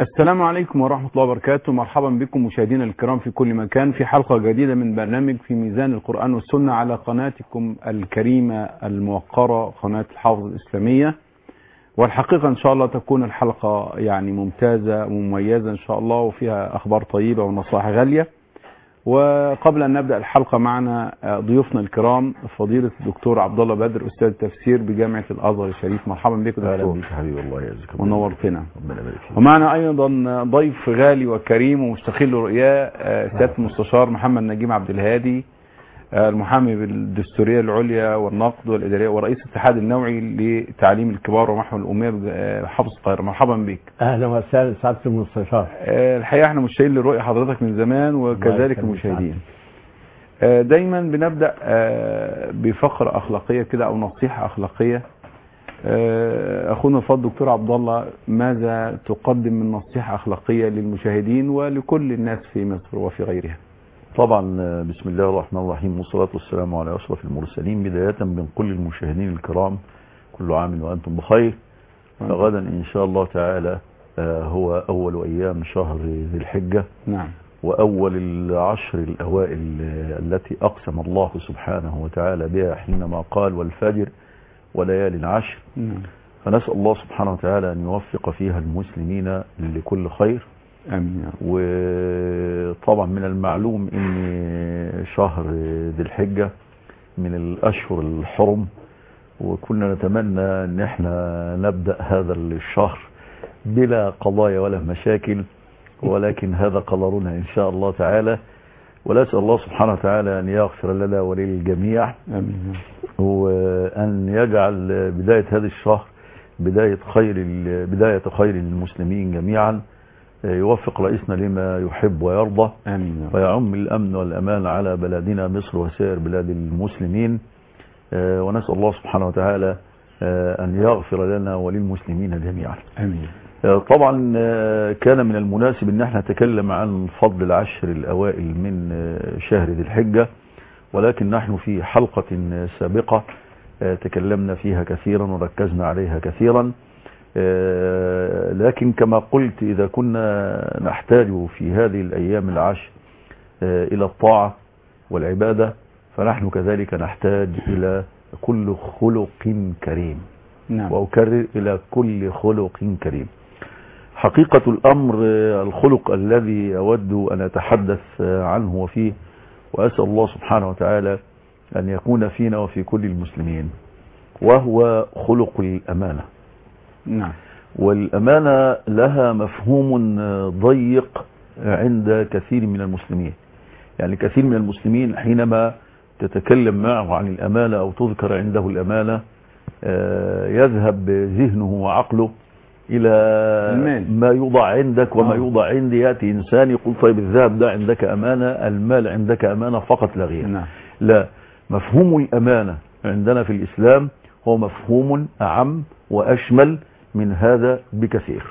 السلام عليكم ورحمة الله وبركاته مرحبا بكم مشاهدينا الكرام في كل مكان في حلقة جديدة من برنامج في ميزان القرآن والسنة على قناتكم الكريمة الموقرة قناة الحافظ الإسلامية والحقيقة إن شاء الله تكون الحلقة يعني ممتازة ومميزة إن شاء الله وفيها أخبار طيبة ونصائح غالية وقبل أن نبدأ الحلقة معنا ضيوفنا الكرام فضيلة الدكتور عبد الله بدر أستاذ تفسير بجامعة الأزهر الشريف مرحبا بك اهلا دكتور بك حبيبي الله يعزك ونورتنا ربنا يبارك فيك ومعنا ايضا ضيف غالي وكريم ومستقل رؤياه آه، سياده المستشار محمد نجيب عبد الهادي آه، المحامي بالدستوريه العليا والنقد والاداريه ورئيس الاتحاد النوعي لتعليم الكبار ومحو الاميه بحفظ القاهره مرحبا بك اهلا وسهلا سعاده المستشار آه، الحقيقه احنا مشتاقين لرؤيه حضرتك من زمان وكذلك يخليك المشاهدين آه، دايما بنبدا آه، بفقره اخلاقيه كده او نصيحه اخلاقيه آه، اخونا الفاضل دكتور عبد الله ماذا تقدم من نصيحه اخلاقيه للمشاهدين ولكل الناس في مصر وفي غيرها طبعا آه، بسم الله الرحمن الرحيم والصلاة والسلام على أشرف المرسلين بداية من كل المشاهدين الكرام كل عام وأنتم بخير فغدا إن شاء الله تعالى آه، هو أول أيام شهر ذي الحجة نعم وأول العشر الأوائل آه، التي أقسم الله سبحانه وتعالى بها حينما قال والفجر وليال عشر نعم فنسأل الله سبحانه وتعالى أن يوفق فيها المسلمين لكل خير امين يا رب. وطبعا من المعلوم ان شهر ذي الحجة من الاشهر الحرم وكنا نتمنى ان احنا نبدأ هذا الشهر بلا قضايا ولا مشاكل ولكن هذا قدرنا ان شاء الله تعالى ونسأل الله سبحانه وتعالى ان يغفر لنا وللجميع امين يا وأن يجعل بداية هذا الشهر بداية خير بداية خير للمسلمين جميعا يوفق رئيسنا لما يحب ويرضى رب. امين يا رب. ويعم الأمن والأمان على بلدنا مصر وسائر بلاد المسلمين آه، ونسأل الله سبحانه وتعالى آه، أن يغفر لنا وللمسلمين جميعا امين آه، طبعا آه، كان من المناسب ان احنا نتكلم عن فضل العشر الاوائل من آه، شهر ذي الحجة ولكن نحن في حلقة آه، سابقة آه، تكلمنا فيها كثيرا وركزنا عليها كثيرا آه، لكن كما قلت اذا كنا نحتاج في هذه الايام العشر آه، الى الطاعة والعبادة فنحن كذلك نحتاج الى كل خلق كريم نعم وأكرر إلى كل خلق كريم حقيقة الأمر آه، الخلق الذي أود أن أتحدث آه، عنه وفيه وأسأل الله سبحانه وتعالى أن يكون فينا وفي كل المسلمين وهو خلق الأمانة نعم والأمانة لها مفهوم آه، ضيق عند كثير من المسلمين يعني كثير من المسلمين حينما تتكلم معه عن الأمانة أو تذكر عنده الأمانة آه، يذهب ذهنه وعقله إلى المال. ما يوضع عندك وما آه. يوضع عندي يأتي إنسان يقول طيب الذهب ده عندك أمانة المال عندك أمانة فقط لا غير نعم لا مفهوم الأمانة عندنا في الإسلام هو مفهوم أعم وأشمل من هذا بكثير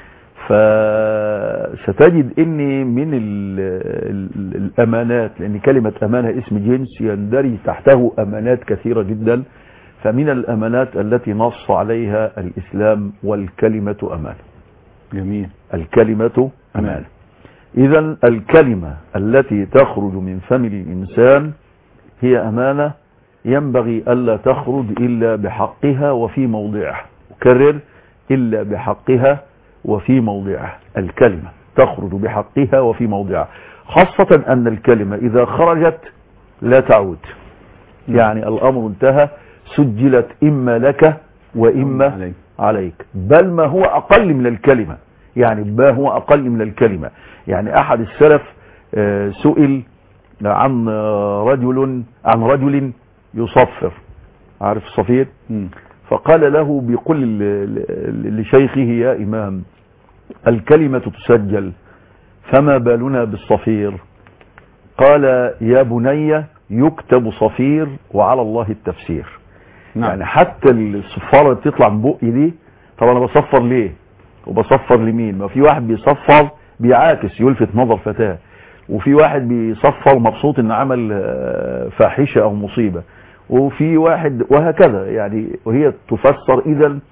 فستجد ان من ال ال الامانات لان كلمة امانة اسم جنس يندرج تحته امانات كثيرة جدا فمن الامانات التي نص عليها الاسلام والكلمة امانة جميل الكلمة امانة اذا الكلمة التي تخرج من فم الانسان هي امانة ينبغي الا تخرج الا بحقها وفي موضعها اكرر الا بحقها وفي موضعها الكلمة تخرج بحقها وفي موضعها خاصة أن الكلمة إذا خرجت لا تعود يعني الأمر انتهى سجلت إما لك وإما عليك. عليك بل ما هو أقل من الكلمة يعني ما هو أقل من الكلمة يعني أحد السلف آه، سئل عن آه، رجل عن رجل يصفر عارف الصفير مم. فقال له بقل ل- ل- لشيخه يا إمام الكلمة تسجل فما بالنا بالصفير قال يا بني يكتب صفير وعلى الله التفسير نعم يعني حتى الصفارة اللي بتطلع من بقي دي طب انا بصفر ليه وبصفر لمين ما في واحد بيصفر بيعاكس يلفت نظر فتاة وفي واحد بيصفر مبسوط ان عمل آه، فاحشة او مصيبة وفي واحد وهكذا يعني وهي تفسر اذا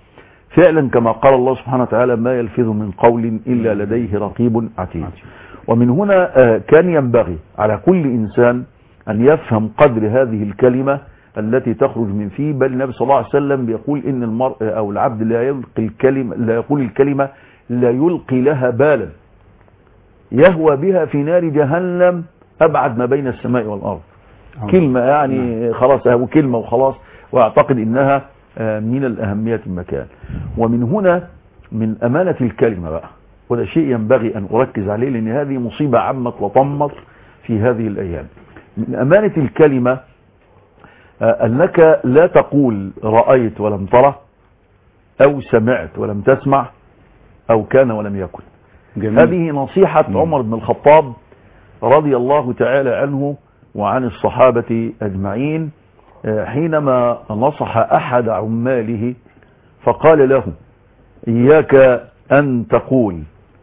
فعلا كما قال الله سبحانه وتعالى ما يلفظ من قول إلا لديه رقيب عتيد ومن هنا آه، كان ينبغي على كل إنسان أن يفهم قدر هذه الكلمة التي تخرج من فيه بل النبي صلى الله عليه وسلم بيقول إن المرء أو العبد لا يلقي الكلمة لا يقول الكلمة لا يلقي لها بالا يهوى بها في نار جهنم أبعد ما بين السماء والأرض كلمة يعني خلاص هو كلمة وخلاص واعتقد انها آه، من الاهمية المكان ومن هنا من امانة الكلمة بقى وده شيء ينبغي ان اركز عليه لان هذه مصيبة عمت وطمت في هذه الايام من امانة الكلمة آه، انك لا تقول رأيت ولم ترى او سمعت ولم تسمع او كان ولم يكن جميل هذه نصيحة عمر بن الخطاب رضي الله تعالى عنه وعن الصحابة أجمعين آه، حينما نصح أحد عماله فقال له إياك أن تقول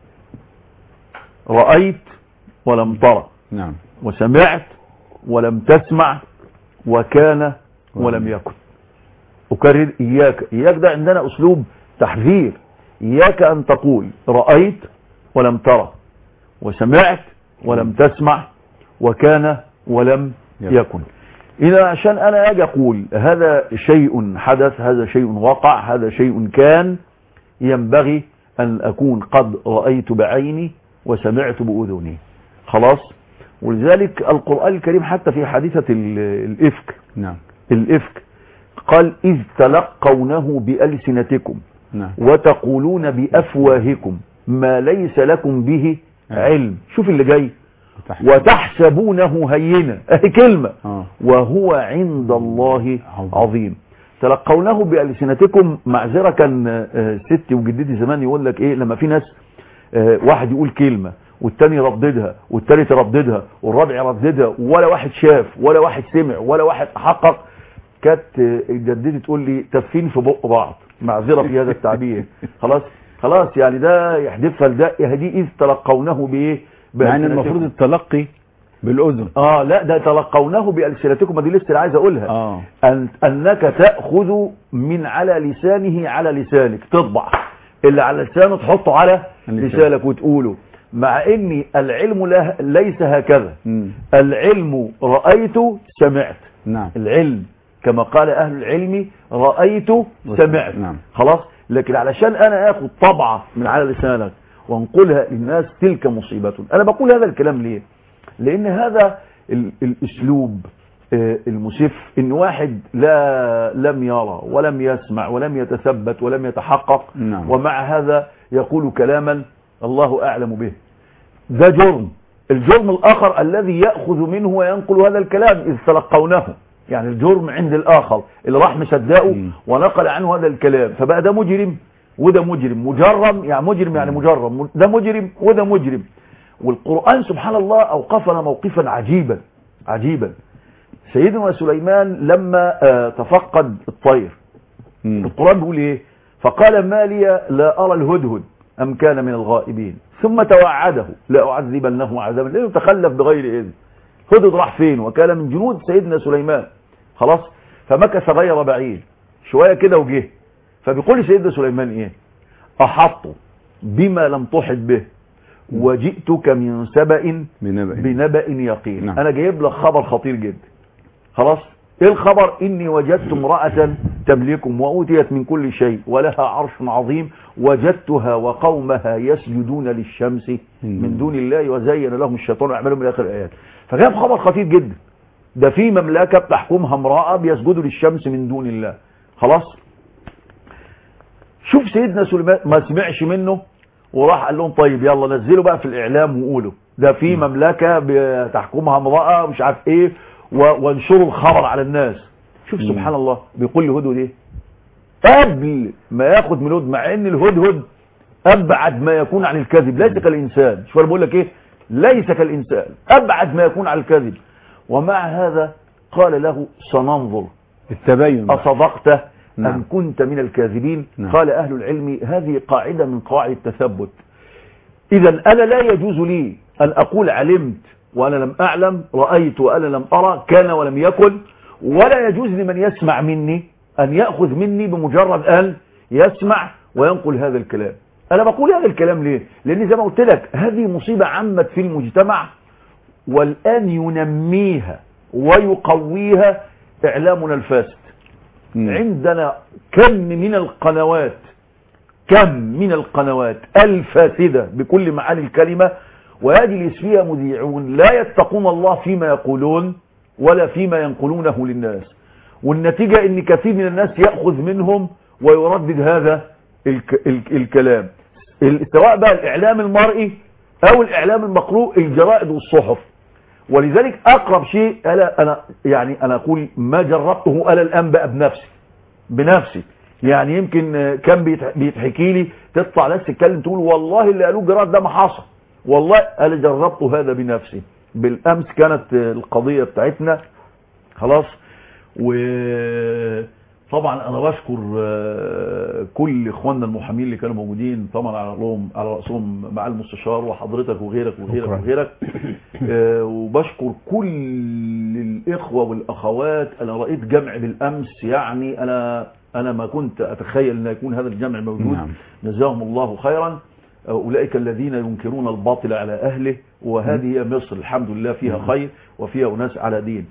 رأيت ولم ترى نعم وسمعت ولم تسمع وكان ولم يكن أكرر إياك إياك ده عندنا أسلوب تحذير إياك أن تقول رأيت ولم ترى وسمعت ولم تسمع وكان ولم يكن. يكن إذا عشان أنا أجي أقول هذا شيء حدث هذا شيء وقع هذا شيء كان ينبغي أن أكون قد رأيت بعيني وسمعت بأذني خلاص ولذلك القرآن الكريم حتى في حادثة ال- الإفك نعم الإفك قال إذ تلقونه بألسنتكم نعم وتقولون بأفواهكم ما ليس لكم به علم شوف اللي جاي وتحت- وتحسبونه هينا اهي كلمة آه. وهو عند الله عظيم. عظيم تلقونه بألسنتكم معذرة كان آه، ستي وجدتي زمان يقول لك ايه لما في ناس آه، واحد يقول كلمة والتاني يرددها والتالت يرددها والرابع يرددها ولا واحد شاف ولا واحد سمع ولا واحد حقق كانت آه، جدتي تقول لي تفين في بق بعض معذرة في هذا التعبير خلاص خلاص يعني ده يحدفها لده هدي إذ تلقونه بإيه يعني بألسنتكم. المفروض التلقي بالأذن اه لا ده تلقونه بألسنتكم ما دي لسه اللي عايز اقولها اه أن انك تأخذ من على لسانه على لسانك تطبع اللي على لسانه تحطه على اللسان. لسانك وتقوله مع ان العلم له ليس هكذا مم. العلم رأيت سمعت نعم العلم كما قال اهل العلم رأيت سمعت نعم. خلاص لكن علشان انا اخد طبعة من على لسانك وانقلها للناس تلك مصيبة انا بقول هذا الكلام ليه لان هذا ال- الاسلوب آه، المسف ان واحد لا لم يرى ولم يسمع ولم يتثبت ولم يتحقق نعم. ومع هذا يقول كلاما الله اعلم به ده جرم الجرم الآخر الذي يأخذ منه وينقل هذا الكلام إذ تلقونه يعني الجرم عند الآخر اللي راح مصدقه مم. ونقل عنه هذا الكلام فبقى ده مجرم وده مجرم مجرم يعني مجرم يعني مجرم ده مجرم وده مجرم والقرآن سبحان الله أوقفنا موقفا عجيبا عجيبا سيدنا سليمان لما آه، تفقد الطير مم. القرآن بيقول ايه فقال ما لي لا أرى الهدهد أم كان من الغائبين ثم توعده لأعذبنه عذابا لأنه تخلف بغير إذن هدهد راح فين وكان من جنود سيدنا سليمان خلاص فمكث غير بعيد شوية كده وجه فبيقول سيدنا سليمان ايه أحط بما لم تحط به وجئتك من سبأ بنبأ بنبأ يقين نعم. انا جايب لك خبر خطير جدا خلاص ايه الخبر اني وجدت امرأة تملكهم واوتيت من كل شيء ولها عرش عظيم وجدتها وقومها يسجدون للشمس من دون الله وزين لهم الشيطان اعمالهم الى اخر الايات فجاب خبر خطير جدا ده في مملكة بتحكمها امرأة بيسجدوا للشمس من دون الله خلاص شوف سيدنا سليمان ما سمعش منه وراح قال لهم طيب يلا نزلوا بقى في الاعلام وقولوا ده في مملكة بتحكمها امرأة مش عارف ايه و- وانشروا الخبر على الناس شوف مم. سبحان الله بيقول لهدهد ايه قبل ما ياخد من الهدهد مع ان الهدهد ابعد ما يكون عن الكذب ليس كالانسان شوف انا بقول لك ايه ليس كالانسان ابعد ما يكون عن الكذب ومع هذا قال له سننظر التبين بقى. أصدقت نعم. أم كنت من الكاذبين نعم. قال أهل العلم هذه قاعدة من قواعد التثبت إذا أنا لا يجوز لي أن أقول علمت وأنا لم أعلم رأيت وأنا لم أرى كان ولم يكن ولا يجوز لمن يسمع مني أن يأخذ مني بمجرد أن يسمع وينقل هذا الكلام انا بقول هذا الكلام ليه لان زي ما قلت لك هذه مصيبة عمت في المجتمع والان ينميها ويقويها اعلامنا الفاسد مم. عندنا كم من القنوات كم من القنوات الفاسدة بكل معاني الكلمة ويجلس فيها مذيعون لا يتقون الله فيما يقولون ولا فيما ينقلونه للناس والنتيجة ان كثير من الناس يأخذ منهم ويردد هذا الك الك الكلام ال- سواء بقى الاعلام المرئي او الاعلام المقروء الجرائد والصحف ولذلك اقرب شيء ألا انا يعني انا اقول ما جربته انا الان بقى بنفسي بنفسي يعني يمكن آه، كان بيتح- بيتحكي لي تطلع ناس تتكلم تقول والله اللي قالوه جراد ده ما حصل والله انا جربت هذا بنفسي بالامس كانت آه، القضيه بتاعتنا خلاص وطبعا انا بشكر آه، كل اخواننا المحامين اللي كانوا موجودين طبعا على راسهم على راسهم مع المستشار وحضرتك وغيرك وغيرك شكراً. وغيرك آه، وبشكر كل الاخوه والاخوات انا رايت جمع بالامس يعني انا انا ما كنت اتخيل ان يكون هذا الجمع موجود نعم. جزاهم الله خيرا أولئك الذين ينكرون الباطل على أهله وهذه هي مصر الحمد لله فيها خير وفيها أناس على دين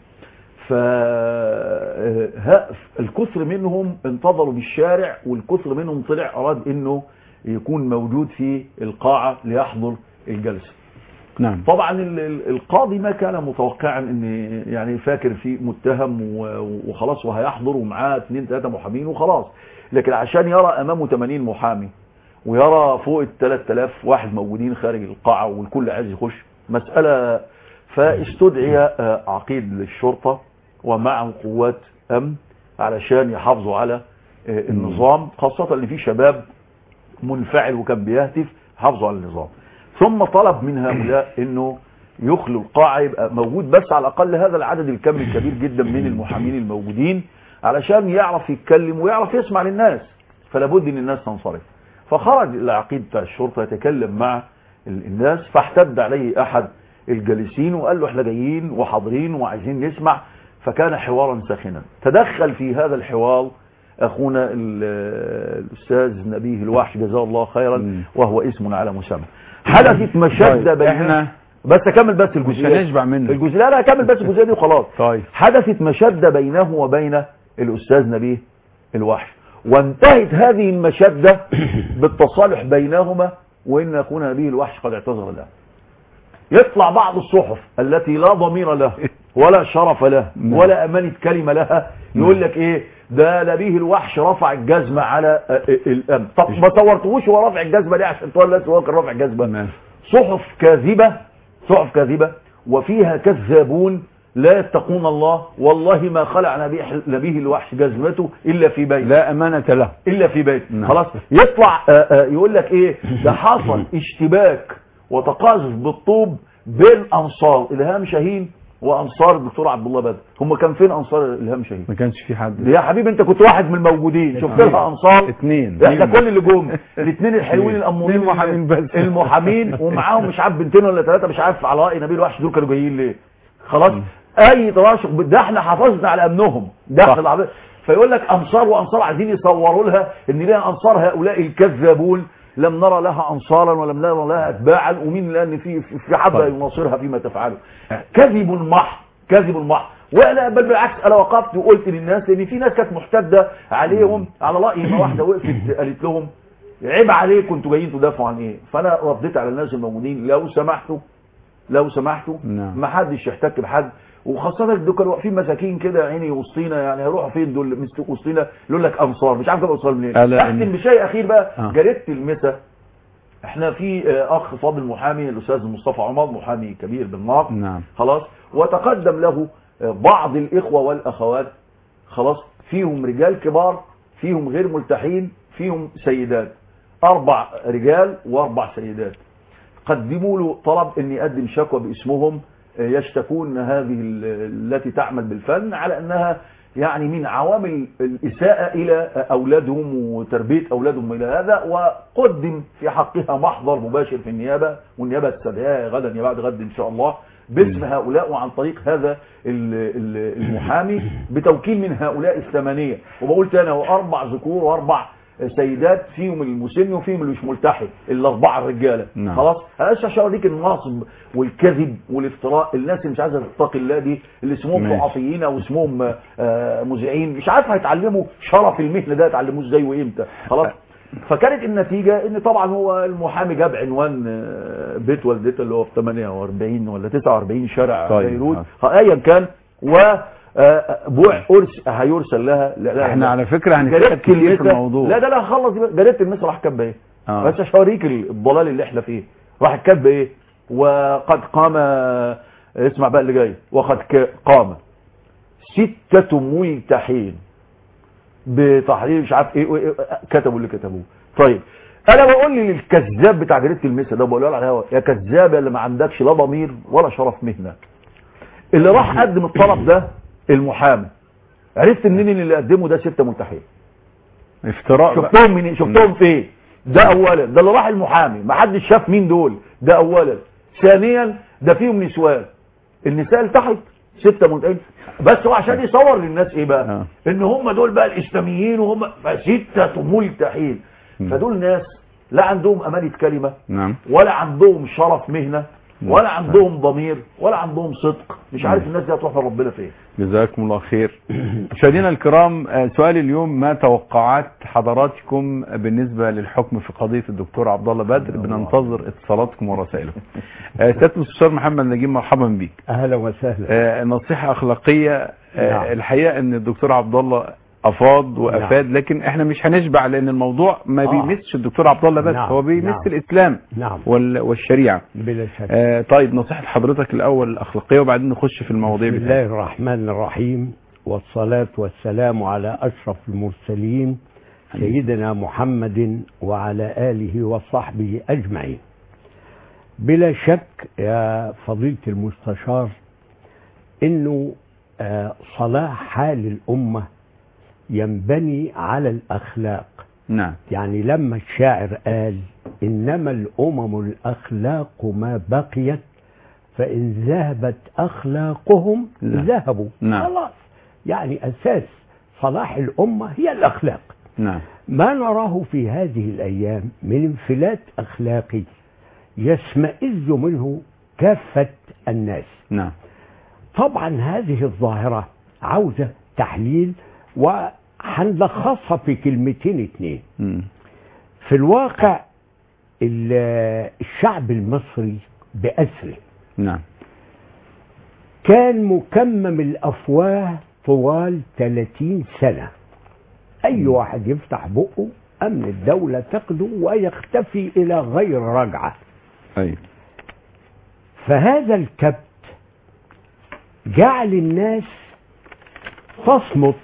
فالكثر منهم انتظروا بالشارع والكثر منهم طلع أراد أنه يكون موجود في القاعة ليحضر الجلسة نعم طبعا ال- ال- القاضي ما كان متوقعا ان يعني فاكر في متهم و- وخلاص وهيحضر ومعاه اثنين ثلاثه محامين وخلاص لكن عشان يرى امامه 80 محامي ويرى فوق ال 3000 واحد موجودين خارج القاعه والكل عايز يخش مساله فاستدعي آه، عقيد للشرطه ومعه قوات امن علشان يحافظوا على آه، النظام خاصه ان في شباب منفعل وكان بيهتف حافظوا على النظام ثم طلب من هؤلاء انه يخلوا القاعة يبقى موجود بس على الاقل هذا العدد الكم الكبير جدا من المحامين الموجودين علشان يعرف يتكلم ويعرف يسمع للناس فلا بد ان الناس تنصرف فخرج العقيد بتاع الشرطة يتكلم مع ال- الناس فاحتد عليه احد الجالسين وقال له احنا جايين وحاضرين وعايزين نسمع فكان حوارا ساخنا تدخل في هذا الحوار اخونا ال- الاستاذ نبيه الوحش جزاه الله خيرا مم. وهو اسم على مسمى حدثت مشاده طيب، بين احنا بس اكمل بس مش الجزئيه هنشبع منه الجزئيه لا لا اكمل بس الجزئيه دي وخلاص طيب حدثت مشده بينه وبين الاستاذ نبيه الوحش وانتهت هذه المشده بالتصالح بينهما وان اخونا نبيه الوحش قد اعتذر له يطلع بعض الصحف التي لا ضمير له ولا شرف له نعم. ولا امانه كلمه لها يقول لك ايه ده نبيه الوحش رفع الجزمه على آه، آه، الامن طب ما صورتهوش وهو رافع الجزمه ليه عشان تقول الناس هو كان رافع الجزمه ماشي. صحف كاذبة صحف كاذبة وفيها كذابون لا يتقون الله والله ما خلع نبيه, نبيه الوحش جزمته إلا في بيت لا أمانة له إلا في بيت نعم. خلاص يطلع آه، آه، يقول لك إيه ده حصل اشتباك وتقاذف بالطوب بين أنصار إلهام شاهين وأنصار الدكتور عبد الله بدر هم كان فين أنصار إلهام شاهين ما كانش في حد يا حبيبي انت كنت واحد من الموجودين شفت لها انصار اتنين احنا كل اللي جم الاثنين الحلوين الامورين اتنين محامين بس. المحامين ومعاهم مش عارف بنتين ولا ثلاثه مش عارف على راي نبيل وحش دول كانوا جايين ليه خلاص اي تراشق ده احنا حافظنا على امنهم ده صح. احنا العب- فيقول لك انصار وانصار عايزين يصوروا لها ان لها انصار هؤلاء الكذابون لم نرى لها انصارا ولم نرى لها اتباعا ومين لان في في حد طيب. يناصرها فيما تفعله كذب محض كذب محض وانا بل بالعكس انا وقفت وقلت للناس ان في ناس كانت محتده عليهم على راي ما واحده وقفت قالت لهم عيب عليكم انتوا جايين تدافعوا عن ايه فانا رديت على الناس الموجودين لو سمحتوا لو سمحتوا نعم. ما حدش يحتك بحد وخاصة دول كانوا واقفين مساكين كده يا عيني وسطينا يعني هيروحوا فين دول مست- وسطينا يقول لك انصار مش عارف جاب انصار منين ألا اختم إن- بشيء اخير بقى آه. جريدة المسا احنا في آه، اخ فاضل محامي الاستاذ مصطفى عمر محامي كبير بالنار نعم خلاص وتقدم له آه، بعض الاخوة والاخوات خلاص فيهم رجال كبار فيهم غير ملتحين فيهم سيدات اربع رجال واربع سيدات قدموا له طلب ان يقدم شكوى باسمهم آه، يشتكون هذه ال- التي تعمل بالفن على انها يعني من عوامل الاساءه الى اولادهم وتربيه اولادهم الى هذا وقدم في حقها محضر مباشر في النيابه والنيابه تستدعيها غدا يا بعد غد ان شاء الله باسم هؤلاء وعن طريق هذا ال- ال- المحامي بتوكيل من هؤلاء الثمانيه وبقول تاني هو اربع ذكور واربع سيدات فيهم المسن وفيهم اللي مش ملتحي الاربعه الرجاله نعم. خلاص انا لسه عشان اوريك النصب والكذب والافتراء الناس اللي مش عايزه تتقي الله دي اللي اسمهم ماشي. صحفيين او اسمهم آه، مذيعين مش عارف هيتعلموا شرف المهنه ده يتعلموه ازاي وامتى خلاص فكانت النتيجه ان طبعا هو المحامي جاب عنوان آه، بيت والدته اللي هو في 48 ولا 49 شارع طيب. بيروت ايا كان و آه، بوع أرس هيرسل لها لا لا احنا لا. على فكره هنتكلم جريدة كتير في المثل- الموضوع لا ده لا خلص دي بقى. جريده المصر راح كاتبه ايه آه. بس عشان اوريك الضلال اللي احنا فيه راح كاتبه ايه وقد قام اسمع بقى اللي جاي وقد ك- قام ستة ملتحين بتحرير مش عارف ايه, وإيه كتبوا اللي كتبوه طيب انا بقول لي للكذاب بتاع جريده المسا ده بقول له على الهوا يا كذاب يا اللي ما عندكش لا ضمير ولا شرف مهنه اللي راح قدم الطلب ده المحامي عرفت منين ان اللي قدمه ده ستة ملتحين افتراء بقى. شفتهم منين شفتهم فين ده اولا ده اللي راح المحامي ما حدش شاف مين دول ده اولا ثانيا ده فيهم نسوان النساء التحت ستة ملتحين بس هو عشان يصور للناس ايه بقى آه. ان هم دول بقى الاسلاميين وهم ستة ملتحين فدول ناس لا عندهم امانة كلمة نعم ولا عندهم شرف مهنة ولا عندهم ضمير ولا عندهم صدق مش عارف الناس دي هتروح لربنا فين جزاكم الله خير مشاهدينا الكرام آه، سؤال اليوم ما توقعات حضراتكم بالنسبة للحكم في قضية الدكتور عبد الله بدر بننتظر اتصالاتكم ورسائلكم آه، سيادة المستشار محمد نجيب مرحبا بك اهلا وسهلا آه، نصيحة أخلاقية آه، نعم. الحقيقة أن الدكتور عبد الله أفاض وأفاد لكن احنا مش هنشبع لأن الموضوع ما آه. بيمسش الدكتور عبد الله بس نعم، هو بيمس نعم. الإسلام نعم وال- والشريعة بلا شك آه، طيب نصيحة حضرتك الأول الأخلاقية وبعدين نخش في المواضيع بسم بتاعتنا الله الرحمن الرحيم والصلاة والسلام على أشرف المرسلين سيدنا محمد وعلى آله وصحبه أجمعين بلا شك يا فضيلة المستشار إنه آه، صلاح حال الأمة ينبني على الأخلاق نعم يعني لما الشاعر قال إنما الأمم الأخلاق ما بقيت فإن ذهبت أخلاقهم نعم. ذهبوا نعم. خلاص يعني أساس صلاح الأمة هي الأخلاق نعم ما نراه في هذه الأيام من انفلات أخلاقي يشمئز منه كافة الناس نعم طبعا هذه الظاهرة عاوزة تحليل وهنلخصها في كلمتين اتنين مم. في الواقع ال- الشعب المصري بأسره نعم كان مكمم الأفواه طوال 30 سنة أي واحد يفتح بقه أمن الدولة تقده ويختفي إلى غير رجعة أيوة فهذا الكبت جعل الناس تصمت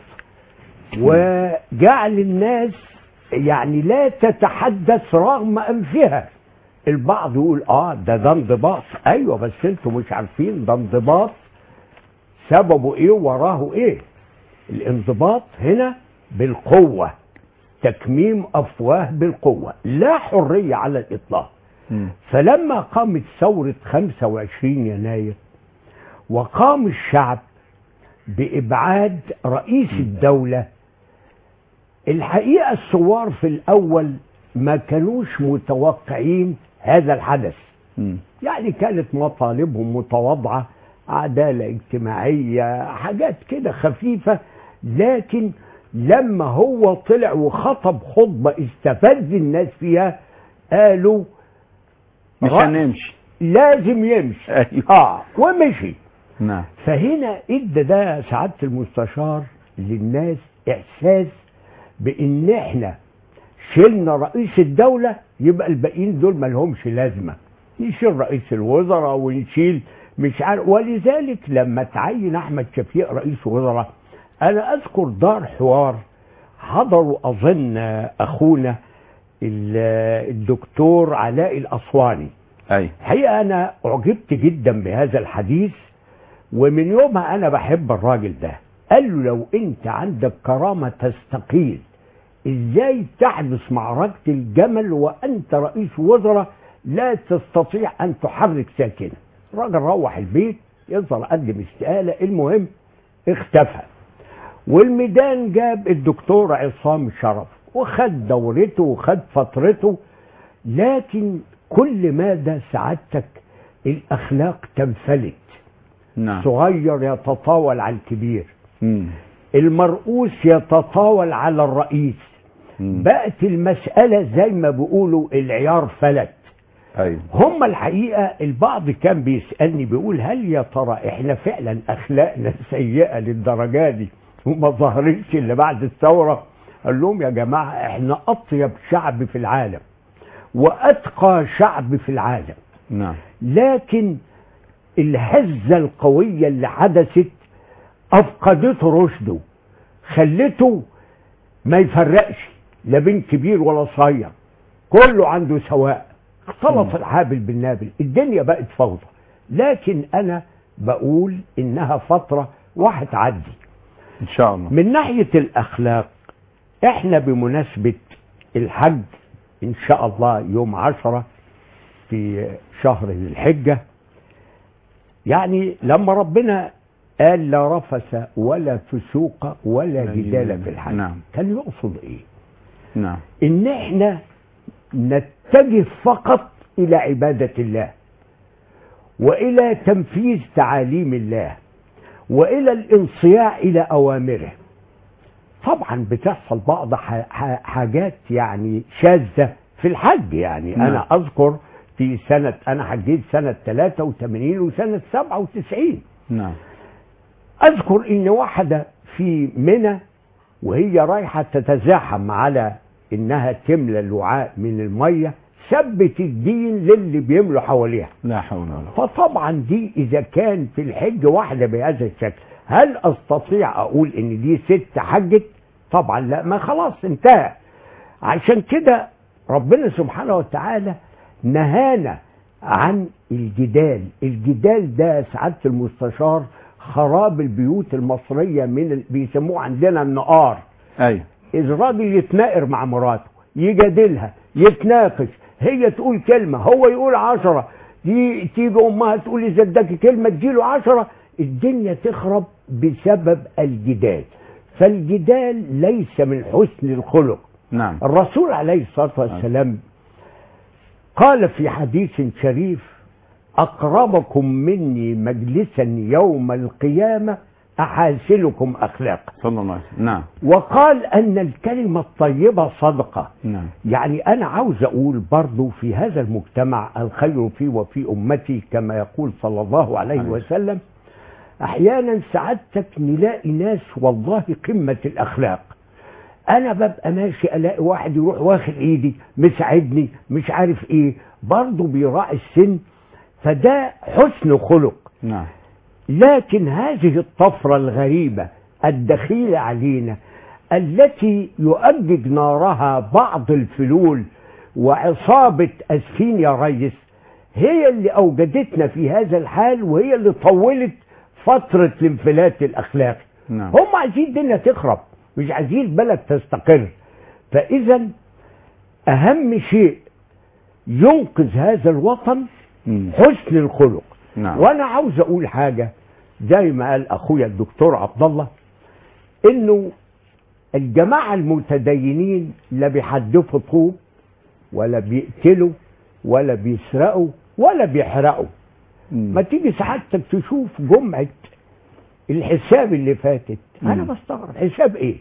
وجعل الناس يعني لا تتحدث رغم انفها البعض يقول اه ده ده انضباط ايوه بس انتوا مش عارفين ده انضباط سببه ايه وراه ايه الانضباط هنا بالقوه تكميم افواه بالقوه لا حريه على الاطلاق مم. فلما قامت ثورة 25 يناير وقام الشعب بإبعاد رئيس الدولة الحقيقة الثوار في الأول ما كانوش متوقعين هذا الحدث مم. يعني كانت مطالبهم متواضعة عدالة اجتماعية حاجات كده خفيفة لكن لما هو طلع وخطب خطبة استفز الناس فيها قالوا مش رأس هنمشي لازم يمشي أيوة. اه ومشي نعم فهنا ادى ده سعاده المستشار للناس احساس بان احنا شلنا رئيس الدوله يبقى الباقيين دول ما لهمش لازمه نشيل رئيس الوزراء ونشيل مش عارف ولذلك لما تعين احمد شفيق رئيس وزراء انا اذكر دار حوار حضروا اظن اخونا ال- الدكتور علاء الاسواني أيوة الحقيقه انا اعجبت جدا بهذا الحديث ومن يومها انا بحب الراجل ده قال له لو انت عندك كرامه تستقيل ازاي تحدث معركه الجمل وانت رئيس وزراء لا تستطيع ان تحرك ساكنه الراجل روح البيت يظهر قدم استقاله المهم اختفى والميدان جاب الدكتور عصام شرف وخد دورته وخد فترته لكن كل ماذا سعادتك الاخلاق تنفلت نعم صغير يتطاول على الكبير مم. المرؤوس يتطاول على الرئيس مم. بقت المسألة زي ما بيقولوا العيار فلت ايوه هم الحقيقة البعض كان بيسألني بيقول هل يا ترى احنا فعلا اخلاقنا سيئة للدرجة دي وما ظهرتش الا بعد الثورة قال لهم يا جماعة احنا اطيب شعب في العالم واتقى شعب في العالم نعم لكن الهزة القوية اللي حدثت افقدته رشده خلته ما يفرقش لا بين كبير ولا صغير كله عنده سواء اختلط الحابل بالنابل الدنيا بقت فوضى لكن انا بقول انها فترة وهتعدي ان شاء الله من ناحية الاخلاق احنا بمناسبة الحج ان شاء الله يوم عشرة في شهر ذي الحجة يعني لما ربنا قال لا رفث ولا فسوق ولا لا جدال جدال. في الحج نعم. كان يقصد ايه نعم ان احنا نتجه فقط الى عبادة الله والى تنفيذ تعاليم الله والى الانصياع الى اوامره طبعا بتحصل بعض ح- ح- حاجات يعني شاذة في الحج يعني نعم. انا اذكر في سنة انا حجيت سنة 83 وسنة 97 نعم اذكر ان واحدة في منى وهي رايحة تتزاحم على انها تملى الوعاء من المية ثبت الدين للي بيملوا حواليها لا حول ولا قوة فطبعا دي اذا كان في الحج واحدة بهذا الشكل هل استطيع اقول ان دي ست حجت طبعا لا ما خلاص انتهى عشان كده ربنا سبحانه وتعالى نهانا عن الجدال الجدال ده سعادة المستشار خراب البيوت المصرية من ال... بيسموه عندنا النقار ايوه الراجل يتناقر مع مراته يجادلها يتناقش هي تقول كلمة هو يقول عشرة دي تيجي أمها تقول إذا اداكي كلمة تجيله عشرة الدنيا تخرب بسبب الجدال فالجدال ليس من حسن الخلق نعم الرسول عليه الصلاة والسلام قال في حديث شريف أقربكم مني مجلسا يوم القيامة أحاسنكم أخلاقا صلى الله عليه وسلم نعم وقال أن الكلمة الطيبة صدقة نعم يعني أنا عاوز أقول برضو في هذا المجتمع الخير في وفي أمتي كما يقول صلى الله عليه عليه. وسلم أحيانا سعادتك نلاقي ناس والله قمة الأخلاق أنا ببقى ماشي ألاقي واحد يروح واخد إيدي مساعدني مش عارف إيه برضو بيراعي السن فده حسن خلق نعم لكن هذه الطفرة الغريبة الدخيلة علينا التي يؤجج نارها بعض الفلول وعصابة أسفين يا ريس هي اللي أوجدتنا في هذا الحال وهي اللي طولت فترة الانفلات الأخلاقي نعم هم عايزين الدنيا تخرب مش عايزين البلد تستقر فإذا أهم شيء ينقذ هذا الوطن مم. حسن الخلق نعم وانا عاوز اقول حاجه زي ما قال اخويا الدكتور عبد الله انه الجماعه المتدينين لا بيحدفوا طوب ولا بيقتلوا ولا بيسرقوا ولا بيحرقوا مم. ما تيجي سعادتك تشوف جمعه الحساب اللي فاتت انا مم. بستغرب حساب ايه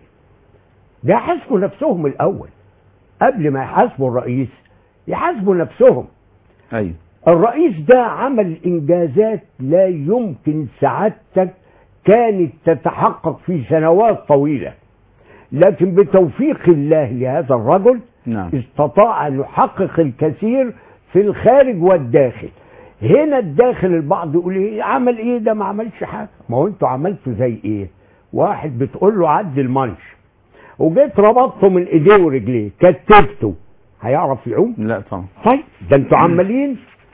ده يحاسبوا نفسهم الاول قبل ما يحاسبوا الرئيس يحاسبوا نفسهم ايوه الرئيس ده عمل انجازات لا يمكن سعادتك كانت تتحقق في سنوات طويله لكن بتوفيق الله لهذا الرجل نعم استطاع ان يحقق الكثير في الخارج والداخل هنا الداخل البعض يقول ايه عمل ايه ده ما عملش حاجه ما هو انتوا عملتوا زي ايه واحد بتقول له عد المانش وجيت ربطته من ايديه ورجليه كتفته هيعرف يعوم لا طبعا طيب ده انتوا عمالين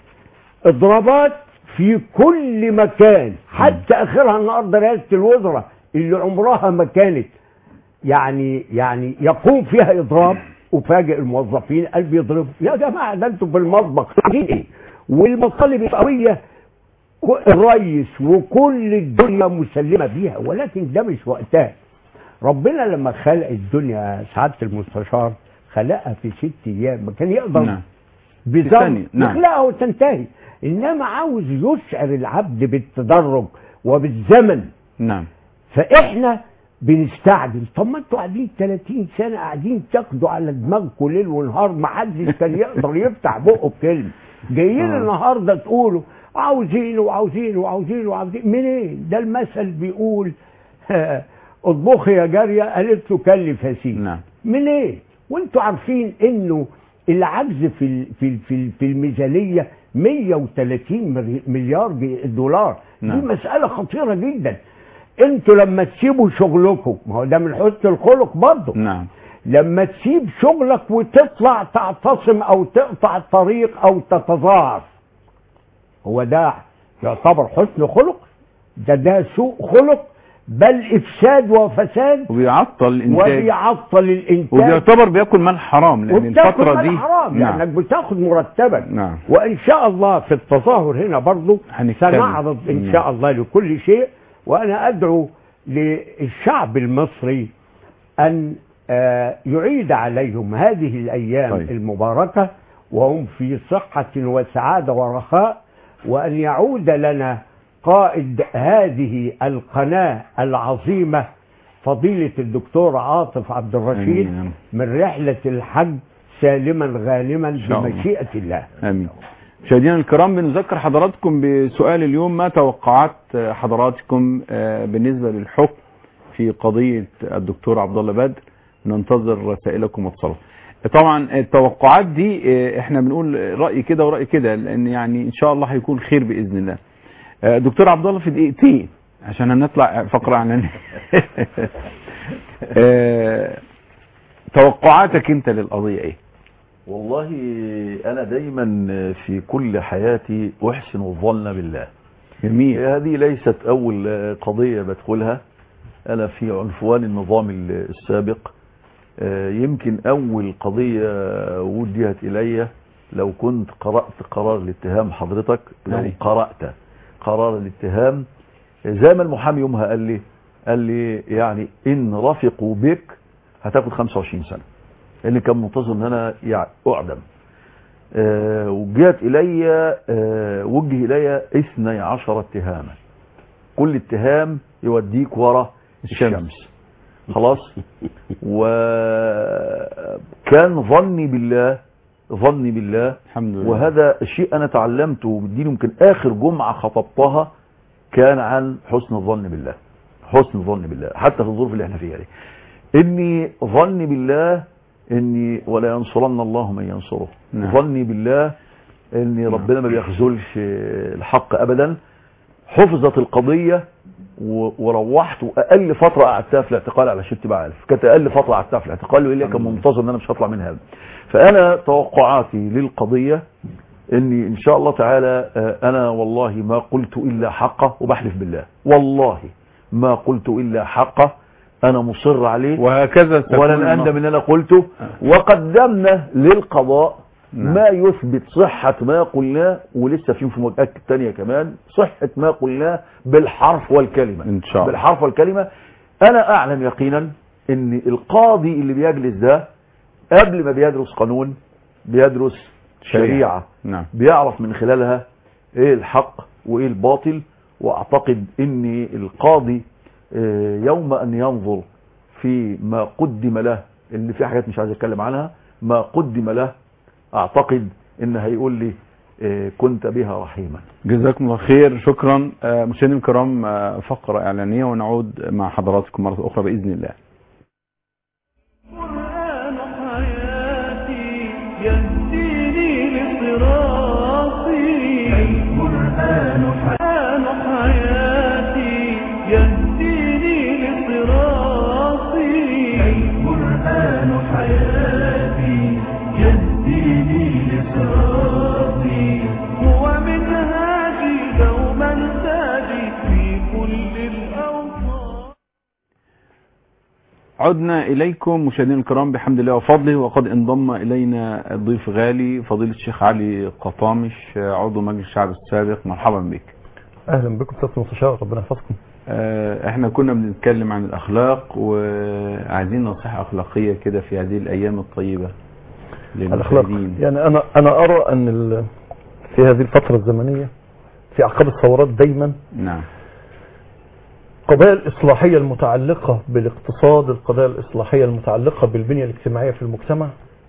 اضرابات في كل مكان حتى اخرها النهارده رئاسه الوزراء اللي عمرها ما كانت يعني يعني يقوم فيها اضراب وفاجئ الموظفين قال بيضربوا يا جماعه ده انتوا في المطبخ ايه والمطالب القويه ك- الرئيس وكل الدنيا مسلمه بيها ولكن ده مش وقتها ربنا لما خلق الدنيا سعاده المستشار خلقها في ست ايام ما كان يقدر نعم بزمن ثانية، نعم. يخلقها وتنتهي انما عاوز يشعر العبد بالتدرج وبالزمن نعم فاحنا بنستعجل طب ما انتوا قاعدين 30 سنه قاعدين تاخدوا على دماغكم ليل ونهار ما حدش كان يقدر يفتح بقه بكلمه جايين آه. النهارده تقولوا عاوزين وعاوزين وعاوزين وعاوزين منين ده المثل بيقول اطبخي يا جاريه قالت له كلف يا سيدي نعم منين وانتوا عارفين انه العجز في ال- في ال- في ال- في الميزانيه 130 ملي- مليار جي- دولار نعم. دي مساله خطيره جدا انتوا لما تسيبوا شغلكم ما هو ده من حسن الخلق برضه نعم لما تسيب شغلك وتطلع تعتصم او تقطع الطريق او تتظاهر هو ده يعتبر حسن خلق ده ده سوء خلق بل افساد وفساد وبيعطل الانتاج وبيعطل الانتاج وبيعتبر بياكل مال حرام لان وبتاخد الفتره مال دي حرام نعم لانك بتاخد مرتبك نعم وان شاء الله في التظاهر هنا برضو هنتكلم. سنعرض ان نعم. شاء الله لكل شيء وانا ادعو للشعب المصري ان آه، يعيد عليهم هذه الايام طيب. المباركه وهم في صحه وسعاده ورخاء وان يعود لنا قائد هذه القناه العظيمه فضيله الدكتور عاطف عبد الرشيد آمين. من رحله الحج سالما غانما شاء الله. بمشيئه الله امين مشاهدينا الكرام بنذكر حضراتكم بسؤال اليوم ما توقعات حضراتكم آه، بالنسبه للحكم في قضيه الدكتور عبد الله بدر ننتظر رسائلكم واتصالات طبعا التوقعات دي آه، احنا بنقول راي كده وراي كده لان يعني ان شاء الله هيكون خير باذن الله آه، دكتور عبد الله في دقيقتين عشان هنطلع فقره اعلانيه آه، توقعاتك انت للقضيه ايه والله انا دايما في كل حياتي احسن الظن بالله جميل هذه ليست اول قضية بدخلها انا في عنفوان النظام السابق آه، يمكن اول قضية وجهت الي لو كنت قرأت قرار الاتهام حضرتك لو أي. قرأت قرار الاتهام زي ما المحامي يومها قال لي قال لي يعني ان رفقوا بك هتاخد 25 سنة اللي كان منتظر ان انا يعني اعدم آه، وجهت الي آه، وجه الي 12 اتهاما كل اتهام يوديك ورا الشمس. الشمس خلاص وكان ظني بالله ظني بالله الحمد لله وهذا الشيء انا تعلمته بالدين يمكن اخر جمعة خطبتها كان عن حسن الظن بالله حسن الظن بالله حتى في الظروف اللي احنا فيها دي اني ظني بالله اني ولا ينصرن الله من ينصره نعم. ظني بالله اني ربنا ما بيخذلش الحق ابدا حفظت القضية و- وروحت واقل فترة قعدتها في الاعتقال على شتي بعرف كانت اقل فترة قعدتها في الاعتقال والا كان منتظر ان انا مش هطلع منها فانا توقعاتي للقضية اني ان شاء الله تعالى آه، انا والله ما قلت الا حقه وبحلف بالله والله ما قلت الا حقه انا مصر عليه وهكذا تكون ولن اندم ان انا قلته وقدمنا للقضاء نعم. ما يثبت صحة ما قلناه ولسه في مفاجآت تانية كمان صحة ما قلناه بالحرف والكلمة إن شاء الله. بالحرف والكلمة انا اعلم يقينا ان القاضي اللي بيجلس ده قبل ما بيدرس قانون بيدرس شريعة نعم بيعرف من خلالها ايه الحق وايه الباطل واعتقد ان القاضي آه، يوم ان ينظر في ما قدم له اللي في حاجات مش عايز اتكلم عنها ما قدم له اعتقد ان هيقول لي آه، كنت بها رحيما جزاكم الله خير شكرا آه، مشاهدينا الكرام آه، فقرة إعلانية ونعود مع حضراتكم مرة أخرى بإذن الله القرآن حياتي يهديني لصراطي القرآن حياتي يهديني لصراطي القرآن حياتي يهديني لصراطي هو منهاجي دوما تاجي في كل الأوقات عدنا إليكم مشاهدينا الكرام بحمد الله وفضله وقد انضم إلينا الضيف غالي فضيلة الشيخ علي قطامش آه، عضو مجلس الشعب السابق مرحبا بك اهلا بكم سياده المستشار ربنا يحفظكم آه، احنا كنا بنتكلم عن الاخلاق وعايزين نصيحة اخلاقية كده في هذه الايام الطيبة الاخلاق للمشاهدين يعني انا انا ارى ان ال- في هذه الفتره الزمنيه في اعقاب الثورات دايما نعم القضايا الإصلاحية المتعلقة بالاقتصاد القضايا الإصلاحية المتعلقة بالبنية الاجتماعية في المجتمع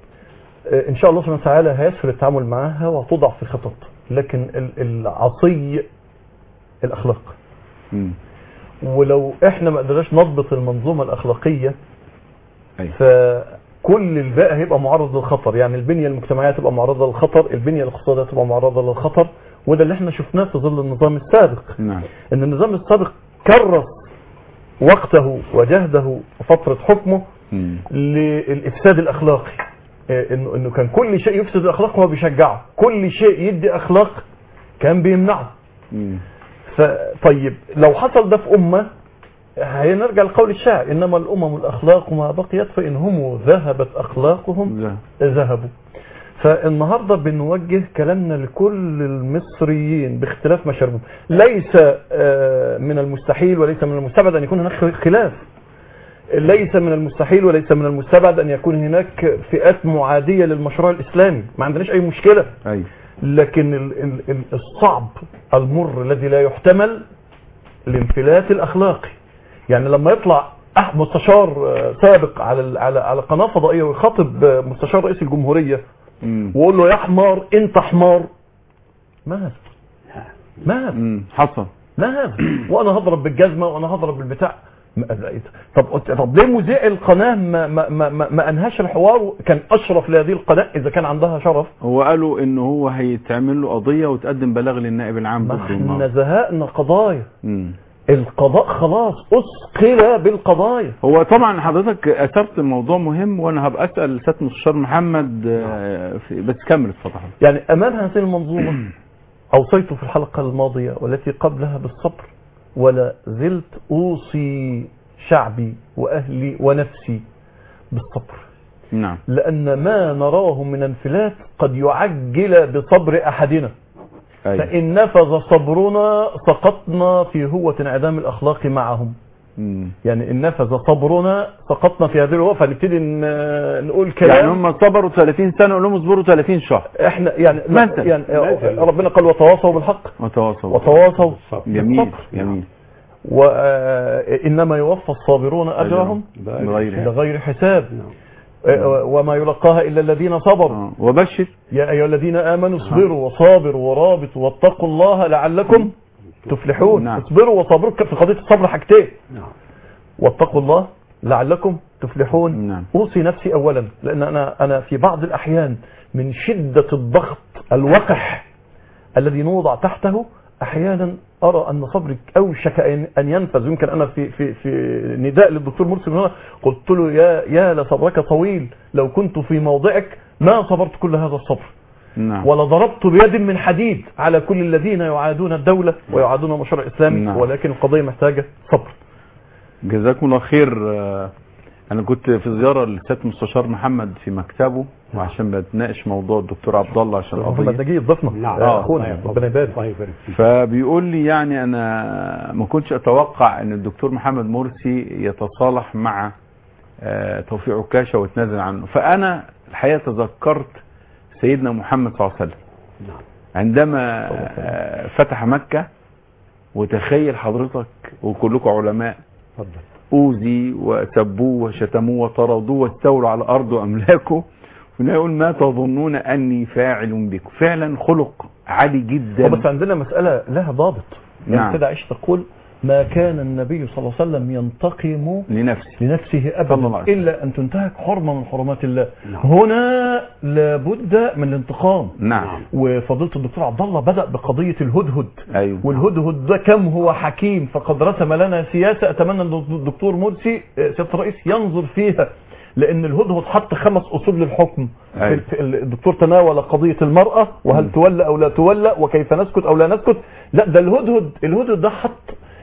آه، إن شاء الله سبحانه وتعالى هيسهل التعامل معها وتوضع في خطط لكن ال- العصي الأخلاق مم. ولو إحنا ما قدرناش نضبط المنظومة الأخلاقية أيوة. فكل الباقي هيبقى معرض للخطر يعني البنية المجتمعية تبقى معرضة للخطر البنية الاقتصادية تبقى معرضة للخطر وده اللي احنا شفناه في ظل النظام السابق نعم ان النظام السابق كرس وقته وجهده وفترة حكمه مم. للإفساد الأخلاقي إيه، انه انه كان كل شيء يفسد الاخلاق هو بيشجعه كل شيء يدي اخلاق كان بيمنعه مم. فطيب لو حصل ده في امه هنرجع لقول الشاعر انما الامم الاخلاق ما بقيت فان هم ذهبت اخلاقهم ده. ذهبوا فالنهارده بنوجه كلامنا لكل المصريين باختلاف مشاربهم ليس آه، من المستحيل وليس من المستبعد ان يكون هناك خلاف ليس من المستحيل وليس من المستبعد ان يكون هناك فئات معاديه للمشروع الاسلامي ما عندناش اي مشكله ايوه لكن ال- ال- ال- الصعب المر الذي لا يحتمل الانفلات الاخلاقي يعني لما يطلع أح- مستشار آه، سابق على ال- على على قناه فضائيه ويخاطب آه، مستشار رئيس الجمهوريه مم. ويقول له يا حمار انت حمار ما هذا ما هذا مم. حصل ما هذا وانا هضرب بالجزمه وانا هضرب بالبتاع ما- طب طب ليه مذيع القناه ما ما ما, ما, ما انهاش الحوار كان اشرف لهذه القناه اذا كان عندها شرف هو قالوا ان هو هيتعمل له قضية وتقدم بلاغ للنائب العام ما ضده احنا النهارده. زهقنا قضايا مم. القضاء خلاص اثقل بالقضايا هو طبعا حضرتك اثرت موضوع مهم وانا هبقى اسال سياده المستشار محمد آه، في- بس كمل اتفضل حضرتك. يعني امام هذه المنظومه اوصيت في الحلقه الماضيه والتي قبلها بالصبر ولا زلت اوصي شعبي واهلي ونفسي بالصبر نعم لان ما نراه من انفلات قد يعجل بصبر احدنا ايوه فان نفذ صبرنا سقطنا في هوه انعدام الاخلاق معهم مم. يعني ان نفذ صبرنا سقطنا في هذه الهوه فنبتدي ن- نقول كلام يعني هم صبروا 30 سنه قول لهم اصبروا 30 شهر احنا يعني مثلا. يعني مثلا. ربنا قال وتواصوا بالحق وتواصوا وتواصوا جميل بالصبر جميل وإنما يوفى الصابرون أجرهم بغير بغير حساب نعم. آه، وما يلقاها إلا الذين صبروا آه. وبشر يا أيها الذين آمنوا اصبروا وصابروا ورابطوا واتقوا الله لعلكم تفلحون نعم. اصبروا وصابروا في قضية الصبر حاجتين نعم واتقوا الله لعلكم تفلحون نعم. أوصي نفسي أولا لأن أنا أنا في بعض الأحيان من شدة الضغط الوقح الذي نوضع تحته أحيانا أرى أن صبرك أوشك أن- أن ينفذ يمكن أنا في في في نداء للدكتور مرسل هنا قلت له يا يا لصبرك طويل لو كنت في موضعك ما صبرت كل هذا الصبر نعم ولا ضربت بيد من حديد على كل الذين يعادون الدولة ويعادون المشروع الإسلامي نعم. ولكن القضية محتاجة صبر جزاكم الله خير آه، انا كنت في زياره لسياده المستشار محمد في مكتبه وعشان بتناقش موضوع الدكتور عبد الله عشان محمد القضيه نجيب ضيفنا نعم آه، اخونا ربنا يبارك الله يبارك فيك فبيقول لي يعني انا ما كنتش اتوقع ان الدكتور محمد مرسي يتصالح مع آه، توفيق عكاشه ويتنازل عنه فانا الحقيقه تذكرت سيدنا محمد صلى الله عليه وسلم نعم عندما آه، فتح مكه وتخيل حضرتك وكلكم علماء اتفضل اوذي وسبوه وشتموه وطردوه واستولوا على ارض واملاكه هنا يقول ما تظنون اني فاعل بكم فعلا خلق عالي هو بس جدا عندنا مسألة لها ضابط نعم. يعني كده عائشة تقول ما كان النبي صلى الله عليه وسلم ينتقم لنفسه لنفسه صلى الله أبدا عليه وسلم. إلا أن تنتهك حرمة من حرمات الله نعم. هنا لابد من الانتقام نعم وفضيلة الدكتور عبد الله بدأ بقضية الهدهد ايوه والهدهد ده كم هو حكيم فقد رسم لنا سياسة أتمنى أن الدكتور مرسي آه، سيادة الرئيس ينظر فيها لأن الهدهد حط خمس أصول للحكم أيوة. في- في- الدكتور تناول قضية المرأة م. وهل تولى أو لا تولى وكيف نسكت أو لا نسكت لا ده الهدهد الهدهد ده حط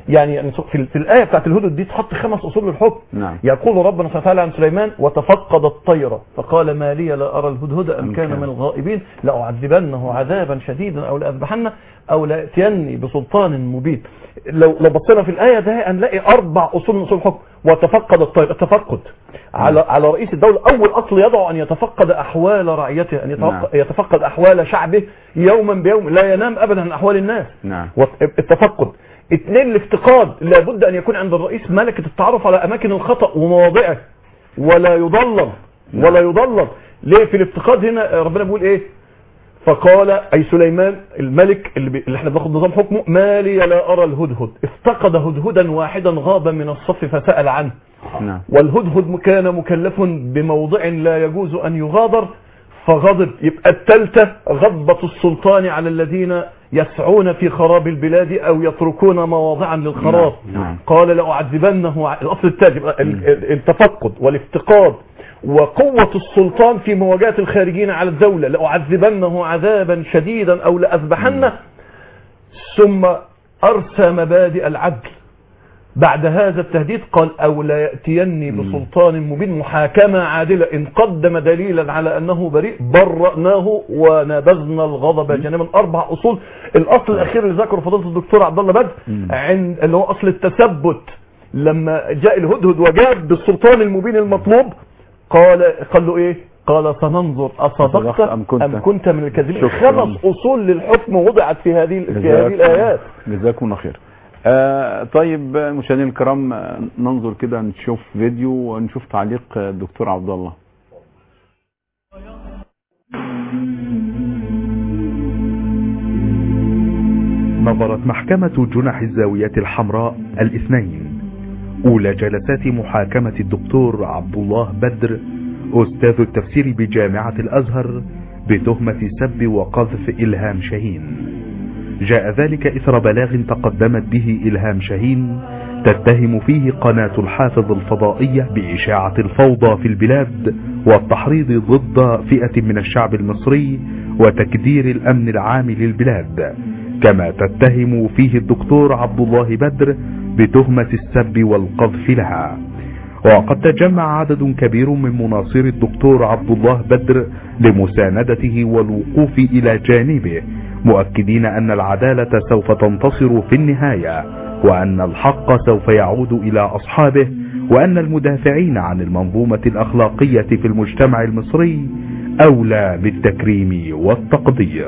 يعني يعني في, في الايه بتاعت الهدد دي تحط خمس اصول للحكم نعم يقول ربنا سبحانه وتعالى عن سليمان وتفقد الطير فقال ما لي لا ارى الهدهد ام أم كان كان. من الغائبين لاعذبنه عذابا شديدا او لاذبحنه او لاتيني بسلطان مبين لو لو بصينا في الايه ده هنلاقي اربع اصول من اصول الحكم وتفقد الطير التفقد على على رئيس الدوله اول اصل يضع ان يتفقد احوال رعيته ان نعم. يتفقد, يتفقد احوال شعبه يوما بيوم لا ينام ابدا عن احوال الناس نعم وت- التفقد اثنين الافتقاد لابد ان يكون عند الرئيس ملكة التعرف على اماكن الخطأ ومواضعه ولا يضلل ولا يضلل ليه في الافتقاد هنا ربنا بيقول ايه فقال اي سليمان الملك اللي, بي... اللي احنا بناخد نظام حكمه ما لي لا ارى الهدهد افتقد هدهدا واحدا غاب من الصف فسأل عنه نعم والهدهد كان مكلف بموضع لا يجوز أن يغادر فغضب يبقى التالتة غضبة السلطان على الذين يسعون في خراب البلاد أو يتركون مواضعا للخراب نعم، نعم. قال لأعذبنه ع- الأصل الثالث يبقى ال- ال- التفقد والافتقاد وقوة السلطان في مواجهة الخارجين على الدولة لأعذبنه عذابا شديدا أو لأذبحنه ثم أرسى مبادئ العدل بعد هذا التهديد قال أو لا يأتيني بسلطان مبين محاكمة عادلة إن قدم دليلا على أنه بريء برأناه ونبذنا الغضب جانبا أربع أصول الأصل الأخير اللي ذكره فضيلة الدكتور عبد الله بدر عند اللي هو أصل التثبت لما جاء الهدهد وجاب بالسلطان المبين المطلوب قال قال له إيه قال سننظر أصدقت أم كنت- أم كنت من الكاذبين شكراً. خمس أصول للحكم وضعت في هذه في هذه جزاكم- الآيات جزاكم الله خير آه طيب آه، مشاهدينا الكرام آه، ننظر كده نشوف فيديو ونشوف تعليق آه، الدكتور عبد الله نظرت محكمة جنح الزاوية الحمراء الاثنين أولى جلسات محاكمة الدكتور عبد الله بدر أستاذ التفسير بجامعة الأزهر بتهمة سب وقذف إلهام شاهين جاء ذلك إثر بلاغ تقدمت به إلهام شاهين تتهم فيه قناة الحافظ الفضائية بإشاعة الفوضى في البلاد والتحريض ضد فئة من الشعب المصري وتكدير الأمن العام للبلاد كما تتهم فيه الدكتور عبد الله بدر بتهمة السب والقذف لها وقد تجمع عدد كبير من مناصري الدكتور عبد الله بدر لمساندته والوقوف إلى جانبه مؤكدين أن العدالة سوف تنتصر في النهاية وأن الحق سوف يعود إلى أصحابه وأن المدافعين عن المنظومة الأخلاقية في المجتمع المصري أولى بالتكريم والتقدير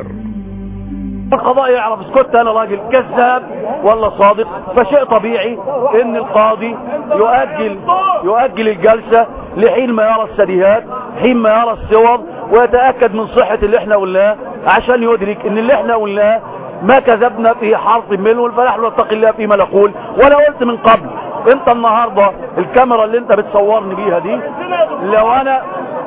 القضاء يعرف اسكت انا راجل كذاب ولا صادق فشيء طبيعي ان القاضي يؤجل يؤجل الجلسة لحين ما يرى السديهات حين ما يرى الصور ويتأكد من صحة اللي احنا قلناه عشان يدرك ان اللي احنا قلناه ما كذبنا في حرف منه فنحن نتقي الله فيما نقول وانا قلت من قبل انت النهاردة الكاميرا اللي انت بتصورني بيها دي لو انا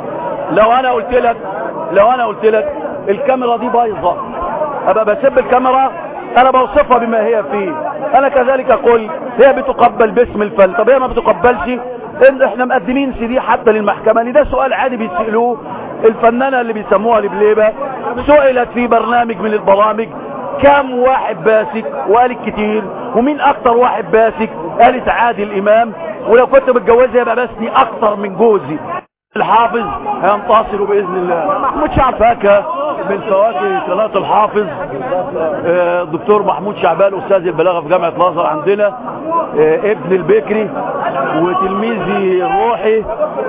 لو انا قلت لك لو انا قلت لك الكاميرا دي بايظه ابقى بسب الكاميرا انا بوصفها بما هي فيه انا كذلك اقول هي بتقبل باسم الفن طب هي ما بتقبلش ان احنا مقدمين سي دي حتى للمحكمه لان ده سؤال عادي بيسالوه الفنانه اللي بيسموها لبليبه سئلت في برنامج من البرامج كم واحد باسك وقالت كتير ومين اكتر واحد باسك قالت عادل امام ولو كنت متجوزها يبقى بسني اكتر من جوزي الحافظ هينتصروا باذن الله محمود شعب فاكهه من فواكه قناه الحافظ آه، الدكتور محمود شعبان استاذ البلاغه في جامعه الازهر عندنا آه، ابن البكري وتلميذي الروحي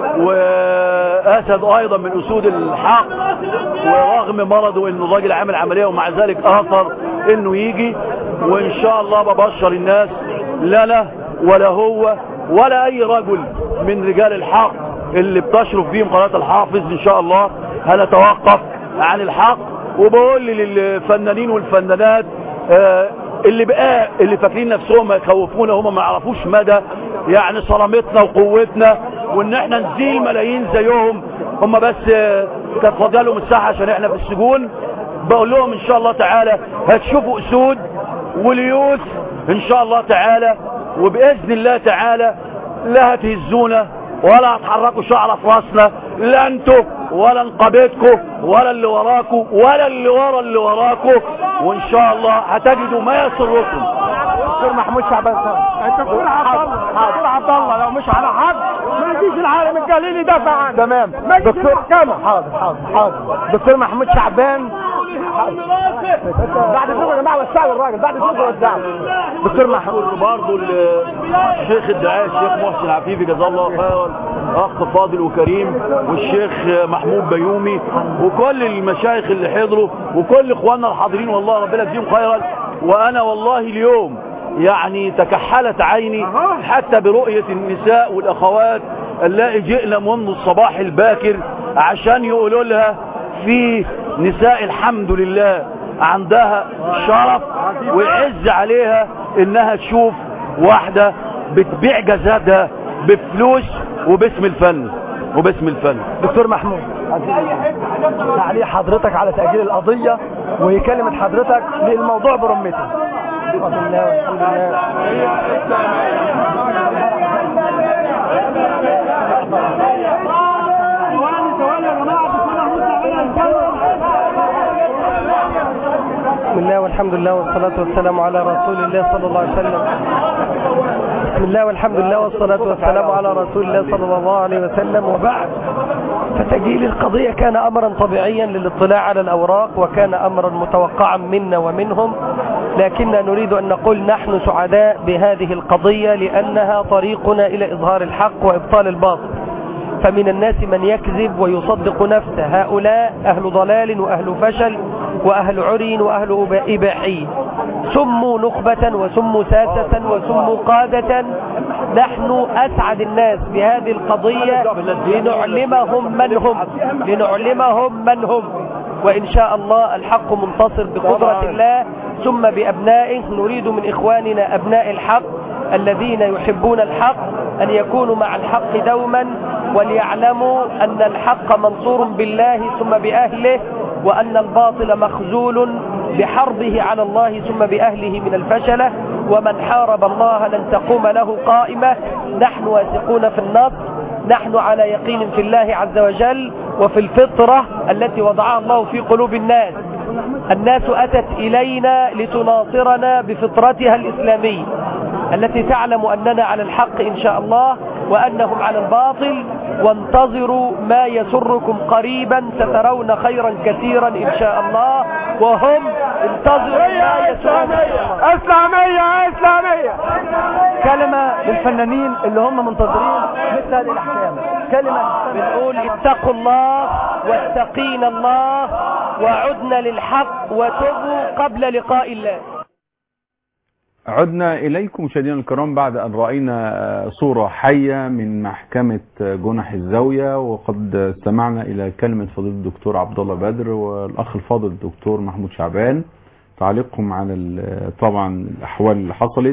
واسد ايضا من اسود الحق ورغم مرضه انه راجل عامل عمليه ومع ذلك اثر انه يجي وان شاء الله ببشر الناس لا لا ولا هو ولا اي رجل من رجال الحق اللي بتشرف بيهم قناة الحافظ ان شاء الله هنتوقف عن الحق وبقول للفنانين والفنانات آه، اللي بقى اللي فاكرين نفسهم هيخوفونا هم ما يعرفوش مدى يعني صرامتنا وقوتنا وان احنا نزيل ملايين زيهم هم بس آه، كانت فاضيه لهم الساحه عشان احنا في السجون بقول لهم ان شاء الله تعالى هتشوفوا اسود وليوث ان شاء الله تعالى وباذن الله تعالى لا هتهزونا ولا هتحركوا شعر في راسنا لا انتوا ولا نقابتكم ولا اللي وراكم ولا اللي ورا اللي وراكم وان شاء الله هتجدوا ما يسركم دكتور محمود شعبان الدكتور عبد الله الدكتور عبد الله لو مش على حد ما يجيش العالم الجليلي يدافع عنه تمام دكتور حاضر حاضر حاضر دكتور محمود شعبان بعد الظهر يا جماعه وسعوا الراجل بعد الظهر وسعوا دكتور محمود برضه الشيخ الداعية الشيخ محسن عفيفي جزاه الله خيرا اخ فاضل وكريم والشيخ محمود بيومي وكل المشايخ اللي حضروا وكل اخواننا الحاضرين والله ربنا يجزيهم خيرا وانا والله اليوم يعني تكحلت عيني حتى برؤية النساء والاخوات اللائي جئنا منذ الصباح الباكر عشان يقولوا لها في نساء الحمد لله عندها شرف ويعز عليها انها تشوف واحدة بتبيع جسدها بفلوس وباسم الفن وباسم الفن دكتور محمود تعليق حضرتك على تأجيل القضية وكلمة حضرتك للموضوع برمته بسم الله والحمد لله بسم الله والحمد لله والصلاة والسلام على رسول الله صلى الله عليه وسلم بسم الله والحمد لله والصلاة والسلام على رسول الله صلى الله عليه وسلم وبعد فتجيل القضية كان أمرا طبيعيا للاطلاع على الأوراق وكان أمرا متوقعا منا ومنهم لكننا نريد أن نقول نحن سعداء بهذه القضية لأنها طريقنا إلى إظهار الحق وإبطال الباطل فمن الناس من يكذب ويصدق نفسه هؤلاء أهل ضلال وأهل فشل وأهل عري وأهل إباحي سموا نخبة وسموا ساسة وسموا قادة نحن أسعد الناس بهذه القضية لنعلمهم من هم لنعلمهم من هم وإن شاء الله الحق منتصر بقدرة الله ثم بأبنائه نريد من إخواننا أبناء الحق الذين يحبون الحق أن يكونوا مع الحق دوما وليعلموا أن الحق منصور بالله ثم بأهله وأن الباطل مخزول بحربه على الله ثم بأهله من الفشلة ومن حارب الله لن تقوم له قائمة نحن واثقون في النصر نحن على يقين في الله عز وجل وفي الفطرة التي وضعها الله في قلوب الناس الناس أتت إلينا لتناصرنا بفطرتها الإسلامية التي تعلم أننا على الحق إن شاء الله وأنهم على الباطل وانتظروا ما يسركم قريبا سترون خيرا كثيرا إن شاء الله وهم انتظروا ما يسركم اسلامية اسلامية كلمة للفنانين اللي هم منتظرين مثل هذه الأحكام كلمة بنقول اتقوا الله واتقين الله وعدنا للحق وتبوا قبل لقاء الله عدنا إليكم مشاهدينا الكرام بعد أن رأينا صورة حية من محكمة جنح الزاوية وقد استمعنا إلى كلمة فضيلة الدكتور عبد الله بدر والأخ الفاضل الدكتور محمود شعبان تعليقهم على ال- طبعا الأحوال اللي حصلت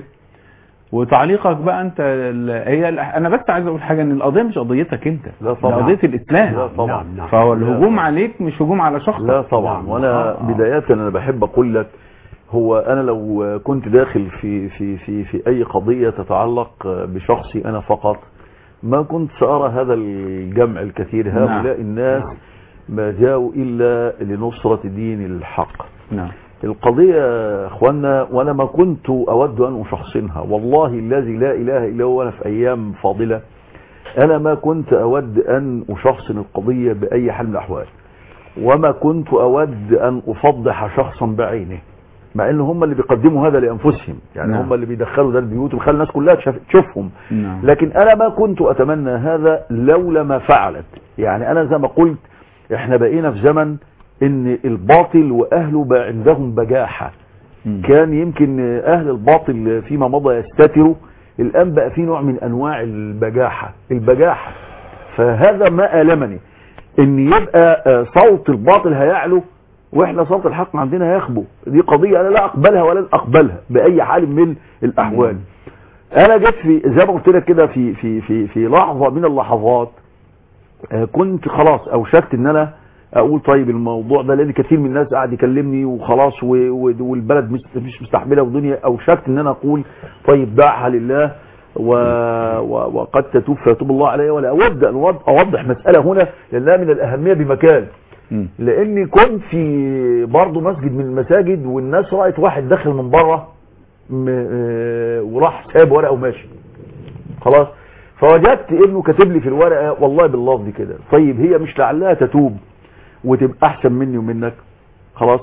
وتعليقك بقى أنت ال- هي ال- أنا بس عايز أقول حاجة إن القضية مش قضيتك أنت لا طبعا. قضية الإسلام لا طبعا فهو الهجوم عليك مش هجوم على شخصك لا طبعا وانا بداية انا بحب اقول لك هو انا لو كنت داخل في في في في اي قضية تتعلق بشخصي انا فقط ما كنت سأرى هذا الجمع الكثير هؤلاء الناس ما جاءوا الا لنصرة دين الحق نعم القضية يا اخوانا وانا ما كنت اود ان اشخصنها والله الذي لا اله الا هو انا في ايام فاضلة انا ما كنت اود ان اشخصن القضية باي حال من الاحوال وما كنت اود ان افضح شخصا بعينه مع ان هم اللي بيقدموا هذا لانفسهم يعني نعم. هم اللي بيدخلوا ده البيوت وبيخلوا الناس كلها تشاف- تشوفهم نعم لكن انا ما كنت اتمنى هذا لولا ما فعلت يعني انا زي ما قلت احنا بقينا في زمن ان الباطل واهله بقى عندهم بجاحة مم. كان يمكن اهل الباطل فيما مضى يستتروا الان بقى في نوع من انواع البجاحة البجاحة فهذا ما ألمني ان يبقى آه، صوت الباطل هيعلو واحنا صوت الحق عندنا هيخبو دي قضية انا لا اقبلها ولا اقبلها باي حال من الاحوال انا جيت في زي ما قلت لك كده في في في في لحظة من اللحظات آه، كنت خلاص اوشكت ان انا اقول طيب الموضوع ده لان كثير من الناس قاعد يكلمني وخلاص و- و- والبلد مش مش مستحمله ودنيا اوشكت ان انا اقول طيب دعها لله و... و... وقد تتوب فيتوب الله عليه ولا اود ان أوض- اوضح مساله هنا لانها من الاهميه بمكان مم. لاني كنت في برضه مسجد من المساجد والناس رأت واحد داخل من بره م- آه، وراح سايب ورقه وماشي خلاص فوجدت انه كاتب لي في الورقه والله باللفظ كده طيب هي مش لعلها تتوب وتبقى احسن مني ومنك خلاص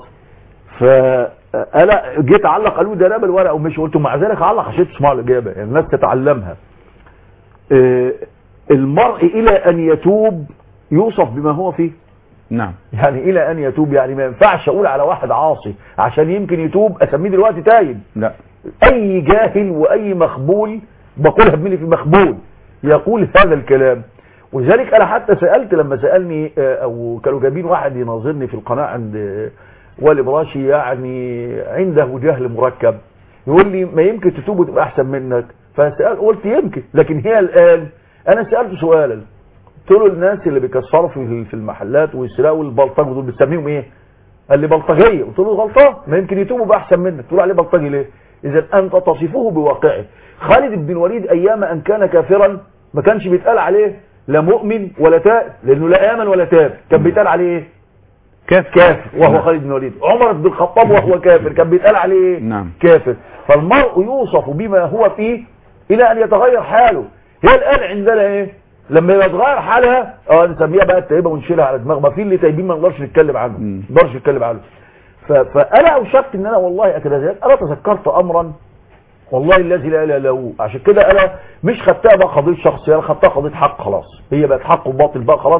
فانا جيت اعلق قالوا ده رمى الورقه ومشي قلت مع ذلك اعلق عشان تسمعوا الاجابه يعني الناس تتعلمها آه، المرء الى ان يتوب يوصف بما هو فيه نعم يعني الى ان يتوب يعني ما ينفعش اقول على واحد عاصي عشان يمكن يتوب اسميه دلوقتي تايب لا اي جاهل واي مخبول بقولها بملي في مخبول يقول هذا الكلام ولذلك انا حتى سالت لما سالني آه، او كانوا جايبين واحد يناظرني في القناه عند آه، والي براشي يعني عنده جهل مركب يقول لي ما يمكن تتوب وتبقى احسن منك فسال قلت يمكن لكن هي الان انا سالته سؤالا قلت له الناس اللي بيكسروا في في المحلات ويسرقوا البلطجه دول بتسميهم ايه قال لي بلطجيه قلت له غلطان ما يمكن يتوبوا بقى احسن منك تقول عليه بلطجي ليه اذا انت تصفه بواقعه خالد بن الوليد ايام ان كان كافرا ما كانش بيتقال عليه لا مؤمن ولا تائب لانه لا امن ولا تاب كان بيتقال عليه ايه كافر كافر وهو خالد بن الوليد عمر بن الخطاب وهو كافر كان بيتقال عليه ايه نعم. كافر فالمرء يوصف بما هو فيه الى ان يتغير حاله هي الان عندنا ايه لما يتغير حالها اه نسميها بقى التائبه ونشيلها على دماغ ما في اللي تايبين ما نقدرش نتكلم عنه مم. ما نقدرش نتكلم عنه ف- فانا اوشكت ان انا والله اتنازلت انا تذكرت امرا والله الذي لا اله الا هو عشان كده انا مش خدتها بقى قضيه شخصيه انا خدتها قضيه حق خلاص هي بقت حق وباطل بقى خلاص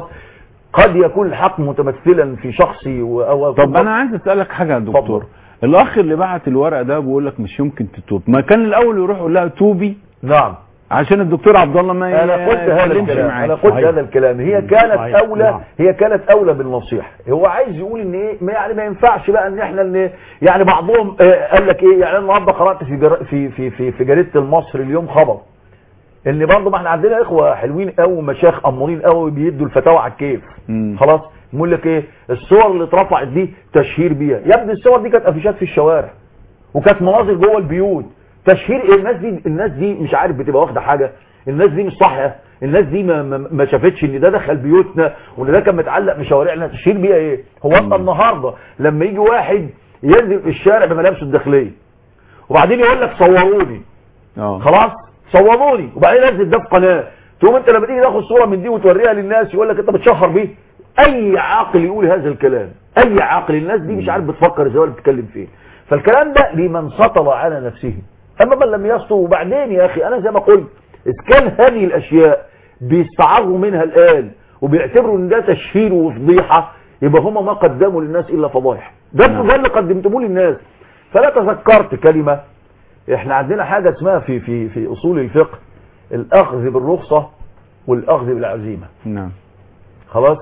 قد يكون الحق متمثلا في شخصي و- او طب انا عايز اسالك حاجه يا دكتور اتفضل. الاخ اللي بعت الورق ده بيقول لك مش يمكن تتوب ما كان الاول يروح يقول لها توبي نعم عشان الدكتور عبد الله ما انا قلت هذا يتكلمش الكلام معاك. انا قلت صحيح. هذا الكلام هي كانت صحيح. اولى نعم. هي كانت اولى بالنصيحه هو عايز يقول ان ايه ما يعني ما ينفعش بقى ان احنا ان يعني بعضهم آه، قال لك ايه يعني انا النهارده قرات في جر... في في في, في جريده المصري اليوم خبر ان برضه ما احنا عندنا اخوه حلوين قوي مشايخ امورين قوي بيدوا الفتاوى على الكيف مم. خلاص يقول لك ايه الصور اللي اترفعت دي تشهير بيها يا ابني الصور دي كانت افيشات في الشوارع وكانت مناظر جوه البيوت تشهير ايه الناس دي الناس دي مش عارف بتبقى واخده حاجه الناس دي مش صاحيه الناس دي ما, ما, ما شافتش ان ده دخل بيوتنا وان ده كان متعلق في شوارعنا تشهير بيها ايه هو انت النهارده لما يجي واحد ينزل في الشارع بملابسه الداخليه وبعدين يقول لك صوروني اه خلاص صوروني وبعدين نزل ده في قناه تقوم انت لما تيجي تاخد صوره من دي وتوريها للناس يقول لك انت بتشهر بيه اي عاقل يقول هذا الكلام اي عاقل الناس دي مش عارف بتفكر ازاي ولا بتتكلم فين فالكلام ده لمن سطل على نفسه اما من لم يسطو وبعدين يا اخي انا زي ما قلت اذا كان هذه الاشياء بيستعروا منها الان وبيعتبروا ان ده تشهير وفضيحه يبقى هم ما قدموا للناس الا فضايح ده نعم. ده اللي قدمتموه للناس فلا تذكرت كلمه احنا عندنا حاجة اسمها في في في اصول الفقه الاخذ بالرخصة والاخذ بالعزيمة نعم خلاص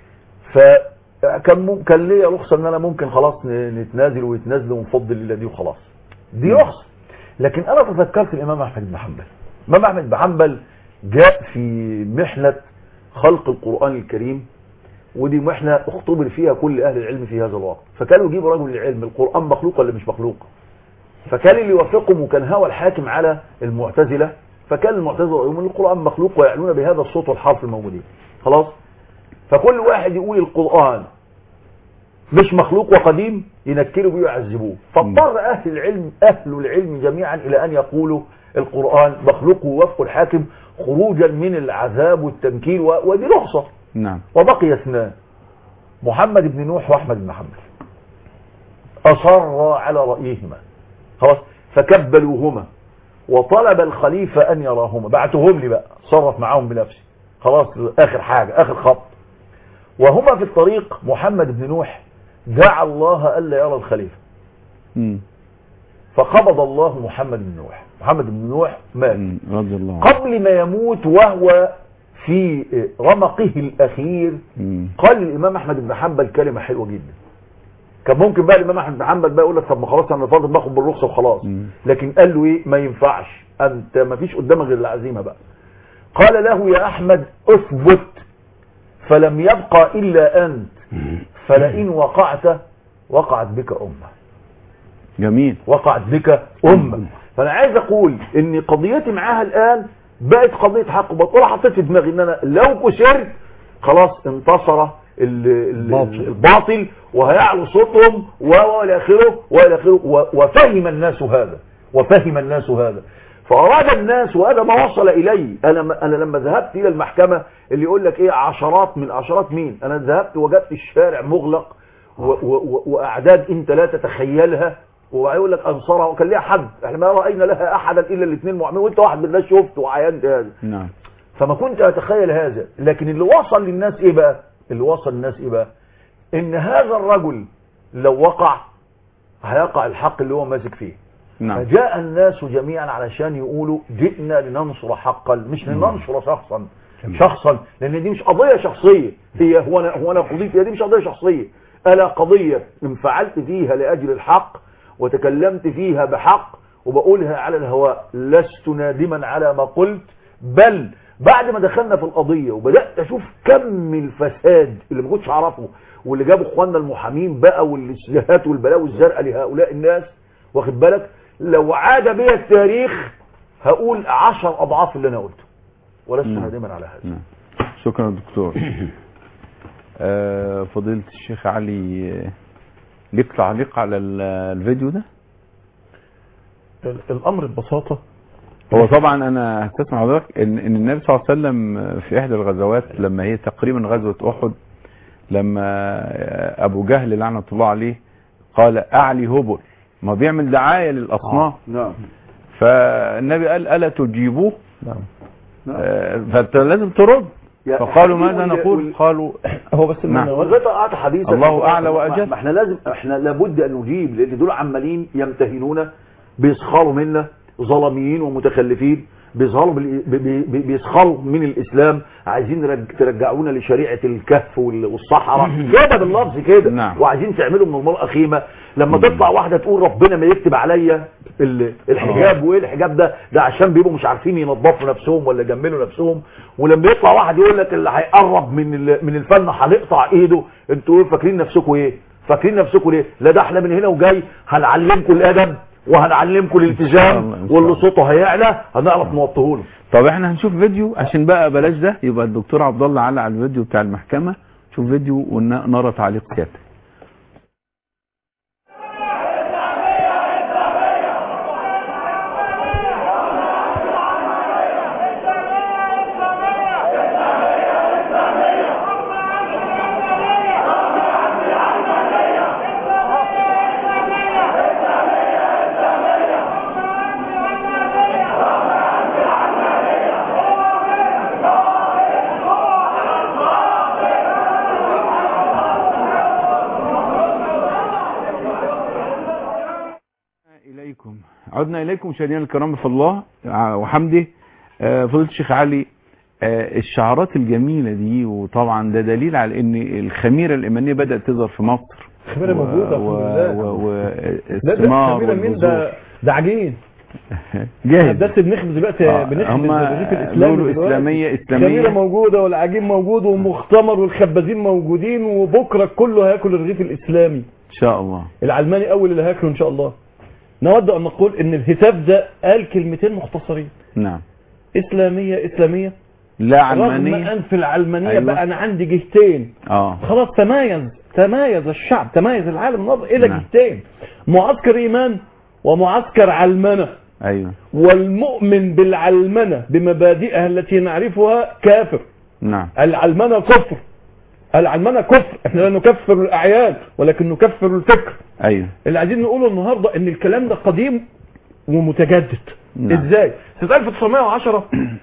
فكان مم- كان ليا رخصة ان انا ممكن خلاص ن- نتنازل ويتنازل ونفضل لله دي وخلاص دي رخصة لكن انا تذكرت الامام احمد بن حنبل الامام احمد بن حنبل جاء في محنة خلق القرآن الكريم ودي محنة اختبر فيها كل اهل العلم في هذا الوقت فكانوا يجيبوا رجل العلم القرآن مخلوق ولا مش مخلوق فكان اللي يوافقهم وكان هوى الحاكم على المعتزلة فكان المعتزلة يقولون القرآن مخلوق ويعلون بهذا الصوت والحرف الموجودين خلاص فكل واحد يقول القرآن مش مخلوق وقديم ينكروا بيه ويعذبوه فاضطر أهل العلم أهل العلم جميعا إلى أن يقولوا القرآن مخلوق ووفق الحاكم خروجا من العذاب والتنكيل و- ودي رخصة نعم وبقي اثنان محمد بن نوح واحمد بن حنبل اصر على رايهما خلاص فكبلوهما وطلب الخليفه ان يراهما بعتهم لي بقى صرف معاهم بنفسي خلاص اخر حاجه اخر خط وهما في الطريق محمد بن نوح دعا الله الا يرى الخليفه مم. فقبض الله محمد بن نوح محمد بن نوح مات مم. رضي الله عنه قبل ما يموت وهو في رمقه الاخير مم. قال الامام احمد بن حنبل كلمه حلوه جدا كان ممكن بقى الامام احمد بن حنبل بقى يقول لك طب ما خلاص انا فاضل باخد بالرخصه وخلاص مم. لكن قال له ايه ما ينفعش انت ما فيش قدامك غير العزيمه بقى قال له يا احمد اثبت فلم يبقى الا انت فلئن وقعت وقعت بك امه جميل وقعت بك أمة فأنا عايز أقول إن قضيتي معاها الآن بقت قضية حق وباطل وأنا حطيت في دماغي إن أنا لو كسرت خلاص انتصر ال- ال- الباطل. الباطل وهيعلو صوتهم و- والى اخره والى اخره و- وفهم الناس هذا وفهم الناس هذا فأراد الناس وهذا ما وصل إلي أنا, أنا لما ذهبت إلى المحكمة اللي يقول لك إيه عشرات من عشرات مين أنا ذهبت وجدت الشارع مغلق و و و وأعداد أنت لا تتخيلها ويقول لك أنصارها وكان ليها حد احنا ما رأينا لها أحدا إلا الاثنين معمين وأنت واحد من الناس شفت وعينت هذا نعم فما كنت أتخيل هذا لكن اللي وصل للناس إيه بقى اللي وصل للناس إيه بقى إن هذا الرجل لو وقع هيقع الحق اللي هو ماسك فيه نعم فجاء الناس جميعا علشان يقولوا جئنا لننصر حقا مش لننصر شخصا شخصا لان دي مش قضيه شخصيه هي هو انا هو انا قضيتي دي مش قضيه شخصيه الا قضيه انفعلت فيها لاجل الحق وتكلمت فيها بحق وبقولها على الهواء لست نادما على ما قلت بل بعد ما دخلنا في القضيه وبدات اشوف كم الفساد اللي ما كنتش اعرفه واللي جابوا اخواننا المحامين بقى والسلاحات والبلاوي الزرقاء لهؤلاء الناس واخد بالك لو عاد بي التاريخ هقول عشر اضعاف اللي انا قلته ولست نعم. نادما على هذا نعم شكرا دكتور آه، فضيلة الشيخ علي آه، ليك تعليق على ال- الفيديو ده ال- الامر ببساطه هو طبعا انا هستسمع حضرتك ان ان النبي صلى الله عليه وسلم في احدى الغزوات لما هي تقريبا غزوه احد لما ابو جهل لعنه الله عليه قال اعلي هبل ما بيعمل دعايه للاصنام نعم فالنبي قال الا تجيبوه نعم آه، فانت لازم ترد يا فقالوا حبيبي ماذا وال- نقول وال- قالوا هو بس نعم. إن أنا- وغير قطعت حديثا الله أعلى وأجل. ما احنا لازم احنا لابد ان نجيب لان دول عمالين يمتهنونا بيسخروا منا ظلميين ومتخلفين بيظهروا بال- بي- بي- بيسخروا من الاسلام عايزين نرج- ترجعونا لشريعه الكهف وال- والصحراء كده باللفظ كده نعم. وعايزين تعملوا من المراه خيمه لما تطلع واحده تقول ربنا ما يكتب عليا ال- الحجاب وايه الحجاب ده ده عشان بيبقوا مش عارفين ينظفوا نفسهم ولا يجملوا نفسهم ولما يطلع واحد يقول لك اللي هيقرب من ال- من الفن هنقطع ايده انتوا ايه فاكرين نفسكم ايه فاكرين نفسكم ليه لا ده احنا من هنا وجاي هنعلمكم الادب وهنعلمكم إن شاء الالتزام الله، إن شاء واللي الله. صوته هيعلى هنعرف نوطيه له طب احنا هنشوف فيديو عشان بقى بلاش ده يبقى الدكتور عبد الله علق على الفيديو بتاع المحكمه شوف فيديو ونرى تعليق سيادتك إليكم عدنا إليكم مشاهدينا الكرام في الله وحمده آه، فضيلة الشيخ علي آه، الشعارات الجميلة دي وطبعا ده دليل على ان الخميرة الإيمانية بدأت تظهر في مصر الخميرة موجودة الحمد لله. و... و... لا ده والثمار الخميرة مين والبذور. ده ده عجين جاهز بس بنخبز دلوقتي آه، بنخبز هم الرغيف الاسلامي بيقولوا دلوقتي. إسلامية الخميرة إسلامية موجودة والعجين موجود ومختمر والخبازين موجودين وبكرة كله هياكل الرغيف الاسلامي إن شاء الله العلماني اول اللي هياكله ان شاء الله نود ان نقول ان الهتاف ده قال كلمتين مختصرين نعم اسلامية اسلامية لا رغم علمانية ان في العلمانية أيوة. بقى انا عندي جهتين اه خلاص تمايز تمايز الشعب تمايز العالم نظر الى نعم. جهتين معسكر ايمان ومعسكر علمنه ايوه والمؤمن بالعلمنة بمبادئها التي نعرفها كافر نعم العلمنة كفر العلمنة كفر احنا لا نكفر الأعيان ولكن نكفر الفكر ايوه اللي عايزين نقوله النهاردة ان الكلام ده قديم ومتجدد نعم. ازاي سنة 1910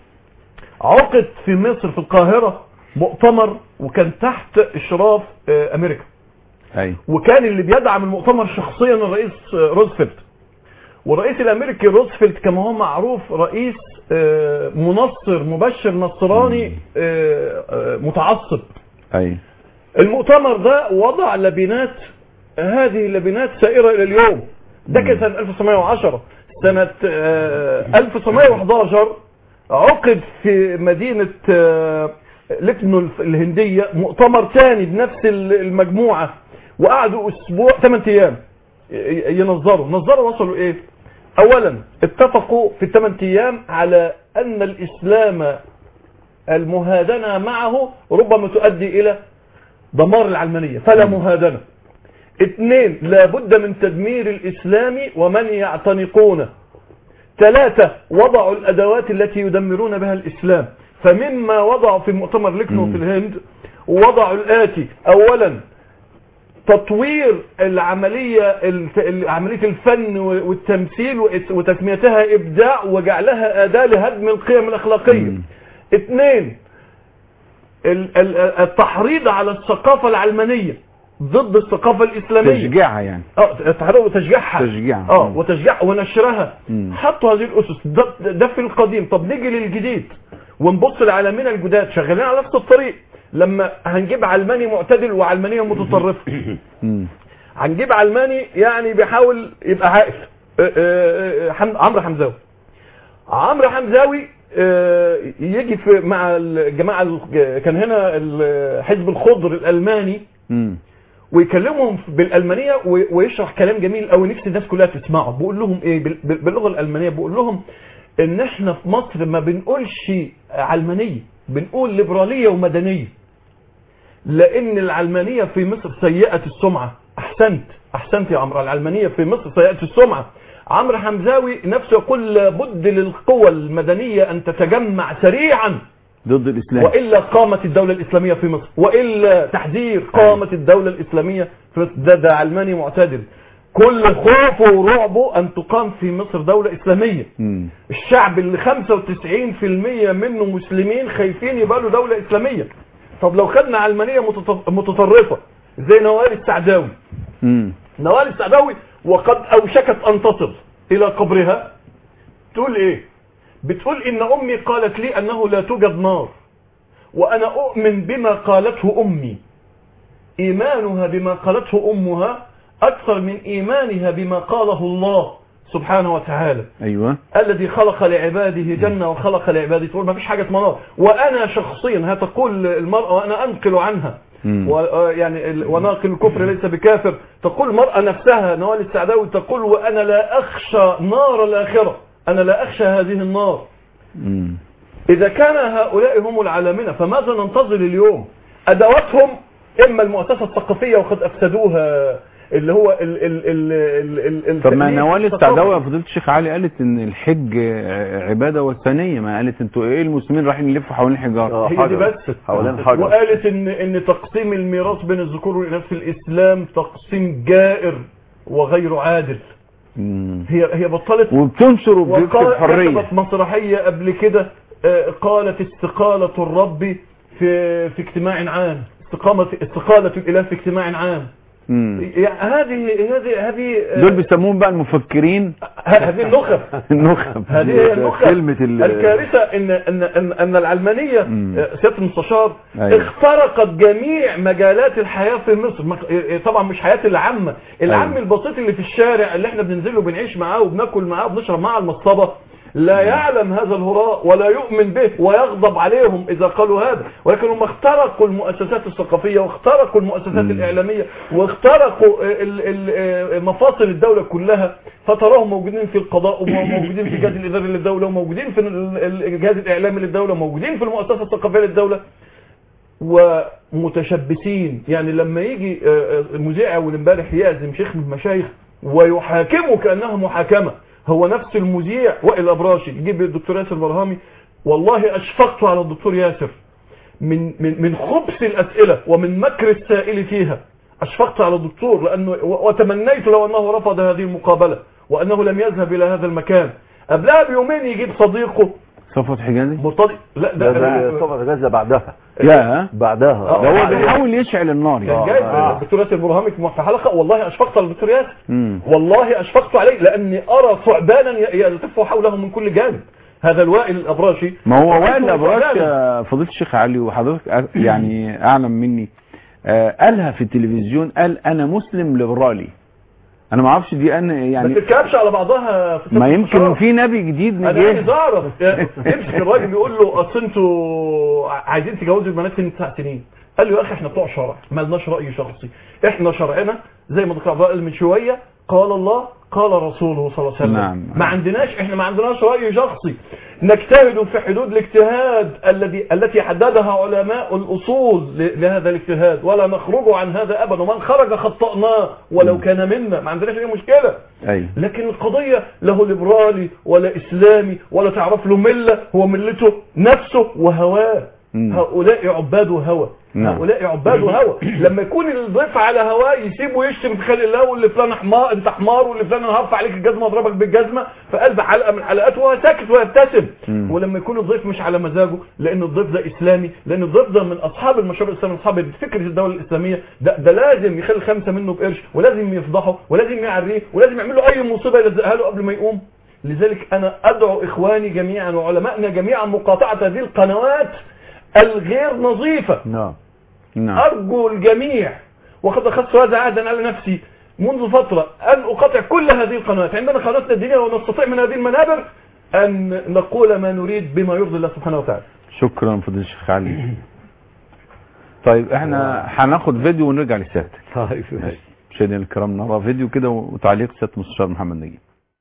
عقد في مصر في القاهرة مؤتمر وكان تحت اشراف آه، امريكا ايوه وكان اللي بيدعم المؤتمر شخصيا الرئيس آه، روزفلت والرئيس الامريكي روزفلت كما هو معروف رئيس آه، منصر مبشر نصراني آه، آه، متعصب ايوه المؤتمر ده وضع لبنات هذه اللبنات سائرة إلى اليوم ده كان سنة 1910 سنة آه، 1911 عقد في مدينة آه، لبنو الف- الهندية مؤتمر تاني بنفس ال- المجموعة وقعدوا أسبوع 8 أيام ي- ينظروا نظروا وصلوا إيه أولا اتفقوا في 8 أيام على أن الإسلام المهادنة معه ربما تؤدي إلى دمار العلمانية فلا مهادنة اثنين لابد من تدمير الإسلام ومن يعتنقونه ثلاثة وضعوا الأدوات التي يدمرون بها الإسلام فمما وضعوا في مؤتمر لكنو في الهند وضعوا الآتي أولا تطوير العملية الت- عملية الفن والتمثيل وت- وتسميتها إبداع وجعلها أداة لهدم القيم الأخلاقية اثنين ال- ال- التحريض على الثقافة العلمانية ضد الثقافة الإسلامية تشجيعها يعني اه التحريض وتشجيعها تشجيعها. اه مم. وتشجيع ونشرها مم. حطوا هذه الاسس ده, ده في القديم طب نيجي للجديد ونبص لعالمنا الجداد شغالين على نفس الطريق لما هنجيب علماني معتدل وعلمانيه متطرفه مم. هنجيب علماني يعني بيحاول يبقى عاقل آه، آه، آه، حم- عمرو حمزاوي عمرو حمزاوي آه، يجي في مع الجماعه ال- كان هنا ال- حزب الخضر الالماني مم. ويكلمهم بالالمانيه وي- ويشرح كلام جميل قوي نفس الناس كلها تسمعه بيقول لهم ايه بال- بال- باللغه الالمانيه بيقول لهم ان احنا في مصر ما بنقولش علمانيه بنقول ليبراليه ومدنيه لان العلمانيه في مصر سيئه السمعه احسنت احسنت يا عمرو العلمانيه في مصر سيئه السمعه عمرو حمزاوي نفسه يقول لابد للقوى المدنيه ان تتجمع سريعا ضد الاسلام والا قامت الدوله الاسلاميه في مصر والا تحذير قامت الدوله الاسلاميه في مصر ده, ده علماني معتدل كل خوفه ورعبه ان تقام في مصر دوله اسلاميه مم. الشعب اللي 95% منه مسلمين خايفين يبقى له دوله اسلاميه طب لو خدنا علمانيه متط- متطرفه زي نوال السعداوي مم. نوال السعداوي وقد اوشكت ان تصل الى قبرها تقول ايه بتقول ان امي قالت لي انه لا توجد نار وانا اؤمن بما قالته امي ايمانها بما قالته امها اكثر من ايمانها بما قاله الله سبحانه وتعالى ايوه الذي خلق لعباده جنة وخلق لعباده تقول ما فيش حاجة اسمها نار وأنا شخصيا هتقول المرأة وأنا أنقل عنها مم. و آه يعني ال- وناقل الكفر ليس بكافر تقول المرأة نفسها نوال السعداوي تقول وأنا لا أخشى نار الآخرة أنا لا أخشى هذه النار مم. إذا كان هؤلاء هم العالمين فماذا ننتظر اليوم أدواتهم إما المؤسسة الثقافية وقد أفسدوها اللي هو ال ال ال ال ال طب ما التأليف نوال الثقافي. السعداوي يا فضيله الشيخ علي قالت ان الحج عباده وثنيه ما قالت انتوا ايه المسلمين رايحين يلفوا حوالين الحجاره آه، هي حجر. دي بس حوالين حجر وقالت ان ان تقسيم الميراث بين الذكور والاناث في الاسلام تقسيم جائر وغير عادل مم. هي هي بطلت وبتنشر وبتكتب وقال حريه كتبت مسرحيه قبل كده آه، قالت استقاله الرب في في اجتماع عام استقامه استقاله الاله في اجتماع عام مم. يعني هذه هذه هذه آه، دول بيسموهم بقى المفكرين هذه النخب النخب هذه هي النخب كلمة ال- الكارثة ان ان ان, أن العلمانية مم. آه، سيادة المستشار أيوة. اخترقت جميع مجالات الحياة في مصر ما- آه، طبعا مش حياة العامة العام أيوة. البسيط اللي في الشارع اللي احنا بننزله وبنعيش معاه وبناكل معاه وبنشرب معاه المصطبة لا يعلم هذا الهراء ولا يؤمن به ويغضب عليهم اذا قالوا هذا ولكن هم اخترقوا المؤسسات الثقافيه واخترقوا المؤسسات مم. الاعلاميه واخترقوا ال- ال- ال- مفاصل الدوله كلها فتراهم موجودين في القضاء وموجودين في الجهاز الاداري للدوله وموجودين في ال- ال- الجهاز الاعلامي للدوله وموجودين في المؤسسه الثقافيه للدوله ومتشبثين يعني لما يجي آه، آه، المذيع اول امبارح يعزم شيخ من المشايخ ويحاكمه كانها محاكمه هو نفس المذيع وائل ابراشي يجيب الدكتور ياسر برهامي والله اشفقت على الدكتور ياسر من من من خبث الاسئله ومن مكر السائل فيها اشفقت على الدكتور لانه و- وتمنيت لو انه رفض هذه المقابله وانه لم يذهب الى هذا المكان قبلها بيومين يجيب صديقه صفوت حجازي مرتضي لا ده ده, ده طبعا غزة بعدها يا بعدها آه. ده هو آه. بيحاول يشعل النار كان يعني جايب آه. الدكتور ياسر برهامي في في حلقه والله اشفقت على الدكتور ياسر مم. والله اشفقت عليه لاني ارى ثعبانا ي- يلتف حوله من كل جانب هذا الوائل الابراشي ما هو وائل ثعبانا. ابراش يا فضيله الشيخ علي وحضرتك أ- يعني اعلم مني آه، قالها في التلفزيون قال انا مسلم ليبرالي انا ما اعرفش دي انا ما يعني تركبش على بعضها في ما ست يمكن شهور. في نبي جديد انا عايز جه اعرف يمسك الراجل يقول له اصل انتوا عايزين تجوزوا البنات من تسع سنين قال له يا اخي احنا بتوع شرع ما لناش راي شخصي احنا شرعنا زي ما دكتور عبد الله قال من شويه قال الله قال رسوله صلى الله عليه وسلم نعم. ما عندناش احنا ما عندناش رأي شخصي نجتهد في حدود الاجتهاد الذي التي حددها علماء الأصول ل- لهذا الاجتهاد ولا نخرج عن هذا أبدا ومن خرج خطأناه ولو كان منا ما عندناش أي مشكلة ايوه لكن القضية له ليبرالي ولا إسلامي ولا تعرف له ملة هو ملته نفسه وهواه مم. هؤلاء عباد هوى نعم. هؤلاء عباد هوى لما يكون الضيف على هواه يسيب ويشتم في خلق الله واللي فلان حمار انت حمار واللي فلان انا هرفع عليك الجزمه واضربك بالجزمه في قلب حلقه من الحلقات وهو ساكت ويبتسم مم. ولما يكون الضيف مش على مزاجه لان الضيف ده اسلامي لان الضيف ده من اصحاب المشروع الاسلامي اصحاب فكره الدوله الاسلاميه ده, ده لازم يخلي خمسه منه بقرش ولازم يفضحه ولازم يعريه ولازم يعمل له اي مصيبه يلزقها له قبل ما يقوم لذلك انا ادعو اخواني جميعا وعلمائنا جميعا مقاطعه هذه القنوات الغير نظيفه نعم نعم أرجو الجميع وقد أخذت هذا عهدا على نفسي منذ فترة أن أقاطع كل هذه القنوات عندنا قناتنا الدينية ونستطيع من هذه المنابر أن نقول ما نريد بما يرضي الله سبحانه وتعالى شكرا فضيلة الشيخ علي طيب احنا هناخد فيديو ونرجع لسيادتك طيب مشاهدينا الكرام نرى فيديو كده وتعليق سيادة المستشار محمد نجيب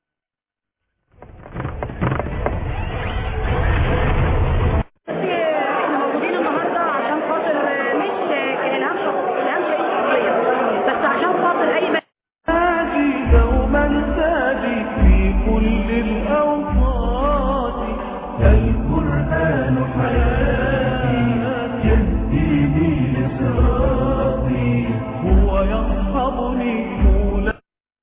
احنا موجودين النهارده عشان خاطر مش الهام شخص الهام شيء شخصيا بس عشان خاطر اي بني هادي دوما هادي في كل الأوقات القرآن حياتي يهديني لصراطي هو يصحبني طول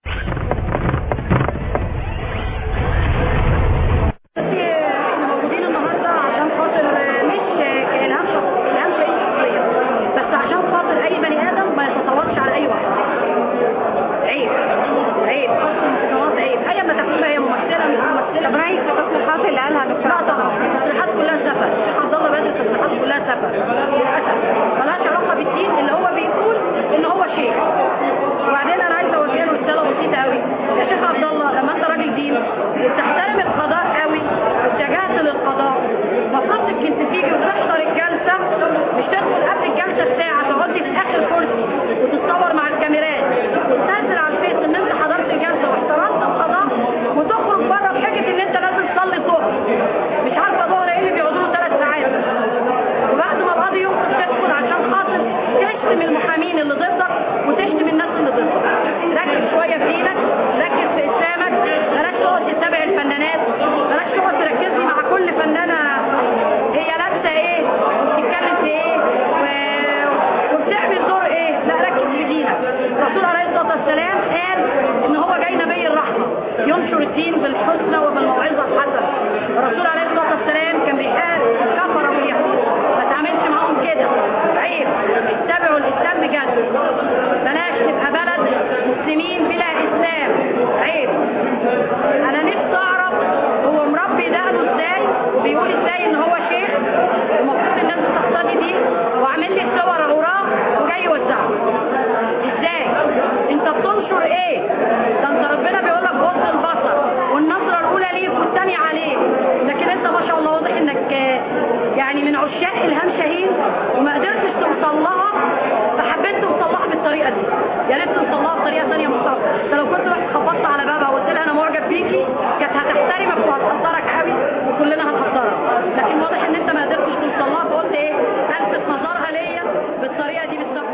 احنا موجودين النهارده عشان خاطر مش الهام شخص الهام شيء شخصيا بس عشان خاطر اي بني ادم ما يتطورش على اي واحد عيب عيب خلاص عيب اي ما تكون هي ممثله مش ممثله طب رايك في التصريحات اللي قالها دكتور لا طبعا التصريحات كلها سفر الشيخ عبد الله بدر التصريحات كلها سفر للاسف ملهاش علاقه بالدين اللي هو بيقول ان هو شيخ وبعدين انا عايزه اوجه له رساله بسيطه قوي يا شيخ عبد الله لما انت راجل دين وبتحترم القضاء قوي واتجهت للقضاء المفروض انك انت تيجي وتحضر الجلسه مش تدخل قبل الجلسه بساعه تقعدي في اخر كرسي وتتصور مع الكاميرات وتنزل على الفيس ان انت حضرت الجلسه واحترمت القضاء وتخرج بره بحجه ان انت لازم تصلي الظهر مش عارفه ظهر ايه اللي بيقعدوا له ثلاث ساعات وبعد ما القاضي يخرج تدخل عشان خاطر تشتم المحامين اللي ضدك وتشتم الناس اللي ضدك ركز شويه في ايدك ركز في اسلامك بلاش تقعد تتابع الفنانات بلاش تقعد تركز لي مع كل فنانه هي لابسه ايه وبتتكلم في ايه و- وبتعمل دور ايه لا ركز في دينك الرسول عليه الصلاه والسلام قال ان هو جاي نبي الرحمه ينشر الدين بالحسنى وبالموعظه الحسنه الرسول عليه الصلاه والسلام كان بيحارب الكفره واليهود ما تعملش معاهم كده عيب اتبعوا الاسلام بجد بلاش تبقى بلد مسلمين بلا اسلام عيب انا نفسي اعرف هو مربي دقنه ازاي وبيقول ازاي ان هو شيخ المفروض الناس تقتدي بيه وعامل لي صور عوراه وجاي يوزعها ازاي انت بتنشر ايه ده انت ربنا بيقول لك غض البصر والنظره الاولى ليك والثانيه عليك لكن انت ما شاء الله واضح انك آه، يعني من عشاق الهام شاهين وما قدرتش توصل لها فحبيت توصل لها بالطريقه دي يا ريت توصل لها بطريقه ثانيه مختلفه انت لو كنت رحت خبطت على بابها وقلت لها انا معجب بيكي كانت هتحترمك وهتقدرك قوي وكلنا هنقدرك لكن واضح ان انت ما قدرتش توصل لها فقلت ايه الفت نظرها ليا بالطريقه دي بالظبط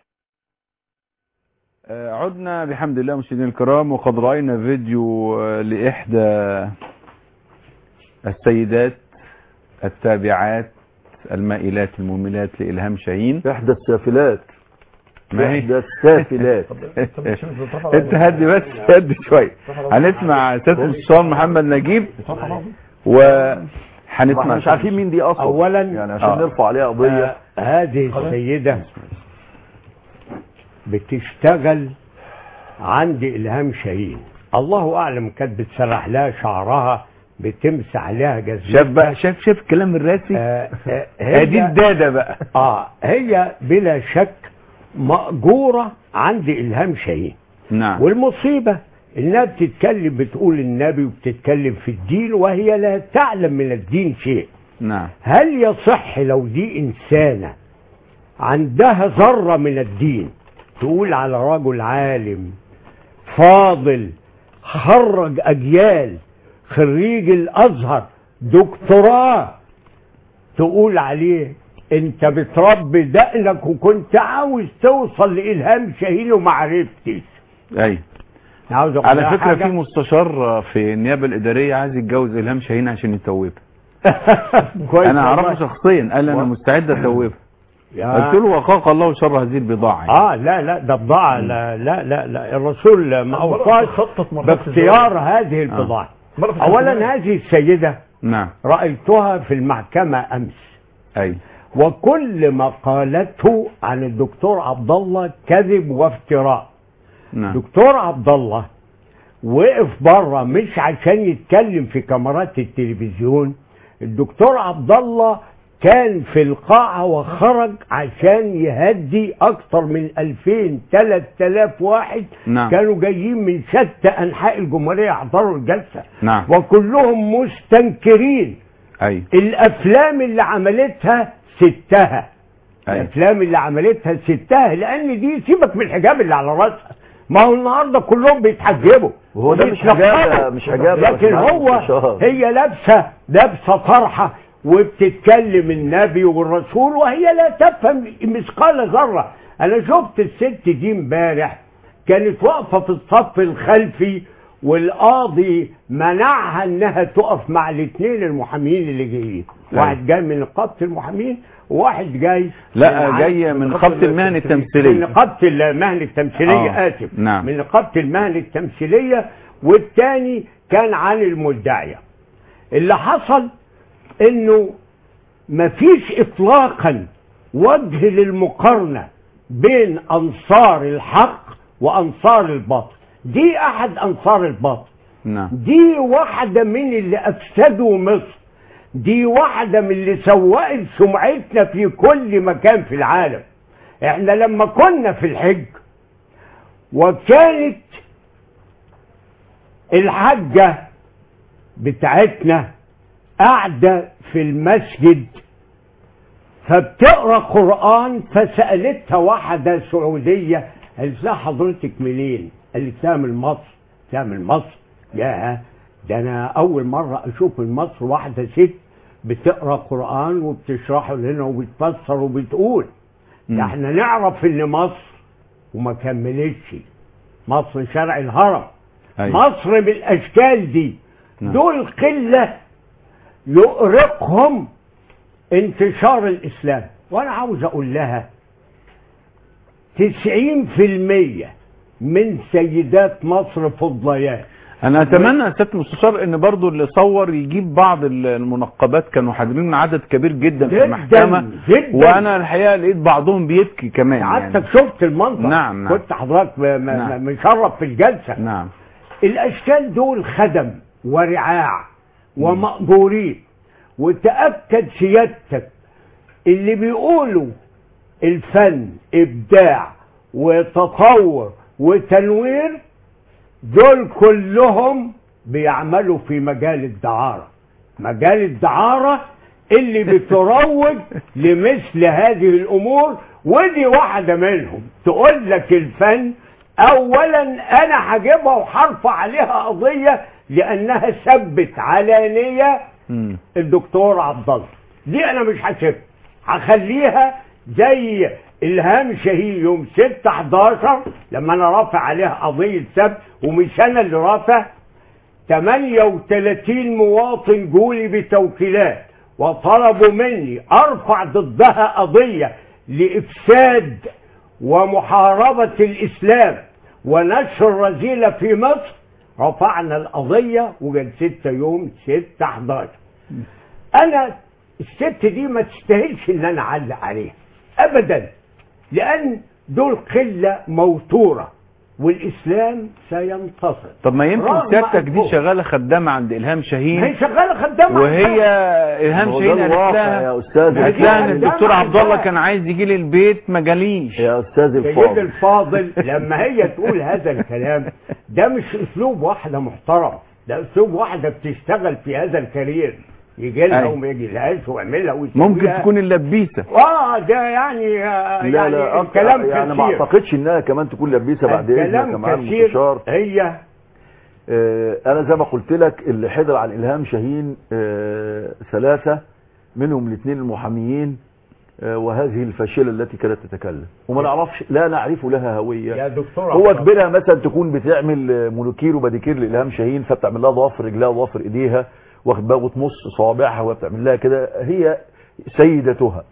آه، عدنا بحمد الله مشاهدينا الكرام وقد رأينا فيديو آه، لإحدى السيدات التابعات المائلات المميلات لإلهام شاهين إحدى السافلات ما هي؟ إحدى السافلات انت هدي بس هدي شوية هنسمع سيادة المستشار محمد نجيب و احنا هنسمع مش عارفين مين دي اصلا أولاً، يعني عشان آه. نرفع عليها قضيه آه، هذه السيدة بتشتغل عند إلهام شاهين الله أعلم كانت بتسرح لها شعرها بتمسح لها جزمتها شاف بقى شاف شاف الكلام الراسي آه، آه، ادي هي, الدادة بقى آه هي بلا شك مأجورة عند إلهام شاهين نعم والمصيبة إنها بتتكلم بتقول النبي وبتتكلم في الدين وهي لا تعلم من الدين شيء نعم هل يصح لو دي إنسانة عندها ذرة من الدين تقول على رجل عالم فاضل خرج اجيال خريج الازهر دكتوراه تقول عليه انت بتربي دقنك وكنت عاوز توصل لالهام شاهين وما عرفتش ايوه عاوز أقول على لها فكره حاجة؟ في مستشار في النيابه الاداريه عايز يتجوز الهام شاهين عشان يتوبها كويس انا اعرفه والله. شخصيا قال لي انا و- مستعد اتوبها يا- قلت له وقاك الله شر هذه البضاعه يعني. اه لا لا ده بضاعة لا لا لا, لا الرسول ما اوصاش خطط مرحلة باختيار هذه البضاعة مرة في اولا الخمسينات. هذه السيدة نعم رأيتها في المحكمة امس ايوه وكل ما قالته عن الدكتور عبد الله كذب وافتراء نعم دكتور عبد الله وقف بره مش عشان يتكلم في كاميرات التلفزيون الدكتور عبد الله كان في القاعة وخرج عشان يهدي أكتر من 2000 3000 واحد نعم. كانوا جايين من شتى أنحاء الجمهورية يحضروا الجلسة نعم وكلهم مستنكرين ايوه الأفلام اللي عملتها ستها ايوه الافلام اللي عملتها ستها لان دي سيبك من الحجاب اللي على راسها ما هو النهارده كلهم بيتحجبوا وهو ده مش وبيتنقبوا. حجاب مش حجاب يا لكن أستاذ هو مستشار. هي لابسه لابسه طرحه وبتتكلم النبي والرسول وهي لا تفهم مثقال ذره انا شفت الست دي امبارح كانت واقفه في الصف الخلفي والقاضي منعها انها تقف مع الاثنين المحامين اللي جايين واحد جاي من نقابه المحامين وواحد جاي لا من جايه من نقابه المهن من التمثيليه نقابة المهن التمثيلية آه، آسف نعم. من نقابة المهن التمثيلية والتاني كان عن المدعية اللي حصل انه مفيش اطلاقا وجه للمقارنة بين انصار الحق وانصار الباطل دي احد انصار الباطل نعم دي واحدة من اللي افسدوا مصر دي واحدة من اللي سوقت سمعتنا في كل مكان في العالم احنا لما كنا في الحج وكانت الحجة بتاعتنا قاعدة في المسجد فبتقرا قرآن فسألتها واحدة سعودية قالت لها حضرتك منين؟ قالت لها من مصر قالت لها من مصر يا ده انا اول مرة اشوف من مصر واحدة ست بتقرا قرآن وبتشرحه لنا وبتفسر وبتقول ده مم. احنا نعرف ان مصر وما كملتش مصر شرع الهرم أيوة. مصر بالاشكال دي نعم. دول قله يؤرقهم انتشار الاسلام وانا عاوز اقول لها تسعين في المية من سيدات مصر فضليات انا اتمنى يا سياده المستشار ان برضو اللي صور يجيب بعض المنقبات كانوا حاضرين عدد كبير جدا في جداً، المحكمه جداً. وانا الحقيقه لقيت بعضهم بيبكي كمان سعادتك يعني. شفت المنظر نعم، نعم. كنت حضرتك م- م- نعم. مشرف في الجلسه نعم الاشكال دول خدم ورعاع ومأجورين وتأكد سيادتك اللي بيقولوا الفن ابداع وتطور وتنوير دول كلهم بيعملوا في مجال الدعارة مجال الدعارة اللي بتروج لمثل هذه الامور ودي واحدة منهم تقول لك الفن اولا انا هجيبها وهرفع عليها قضية لانها ثبت علانية مم. الدكتور عبد الله دي انا مش هسيبها هخليها زي الهام شهي يوم 6 11 لما انا رافع عليها قضيه سب ومش انا اللي رافع 38 مواطن جولي بتوكيلات وطلبوا مني ارفع ضدها قضيه لافساد ومحاربه الاسلام ونشر الرذيله في مصر رفعنا القضيه وجلستها يوم 6 11 انا الست دي ما تستاهلش ان انا اعلق عليها ابدا لان دول قله موتوره والاسلام سينتصر طب ما يمكن رغم سيادتك دي أنفهم. شغاله خدامه عند الهام هي شاهين شغاله خدامه وهي الهام هو ده شاهين قالت الواقع لها يا أستاذ قالت لها ان الفاضل. الدكتور ده عبد الله مع كان عايز يجي لي البيت ما جاليش يا أستاذ سيد الفاضل الفاضل لما هي تقول هذا الكلام ده مش اسلوب واحده محترم ده اسلوب واحده بتشتغل في هذا الكارير يجي لها أيوة. وما يجيلهاش ويعملها ويسويها ممكن تكون اللبيسه اه ده يعني آه، لا يعني لا الكلام يعني ما كثير اعتقدش انها كمان تكون لبيسه بعد اذنك يا الكلام معالي كثير المستشار هي آه، انا زي ما قلت لك اللي حضر عن الهام شاهين آه، ثلاثة منهم الاثنين المحاميين آه، وهذه الفاشلة التي كانت تتكلم وما نعرفش لا نعرف لها هوية يا دكتور هو عبد- كبيرها مثلا تكون بتعمل آه، مونوكير وباديكير لإلهام شاهين فبتعمل لها ضوافر رجلها وضوافر ايديها واخد بالك وتمص صوابعها وبتعمل لها كده هي سيدتها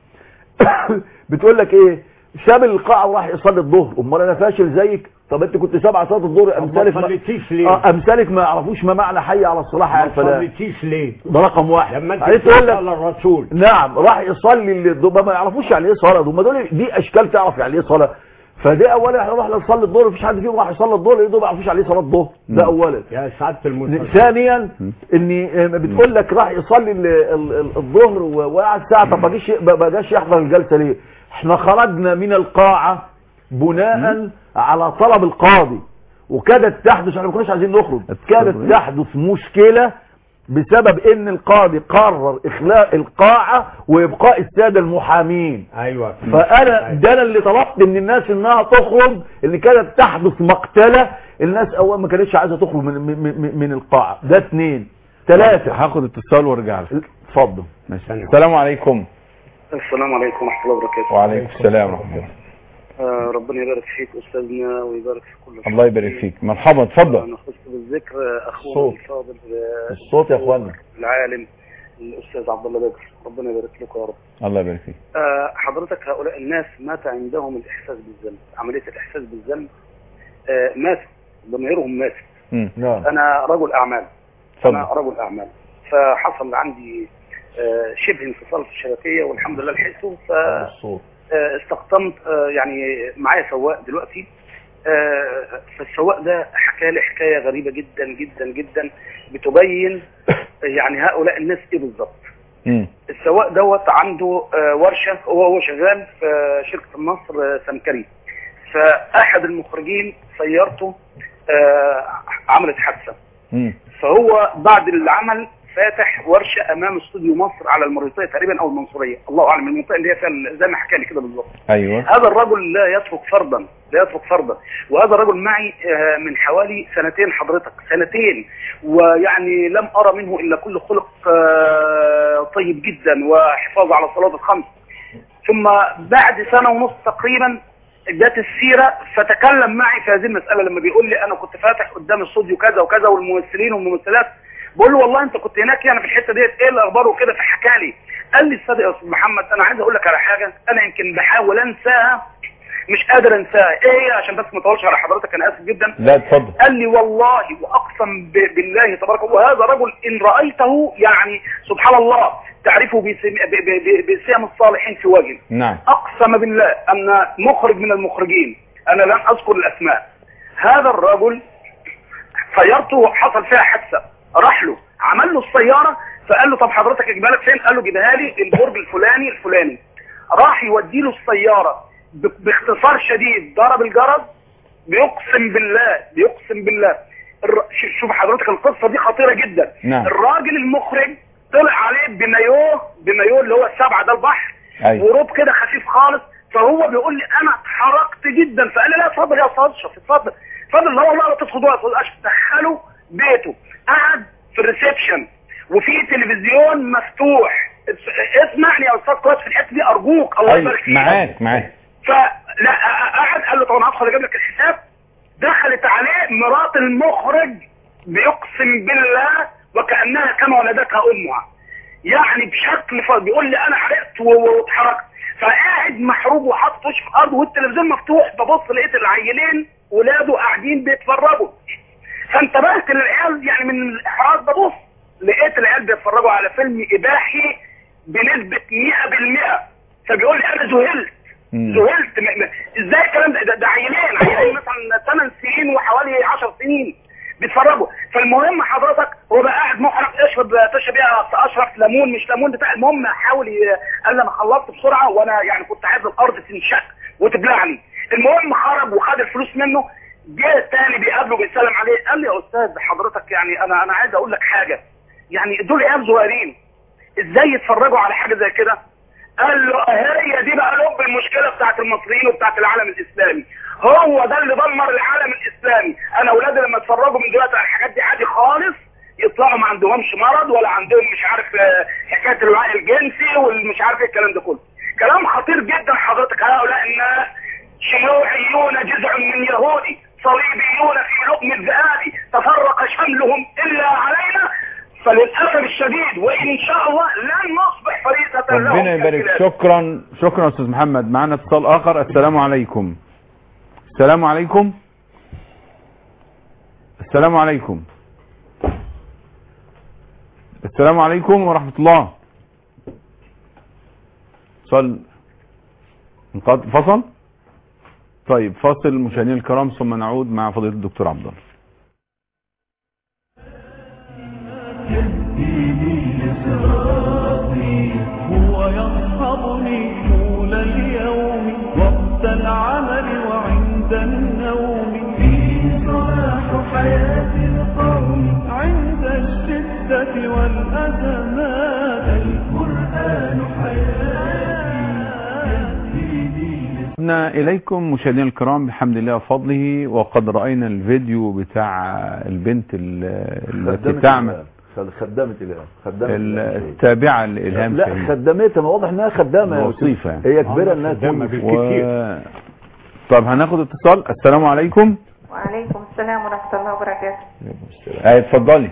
بتقول لك ايه ساب القاعه وراح يصلي الظهر امال انا فاشل زيك طب انت كنت سابع صلاه الظهر طب امثالك ما ما صليتيش ليه؟ آه، امثالك ما يعرفوش ما معنى حي على الصلاه حي على ما الفلاح صليتيش ليه؟ ده رقم واحد لما انت عايز تقول لك على الرسول نعم راح يصلي اللي دول ما يعرفوش يعني ايه صلاه هم دول دي اشكال تعرف يعني ايه صلاه فده اولا احنا رحنا نصلي الظهر مفيش حد فيهم راح يصلي الظهر دول ما يعرفوش يعني ايه صلاه الظهر ده اولا يا سعاده المستشار ثانيا ان بتقول لك راح يصلي ال- ال- ال- الظهر و- وقعد ساعه طب ما جاش ما جاش يحضر الجلسه ليه؟ احنا خرجنا من القاعه بناء على طلب القاضي وكادت تحدث احنا ما كناش عايزين نخرج كانت تحدث مشكله بسبب ان القاضي قرر اخلاء القاعه وابقاء الساده المحامين ايوه فانا ده انا اللي طلبت من الناس انها تخرج اللي كانت تحدث مقتله الناس اول ما كانتش عايزه تخرج من من, من, من القاعه ده اثنين ثلاثه هاخد اتصال وارجع لك اتفضل ماشي السلام عليكم السلام عليكم ورحمة الله وبركاته وعليكم السلام ورحمه الله آه ربنا يبارك فيك أستاذنا ويبارك في كل الله يبارك فيك مرحبا اتفضل أنا خصت بالذكر آه، أخونا الصوت. الفاضل آه، الصوت يا اخوانا العالم الأستاذ عبد الله بدر ربنا يبارك لكم يا رب الله يبارك فيك آه حضرتك هؤلاء الناس مات عندهم الإحساس بالذنب عملية الإحساس بالذنب آه ماتوا ضميرهم مات مم. نعم أنا رجل أعمال أنا اتفضل رجل أعمال فحصل عندي آه شبه انفصال في الشبكية والحمد لله لحقته ف الصوت آه، استقطمت آه، يعني معايا سواق دلوقتي آه، فالسواق ده حكى لي حكايه غريبه جدا جدا جدا بتبين يعني هؤلاء الناس ايه بالظبط مم. السواق دوت عنده آه، ورشه هو هو شغال في شركه النصر آه، سمكري فاحد المخرجين سيارته آه، عملت حادثه مم. فهو بعد العمل فاتح ورشه امام استوديو مصر على المريطيه تقريبا او المنصوريه الله اعلم المنطقه اللي هي فيها زي ما حكى لي كده بالظبط ايوه هذا الرجل لا يترك فردا لا يترك فردا وهذا الرجل معي آه، من حوالي سنتين حضرتك سنتين ويعني لم أرى منه إلا كل خلق آه، طيب جدا وحفاظ على الصلاة الخمس ثم بعد سنة ونص تقريبا جت السيرة فتكلم معي في هذه المسألة لما بيقول لي أنا كنت فاتح قدام الاستوديو كذا وكذا والممثلين والممثلات بقول له والله انت كنت هناك يعني في الحته ديت ايه الاخبار وكده فحكى لي قال لي الصادق يا استاذ محمد انا عايز اقول لك على حاجه انا يمكن بحاول انساها مش قادر انساها ايه هي عشان بس ما اطولش على حضرتك انا اسف جدا لا اتفضل قال لي والله واقسم ب- بالله تبارك وهذا رجل ان رايته يعني سبحان الله تعرفه بسم- ب- ب- ب- بسيم الصالحين في وجهه نعم اقسم بالله ان مخرج من المخرجين انا لن اذكر الاسماء هذا الرجل سيارته حصل فيها حادثه راح له عمل له السياره فقال له طب حضرتك اجيبها لك فين قال له جيبها لي البرج الفلاني الفلاني راح يودي له السياره ب- باختصار شديد ضرب الجرس بيقسم بالله بيقسم بالله الر- ش- شوف حضرتك القصه دي خطيره جدا نعم. الراجل المخرج طلع عليه بمايوه بمايوه اللي هو السبعه ده البحر ايوه وروب كده خفيف خالص فهو بيقول لي انا اتحركت جدا فقال لي لا اتفضل يا استاذ اشرف اتفضل اتفضل لا والله لا تدخل يا استاذ اشرف دخله بيته قعد في الريسبشن وفي تلفزيون مفتوح اس- اسمعني يا استاذ كويس في الحته دي ارجوك الله ايوه يبارك فيك معاك معاك فلا قعد قال له طب انا هدخل اجيب لك الحساب دخلت عليه مرات المخرج بيقسم بالله وكانها كما ولدتها امها يعني بشكل ف... بيقول لي انا حرقت و- و- واتحركت فقاعد محروب وحاطط وشه في الارض والتلفزيون مفتوح ببص لقيت العيلين ولاده قاعدين بيتفرجوا فانتبهت للعيال يعني من الاحراج ببص لقيت العيال بيتفرجوا على فيلم اباحي بنسبه 100% فبيقول لي انا ذهلت مم. ذهلت م- م- ازاي الكلام ده ده, ده عيلين عيلين مثلا 8 سنين وحوالي 10 سنين بيتفرجوا فالمهم حضرتك هو بقى قاعد محرق اشرب تشرب ايه يا أستاذ اشرف ليمون مش ليمون بتاع المهم حاول ي- قال لي انا خلصت بسرعه وانا يعني كنت عايز الارض تنشق وتبلعني المهم خرج وخد الفلوس منه جه تاني بيقابله بيسلم عليه قال لي يا استاذ حضرتك يعني انا انا عايز اقول لك حاجه يعني دول عيال صغيرين ازاي يتفرجوا على حاجه زي كده قال له هي دي بقى لب المشكله بتاعت المصريين وبتاعت العالم الاسلامي هو ده اللي دمر العالم الاسلامي انا اولادي لما اتفرجوا من دلوقتي على الحاجات دي عادي خالص يطلعوا ما عندهمش مرض ولا عندهم مش عارف آه، حكايه الوعي الجنسي والمش عارف ايه الكلام ده كله كلام خطير جدا حضرتك هؤلاء الناس شيوعيون جزع من يهودي صليبيون في لقم الذئاب تفرق شملهم الا علينا فللاسف الشديد وان شاء الله لن نصبح فريسه لهم ربنا يبارك كالكلاب. شكرا شكرا استاذ محمد معنا اتصال اخر السلام عليكم السلام عليكم السلام عليكم السلام عليكم ورحمة الله اتصال انقض فصل طيب فاصل مشاهدينا الكرام ثم نعود مع فضيلة الدكتور عبد الله هو يصحبني طول اليوم وقت العمل وعند النوم فيه صلاح حياة القوم عند الشدة والأزمات القرآن حياتي عدنا إليكم مشاهدينا الكرام بحمد الله وفضله وقد رأينا الفيديو بتاع البنت ال- التي خدمت تعمل الإلهام. خد- خدمت الإلهام خدمت ال- الإلهام. التابعة لإلهام لا شاهين خدمتها ما واضح انها خدامه يا أستاذ. وصيفة يعني. هي كبيره انها خدامة تكون بالكتير. و... طب هناخد اتصال السلام عليكم وعليكم السلام ورحمة الله وبركاته اه اتفضلي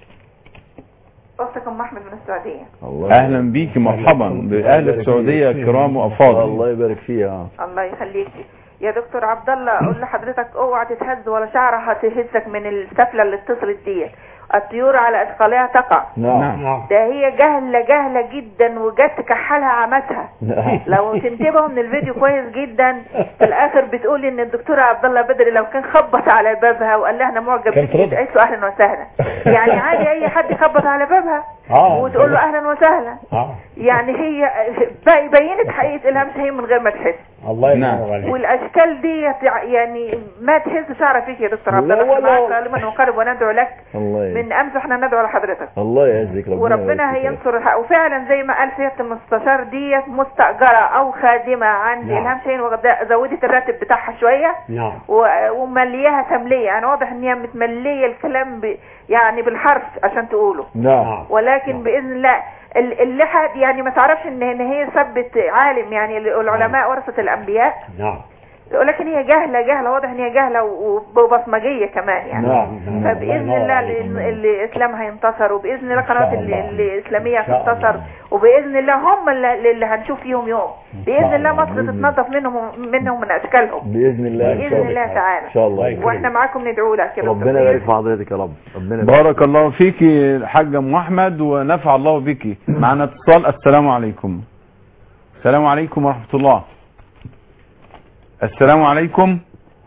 أختكم أحمد من السعودية الله اهلا بيكي مرحبا باهل السعودية كرام وافاضل الله يبارك فيها الله يخليك يا دكتور عبد الله اقول لحضرتك اوعى تتهز ولا شعرها تهزك من السفلة اللي اتصلت ديت الطيور على اثقالها تقع نعم ده هي جهلة جهلة جدا وجت كحلها عمتها نعم لو تنتبهوا من الفيديو كويس جدا في الاخر بتقول ان الدكتور عبد الله بدري لو كان خبط على بابها وقال لها انا معجب كان بيك ترد. قالت له اهلا وسهلا يعني عادي اي حد يخبط على بابها آه. وتقول له اهلا وسهلا اه يعني هي بي- بينت حقيقة الهام شاهين من غير ما تحس الله نعم. ينور عليك والاشكال دي يعني ما تحس شعر فيك يا دكتور عبد لا الله احنا ولا- معاك غالبا ونقرب وندعو لك الله ي- من امس احنا ندعو لحضرتك الله يعزك ربنا وربنا يبارك فيك. هينصر الحق وفعلا زي ما قال سياده المستشار ديت مستاجره او خادمه عند نعم. الهام شاهين واخدة- زودت الراتب بتاعها شويه نعم و- وملياها تمليه يعني واضح ان هي متمليه الكلام ب يعني بالحرف عشان تقوله نعم ولكن باذن الله ال- اللحى يعني ما تعرفش ان ان هي ثبت عالم يعني العلماء ورثه الانبياء نعم ولكن هي جهله جهله واضح ان هي جهله وبصمجيه كمان يعني نعم نعم. فباذن ينور الله عليك. ال- الاسلام هينتصر وباذن الله قنوات شاء ال- الله. الاسلاميه إن شاء هتنتصر الله. وباذن الله هم اللي اللي هنشوف فيهم يوم باذن الله الله. مصر تتنظف منهم منهم من اشكالهم باذن الله ان شاء باذن الله الله تعالى ان شاء الله الله واحنا معاكم ندعو لك يا دكتور ربنا خير. يبارك في حضرتك يا رب ربنا يبارك بارك الله فيكي الحاج ام احمد ونفع الله بك معنا اتصال السلام عليكم السلام عليكم ورحمة الله السلام عليكم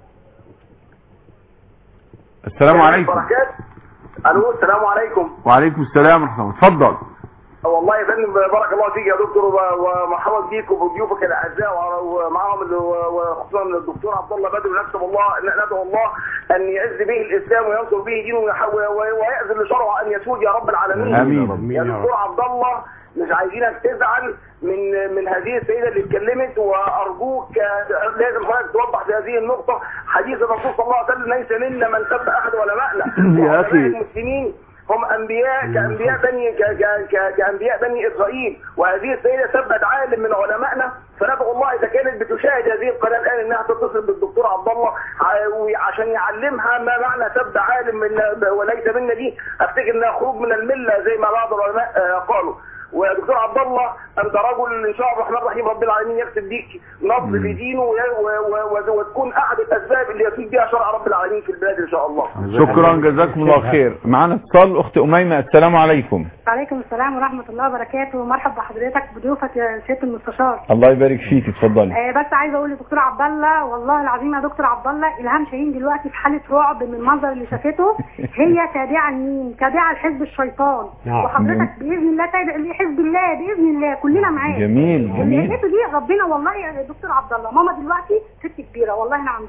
السلام عليكم الو السلام عليكم وعليكم السلام ورحمة الله اتفضل والله يا فندم بارك الله فيك يا دكتور و- ومرحبا بيك وبضيوفك الاعزاء وع- ومعهم ال- و- وخصوصا الدكتور عبد الله بدر ونكتب الله ندعو الله ان يعز به الاسلام وينصر به دينه ويح- و- ويأذن لشرعه ان يسود يا رب العالمين امين يا دكتور عبد الله مش عايزينك تزعل من من هذه السيده اللي اتكلمت وارجوك آه، لازم حضرتك توضح في هذه النقطه حديث الرسول صلى الله عليه وسلم ليس منا من سب احد ولمائنا يا أخي. المسلمين هم انبياء كانبياء بني ك- ك- ك- كانبياء بني اسرائيل وهذه السيده سبت عالم من علمائنا فندعو الله اذا كانت بتشاهد هذه القناه الان انها تتصل بالدكتور عبد الله ع- عشان يعلمها ما معنى سب عالم من وليس منا دي افتكر انها خروج من المله زي ما بعض العلماء آه، قالوا ويا دكتور عبد الله انت رجل ان شاء الله الرحمن الرحيم رب العالمين يكتب بيك نصر في دينه و- و- و- وتكون احد الاسباب اللي يفيد بها شرع رب العالمين في البلاد ان شاء الله شكرا جزاكم الله خير معنا اتصال اخت اميمة السلام عليكم وعليكم السلام ورحمة الله وبركاته ومرحب بحضرتك بضيوفك يا سيادة المستشار الله يبارك فيك اتفضلي آه بس عايزة اقول لدكتور عبد الله والله العظيم يا دكتور عبد الله الهام شاهين دلوقتي في حالة رعب من المنظر اللي شافته هي تابعة لمين؟ تابعة لحزب الشيطان نعم. وحضرتك بإذن الله تابع لحزب الله بإذن الله كلنا معاك جميل جميل اللي دي ربنا والله يا دكتور عبد الله ماما دلوقتي ست كبيرة والله انا عندها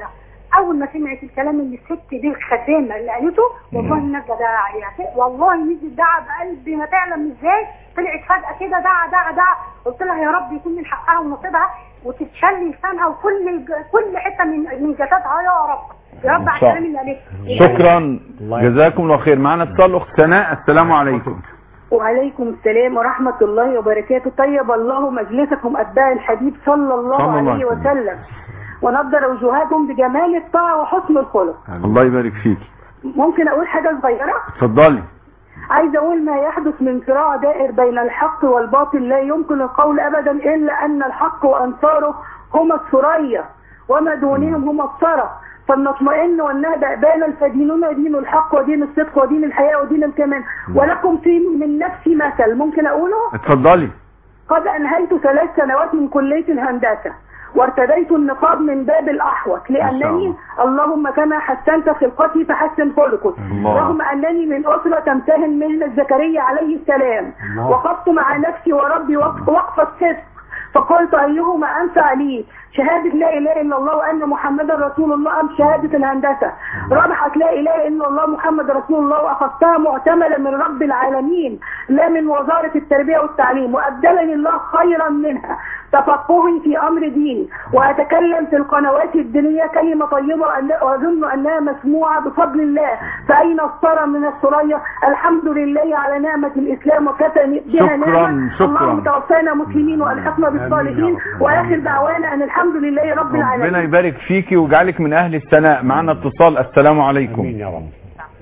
اول ما سمعت الكلام اللي الست دي الخدامه اللي قالته والله الناس دعا عليها والله نزل دعا بقلبي ما تعلم ازاي طلعت فجاه كده دعا دعا دعا قلت لها يا رب يكون من حقها ونصيبها وتتشل لسانها وكل كل حته من من جسدها يا رب يا رب على شاء. الكلام اللي قالته شكرا جزاكم الله خير معنا اتصال اخت سناء السلام عليكم وعليكم السلام ورحمة الله وبركاته طيب الله مجلسكم أتباع الحبيب صلى الله صلى الله عليه عليه وسلم ونضر وجوهكم بجمال الطاعة وحسن الخلق الله يبارك فيك ممكن أقول حاجة صغيرة اتفضلي عايزة أقول ما يحدث من صراع دائر بين الحق والباطل لا يمكن القول أبدا إلا أن الحق وأنصاره هما الثريا وما دونهم هما الثرى فلنطمئن ونهدأ بالا فديننا دين الحق ودين الصدق ودين الحياة ودين الكمال ولكم في من نفسي مثل ممكن أقوله اتفضلي قد أنهيت ثلاث سنوات من كلية الهندسة وارتديت النقاب من باب الأحوط لأنني اللهم كما حسنت خلقتي فحسن خلقي الله. رغم أنني من أسرة تمتهن مهنة زكريا عليه السلام الله. وقفت مع نفسي وربي وق- وقفة صدق فقلت أيهما أنفع لي شهادة لا إله إلا الله وأن محمدا رسول الله أم شهادة الهندسة ربحت لا إله إلا الله محمد رسول الله وأخذتها معتملا من رب العالمين لا من وزارة التربية والتعليم وأبدلني الله خيرا منها تفقهي في أمر ديني وأتكلم في القنوات الدينية كلمة طيبة وأن- وأظن أنها مسموعة بفضل الله فأين الثرى من الثريا الحمد لله على نعمة الإسلام وكفى بها شكراً، نعمة شكراً. اللهم توفانا مسلمين وألحقنا بالصالحين وآخر دعوانا أن الحمد لله رب ربنا العالمين يبارك فيكي ويجعلك من اهل الثناء معنا اتصال السلام عليكم يا رب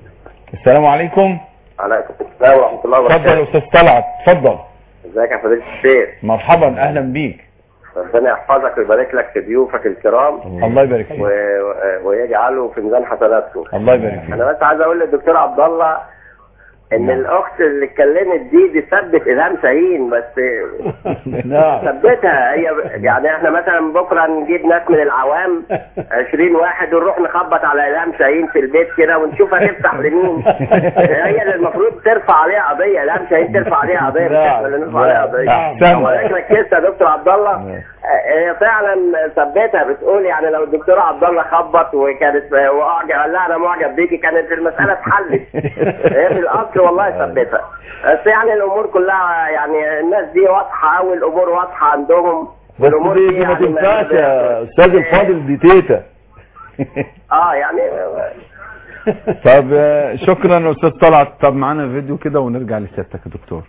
السلام عليكم عليكم السلام ورحمة الله اتفضل يا وبركاته استاذ طلعت اتفضل ازيك يا فضيلة الشيخ مرحبا اهلا بيك ربنا يحفظك ويبارك لك في ضيوفك الكرام الله يبارك فيك و... و- ويجعله في ميزان حسناتكم الله يبارك فيك انا بس عايز اقول للدكتور عبد الله ان الاخت اللي اتكلمت دي دي ثبت الهام شاهين بس نعم ثبتها هي يعني احنا مثلا بكره نجيب ناس من العوام 20 واحد ونروح نخبط على الهام شاهين في البيت كده ونشوف هتفتح لمين هي اللي المفروض ترفع عليها قضيه الهام شاهين ترفع عليها قضيه مش احنا اللي نرفع عليها قضيه أحسن. ولكن ركزت يا دكتور عبد الله هي فعلا ثبتها بتقول يعني لو الدكتور عبد الله خبط وكانت واعجب قال لها انا معجب بيكي كانت المساله اتحلت هي في الاصل والله ثبتها بس يعني الامور كلها يعني الناس دي واضحه قوي الامور واضحه عندهم بس والامور دي, دي ما يعني تنفعش يا استاذ الفاضل دي تيتا اه يعني طب آه، شكرا يا استاذ طلعت طب معانا فيديو كده ونرجع لسيادتك يا دكتور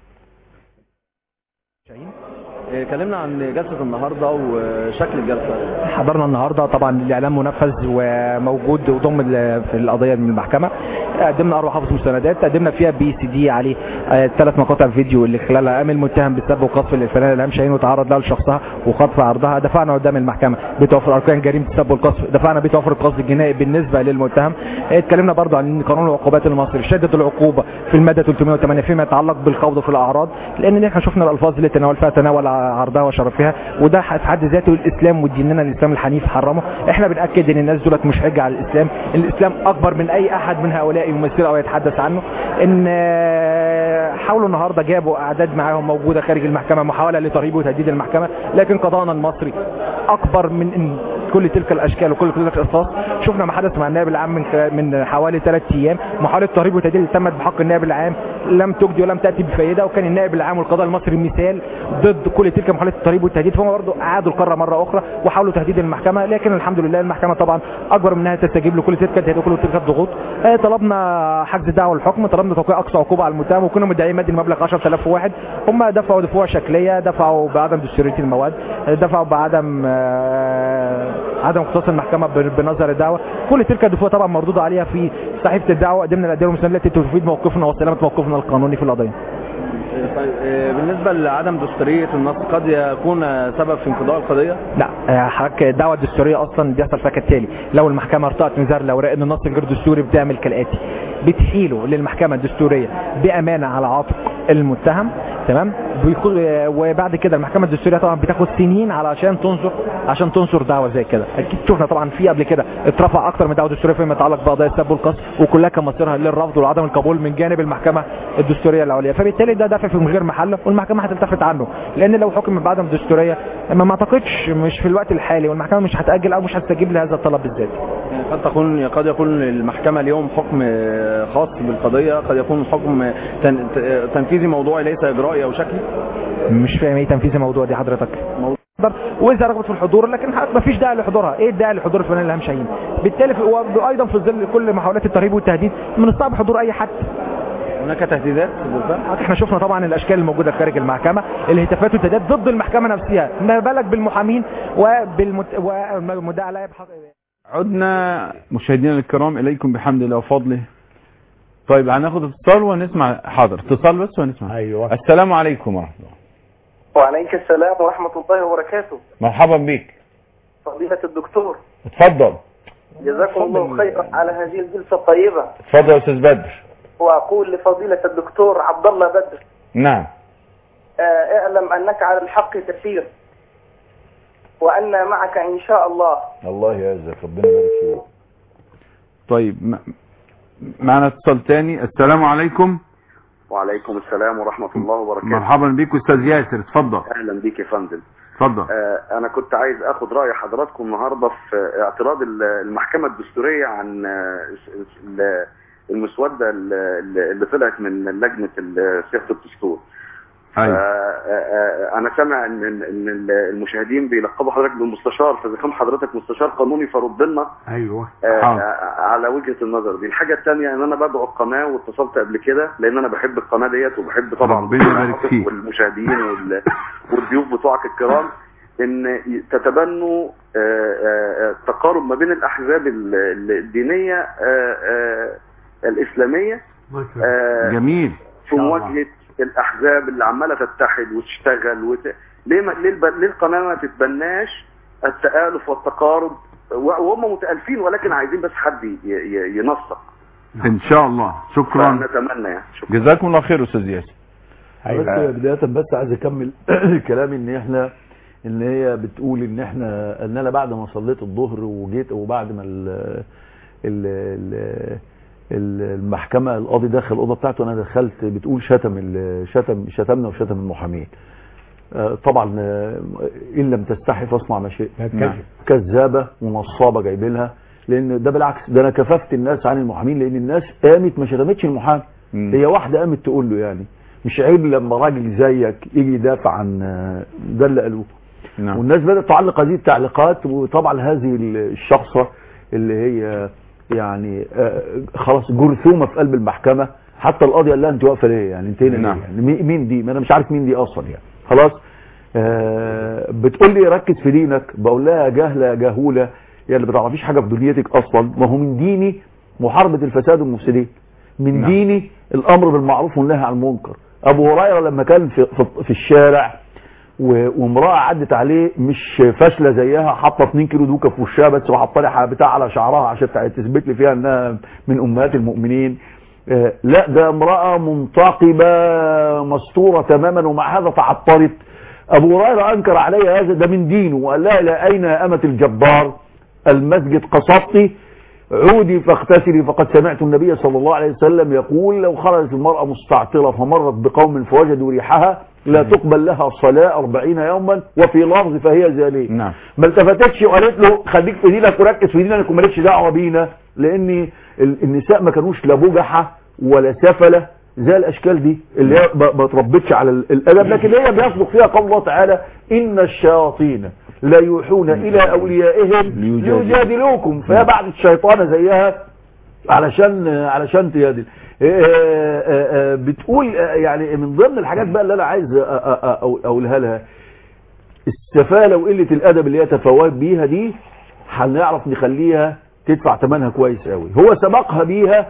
اتكلمنا عن جلسة النهاردة وشكل الجلسة حضرنا النهارده طبعا الاعلام منفذ وموجود وضم ال- في القضيه من المحكمه قدمنا اربع حافظ مستندات قدمنا فيها بي سي دي عليه ثلاث مقاطع فيديو اللي خلالها قام المتهم بالسب وقذف للفنان الهام شاهين وتعرض لها لشخصها وخطف عرضها دفعنا قدام المحكمه بتوفر اركان جريمه السب والقذف دفعنا بتوفر القصد الجنائي بالنسبه للمتهم اتكلمنا برضو عن قانون العقوبات المصري شدد العقوبه في الماده 308 فيما يتعلق بالخوض في الاعراض لان احنا شفنا الالفاظ اللي تناول فيها تناول عرضها وشرفها وده في حد ذاته الاسلام وديننا الاسلام الحنيف حرمه احنا بناكد ان الناس دولت مش حجه على الاسلام الاسلام اكبر من اي احد من هؤلاء يمثل او يتحدث عنه ان آه، حاولوا النهارده جابوا اعداد معاهم موجوده خارج المحكمه محاوله لترهيب وتهديد المحكمه لكن قضاءنا المصري اكبر من ان كل تلك الاشكال وكل تلك القصص شفنا ما حدث مع النائب العام من خلال- من حوالي ثلاث ايام محاوله تهريب وتهديد اللي تمت بحق النائب العام لم تجدي ولم تاتي بفائده وكان النائب العام والقضاء المصري مثال ضد كل تلك محاولات التهريب والتهديد فهم برضه اعادوا القاره مره اخرى وحاولوا تهديد المحكمه لكن الحمد لله المحكمه طبعا اكبر منها تستجيب لكل تلك التهديد وكل تلك الضغوط آه، طلبنا حجز دعوه الحكم طلبنا توقيع اقصى عقوبه على المتهم وكنا مدعيين مادي المبلغ 10000 واحد هم دفعوا دفوع شكليه دفعوا بعدم دستوريه المواد آه، دفعوا بعدم آه، عدم اختصاص المحكمه ب- بنظر الدعوه كل تلك الدفوع طبعا مردود عليها في صحيفه الدعوه قدمنا الادله المساندة التي تفيد موقفنا وسلامه موقفنا القانوني في القضيه طيب آه، بالنسبة لعدم دستورية النص قد يكون آه، سبب في انقضاء القضية لا آه، حضرتك الدعوه الدستوريه اصلا بيحصل فيها كالتالي لو المحكمه ارتأت نزار الاوراق ان النص غير دستوري بتعمل كالاتي بتحيله للمحكمه الدستوريه بامانه على عاتق المتهم تمام بيكون وبعد كده المحكمه الدستوريه طبعا بتاخد سنين علشان تنصر عشان تنصر دعوه زي كده اكيد شفنا طبعا في قبل كده اترفع اكتر من دعوه دستوريه فيما يتعلق بقضايا السب والقصف وكلها كان مصيرها للرفض وعدم القبول من جانب المحكمه الدستوريه العليا فبالتالي ده دافع في من غير محله والمحكمه هتلتفت عنه لان لو حكم بعدم الدستوريه ما ما اعتقدش مش في الوقت الحالي والمحكمه مش هتاجل او مش هتستجيب لهذا الطلب بالذات قد تكون قد يكون المحكمة اليوم حكم خاص بالقضية قد يكون حكم تن- تنفيذي موضوعي ليس إجرائي أو شكلي مش فاهم ايه تنفيذ الموضوع دي حضرتك واذا رغبت في الحضور لكن ما فيش داعي لحضورها ايه الداعي لحضور الفنان الهام شاهين بالتالي في- وايضا في ظل كل محاولات الترهيب والتهديد من الصعب حضور اي حد هناك تهديدات بالفعل احنا شفنا طبعا الاشكال الموجوده خارج المحكمه الهتافات والتهديدات ضد المحكمه نفسها ما بالك بالمحامين وبالمت... والمدعي عليها بحق عدنا مشاهدينا الكرام اليكم بحمد الله وفضله طيب هناخد اتصال ونسمع حاضر اتصال بس ونسمع ايوه السلام عليكم ورحمه الله وعليك السلام ورحمة الله وبركاته مرحبا بك فضيلة الدكتور اتفضل جزاكم الله خيرا على هذه الجلسة الطيبة اتفضل يا استاذ بدر وأقول لفضيلة الدكتور عبد الله بدر نعم آه، اعلم أنك على الحق تسير وأن معك إن شاء الله الله يعزك ربنا يبارك فيك طيب م- معنا اتصال تاني السلام عليكم وعليكم السلام ورحمة الله وبركاته مرحبا بك استاذ ياسر اتفضل أهلا بك يا فندم اتفضل آه، أنا كنت عايز أخد رأي حضراتكم النهاردة في اعتراض ال- المحكمة الدستورية عن آه، ال- المسودة ال- اللي طلعت من لجنة ال- صياغة الدستور أيوة. آه، آه، انا سامع ان ان إن المشاهدين بيلقبوا حضرتك بالمستشار فاذا كان حضرتك مستشار قانوني فرد لنا ايوه آه، حاضر. على وجهة النظر دي الحاجة الثانية ان انا بدعو القناة واتصلت قبل كده لان انا بحب القناة ديت وبحب طبعا ربنا يبارك فيك. والمشاهدين وال- والضيوف بتوعك الكرام ان تتبنوا آه، آه، آه، تقارب ما بين الاحزاب ال- ال- الدينية آه، آه، الاسلامية آه، جميل في مواجهة الأحزاب اللي عمالة تتحد وتشتغل وت... ليه ما... ليه, الب... ليه القناة ما تتبناش التآلف والتقارب و- وهم متألفين ولكن عايزين بس حد ي... ي... ينسق ان شاء الله شكرا نتمنى يعني شكرا جزاكم الله خير استاذ ياسر بس بداية بس عايز اكمل كلامي ان احنا ان هي بتقول ان احنا ان انا بعد ما صليت الظهر وجيت وبعد ما ال ال ال ال- المحكمة القاضي دخل الأوضة بتاعته أنا دخلت بتقول شتم ال- شتم شتمنا وشتم المحامين آه، طبعا آه، إن لم تستحي فاصنع ما شئت نعم. كذابة ونصابة جايبينها لأن ده بالعكس ده أنا كففت الناس عن المحامين لأن الناس قامت ما شتمتش المحامي مم. هي واحدة قامت تقول له يعني مش عيب لما راجل زيك يجي يدافع عن آه، ده اللي قالوه نعم والناس بدأت تعلق هذه التعليقات وطبعا هذه الشخصة اللي هي يعني آه، خلاص جرثومة في قلب المحكمة حتى القاضي قال لها انت واقفه ليه يعني انت هنا نعم. ليه يعني مي- مين دي ما انا مش عارف مين دي اصلا يعني خلاص آه، بتقول لي ركز في دينك بقول لها يا جهله يا جهوله يا اللي بتعرفيش حاجه في دنيتك اصلا ما هو من ديني محاربه الفساد والمفسدين من نعم. ديني الامر بالمعروف والنهي عن المنكر ابو هريره لما كان في, في, في الشارع و- وامراه عدت عليه مش فاشله زيها حاطه 2 كيلو دوكه في وشها بس وحاطه لي بتاع على شعرها عشان تع- تثبت لي فيها انها من امهات المؤمنين آه، لا ده امراه منتقبه مستوره تماما ومع هذا تعطلت ابو هريره انكر عليها هذا ده من دينه وقال لها لا اين يا امه الجبار المسجد قصدتي عودي فاغتسلي فقد سمعت النبي صلى الله عليه وسلم يقول لو خرجت المرأة مستعطرة فمرت بقوم فوجدوا ريحها لا تقبل لها صلاة أربعين يوما وفي لفظ فهي زالية نعم ما التفتتش وقالت له خليك في دينك وركز في دينك ومالكش دعوة بينا لأن ال- النساء ما كانوش لا بجحة ولا سفلة زي الأشكال دي اللي هي ما ما تربتش على ال- الأدب لكن هي بيصدق فيها قول الله تعالى إن الشياطين لا يوحون إلى أوليائهم ليجادلوكم فهي بعد الشيطانة زيها علشان علشان تجادل إيه، آه، آه، بتقول آه، يعني من ضمن الحاجات بقى اللي انا عايز أ- أ- أ- اقولها لها السفاله وقله الادب اللي هي تفوهت بيها دي هنعرف نخليها تدفع ثمنها كويس قوي هو سبقها بيها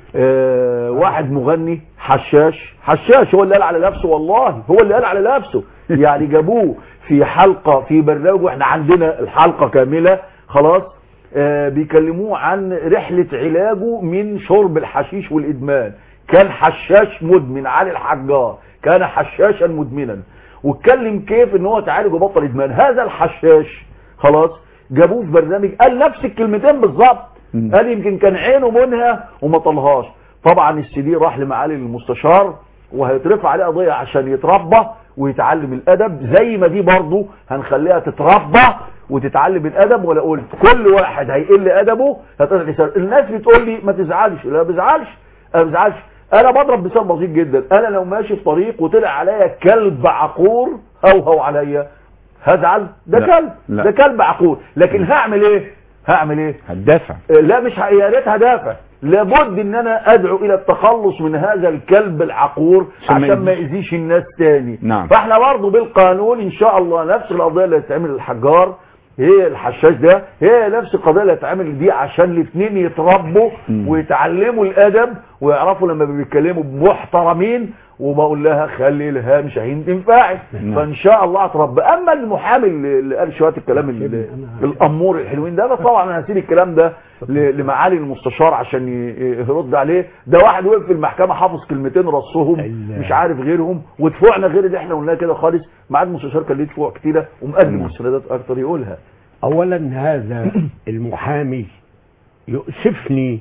آه، واحد مغني حشاش حشاش هو اللي قال على نفسه والله هو اللي قال على نفسه يعني جابوه في حلقه في برنامج واحنا عندنا الحلقه كامله خلاص آه، بيكلموه عن رحلة علاجه من شرب الحشيش والإدمان كان حشاش مدمن علي الحجار كان حشاشا مدمنا واتكلم كيف ان هو تعالج وبطل ادمان هذا الحشاش خلاص جابوه في برنامج قال نفس الكلمتين بالظبط قال يمكن كان عينه منها وما طلهاش طبعا السي دي راح لمعالي المستشار وهيترفع عليه قضيه عشان يتربى ويتعلم الادب زي ما دي برضه هنخليها تتربى وتتعلم الادب ولا قلت كل واحد هيقل ادبه هتطلع يسار الناس بتقول لي ما تزعلش لا ما بزعلش انا ما بزعلش انا بضرب مثال بسيط جدا انا لو ماشي في طريق وطلع عليا كلب عقور هوهو عليا هزعل ده لا، كلب لا. ده كلب عقور لكن هعمل ايه هعمل ايه هتدافع لا مش ه- يا ريت هدافع لابد ان انا ادعو الى التخلص من هذا الكلب العقور عشان ما عشان ما يأذيش. يأذيش الناس تاني نعم. فاحنا برضه بالقانون ان شاء الله نفس القضيه اللي هتتعمل للحجار هي الحشاش ده هي نفس القضيه اللي هتتعمل دي عشان الاثنين يتربوا ويتعلموا الادب ويعرفوا لما بيتكلموا محترمين وبقول لها خلي الهام شاهين تنفعي نعم. فان شاء الله هتربى اما المحامي اللي اللي قال شويه الكلام اللي الامور الحلوين ده بس طبعا انا هسيب الكلام ده ل- لمعالي المستشار عشان ي- يرد عليه ده واحد وقف في المحكمه حافظ كلمتين رصهم مش عارف غيرهم ودفوعنا غير اللي احنا قلناه كده خالص معالي المستشار كان ليه دفوع كتيره ومقدم مستندات اكتر يقولها اولا هذا المحامي يؤسفني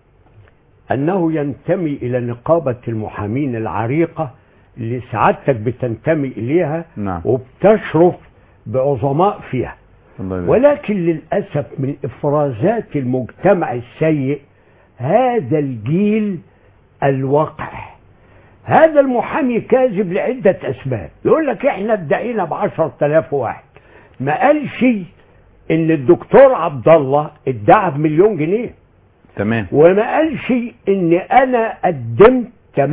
انه ينتمي الى نقابة المحامين العريقة اللي سعادتك بتنتمي اليها نعم وبتشرف بعظماء فيها الله يبارك. ولكن للأسف من إفرازات المجتمع السيء هذا الجيل الوقح هذا المحامي كاذب لعدة أسباب يقول لك إحنا ادعينا بعشر تلاف واحد ما قالش إن الدكتور عبد الله ادعى بمليون جنيه تمام وما قالش إن أنا قدمت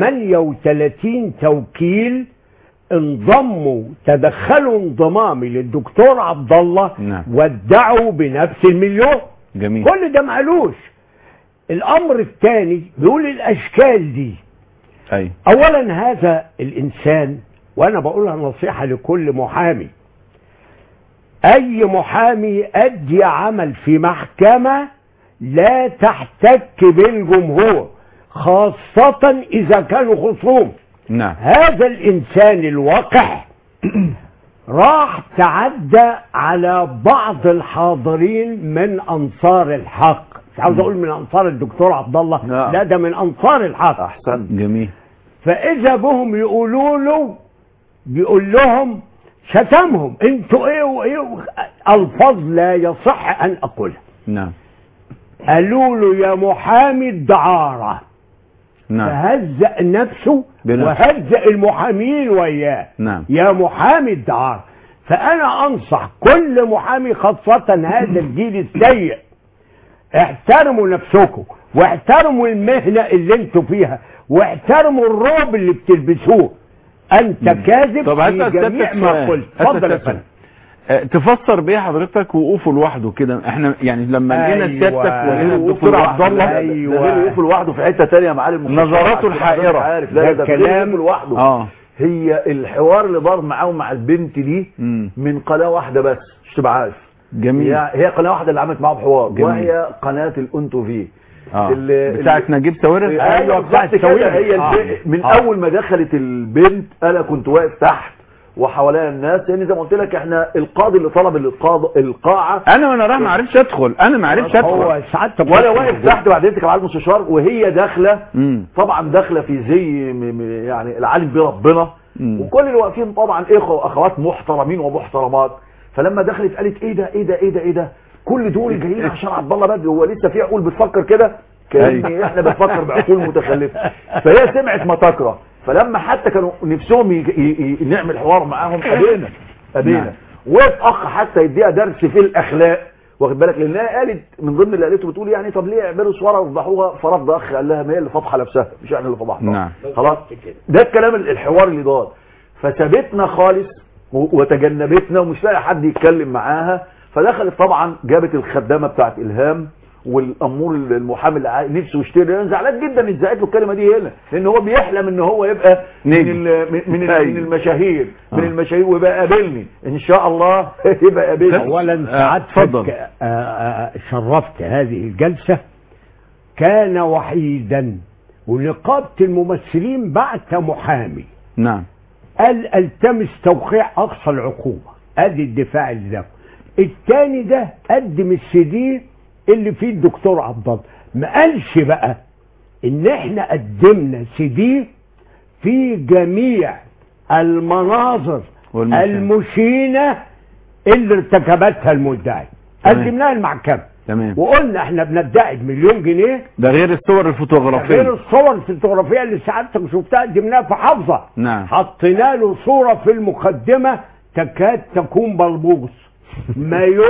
38 توكيل انضموا تدخلوا انضمامي للدكتور عبد الله نعم. وادعوا بنفس المليون جميل كل ده معلوش الامر الثاني بيقول الاشكال دي اي اولا هذا الانسان وانا بقولها نصيحة لكل محامي اي محامي ادي عمل في محكمة لا تحتك بالجمهور خاصة اذا كانوا خصوم نعم هذا الانسان الوقح راح تعدى على بعض الحاضرين من انصار الحق مش عاوز اقول من انصار الدكتور عبد الله نعم. لا ده من انصار الحق احسن جميل فاذا بهم يقولوا له بيقول لهم شتمهم انتوا ايه وايه الفاظ لا يصح ان اقولها نعم قالوا له يا محامي الدعاره نعم فهزأ نفسه بنفسه. وهزأ المحامين وياه نعم يا محامي الدعارة فأنا أنصح كل محامي خاصة هذا الجيل السيء احترموا نفسكم واحترموا المهنة اللي انتوا فيها واحترموا الروب اللي بتلبسوه أنت كاذب طب في هسأل جميع سيادتك ما سؤال. قلت هسأل اتفضل يا سيادتك فندم آه، تفسر بيه حضرتك وقوفه لوحده كده احنا يعني لما لقينا أيوة. سيادتك ولقينا وقوف الدكتور عبد لوحده. الله ده غير وقوف لوحده في حته ثانيه يا معالي المستشار. نظراته عشان حضرتك الحائرة. عارف لا ده ده كلام- كلام لوحده اه هي الحوار اللي دار معاه مع البنت دي مم. من قناه واحده بس مش تبقى عارف جميل هي هي قناه واحده اللي عملت معاهم حوار جميل. وهي قناه الانتو في اه اللي- بتاعت نجيب ساويرس ايوه بتاعت بتاعت كده التويل. هي آه. الب- من آه. اول ما دخلت البنت انا كنت واقف تحت وحواليا الناس لان زي ما قلت لك احنا القاضي اللي طلب القاض- القاعه انا وانا رايح ما عرفتش ادخل انا ما عرفتش ادخل هو سعادتك وانا واقف تحت بعد اذنك يا معالي المستشار وهي داخله مم. طبعا داخله في زي م- م- يعني العالم بربنا مم. وكل اللي واقفين طبعا اخوه واخوات محترمين ومحترمات فلما دخلت قالت ايه ده ايه ده ايه ده ايه ده كل دول جايين عشان عبد الله بدر هو لسه في عقول بتفكر كده كان أيوة. احنا بنفكر بعقول متخلفه فهي سمعت ما تكره فلما حتى كانوا نفسهم ي... ي... ي... نعمل حوار معاهم قابلنا نعم. قابلنا وقف اخ حتى يديها درس في الاخلاق واخد بالك لانها قالت من ضمن اللي قالته بتقول يعني طب ليه يعملوا صوره ويفضحوها فرد اخ قال لها ما هي اللي فضحه نفسها مش احنا اللي فضحناها نعم خلاص ده الكلام الحوار اللي دار فسابتنا خالص و- وتجنبتنا ومش لاقي حد يتكلم معاها فدخلت طبعا جابت الخدامه بتاعت الهام والامور المحامي اللي عاي- نفسه يشتري انا زعلان جدا ان اتزعت له الكلمه دي هنا لان هو بيحلم ان هو يبقى من نجم. ال- من من, ال- أيوة. من المشاهير من آه. المشاهير ويبقى قابلني ان شاء الله يبقى قابلني اولا آه، اتفضل. سعادتك آه، آه، شرفت هذه الجلسة كان وحيدا ونقابة الممثلين بعت محامي نعم قال التمس توقيع اقصى العقوبة ادي الدفاع الذوي التاني ده قدم السي دي اللي فيه الدكتور عبد الله ما قالش بقى ان احنا قدمنا سي دي في جميع المناظر والمشاهد. المشينة اللي ارتكبتها المدعي تمام. قدمناها المحكمة تمام وقلنا احنا بندعي بمليون جنيه ده غير الصور الفوتوغرافية غير الصور الفوتوغرافية اللي سعادتك شفتها قدمناها في حافظة نعم حطينا له صورة في المقدمة تكاد تكون بلبوص مايو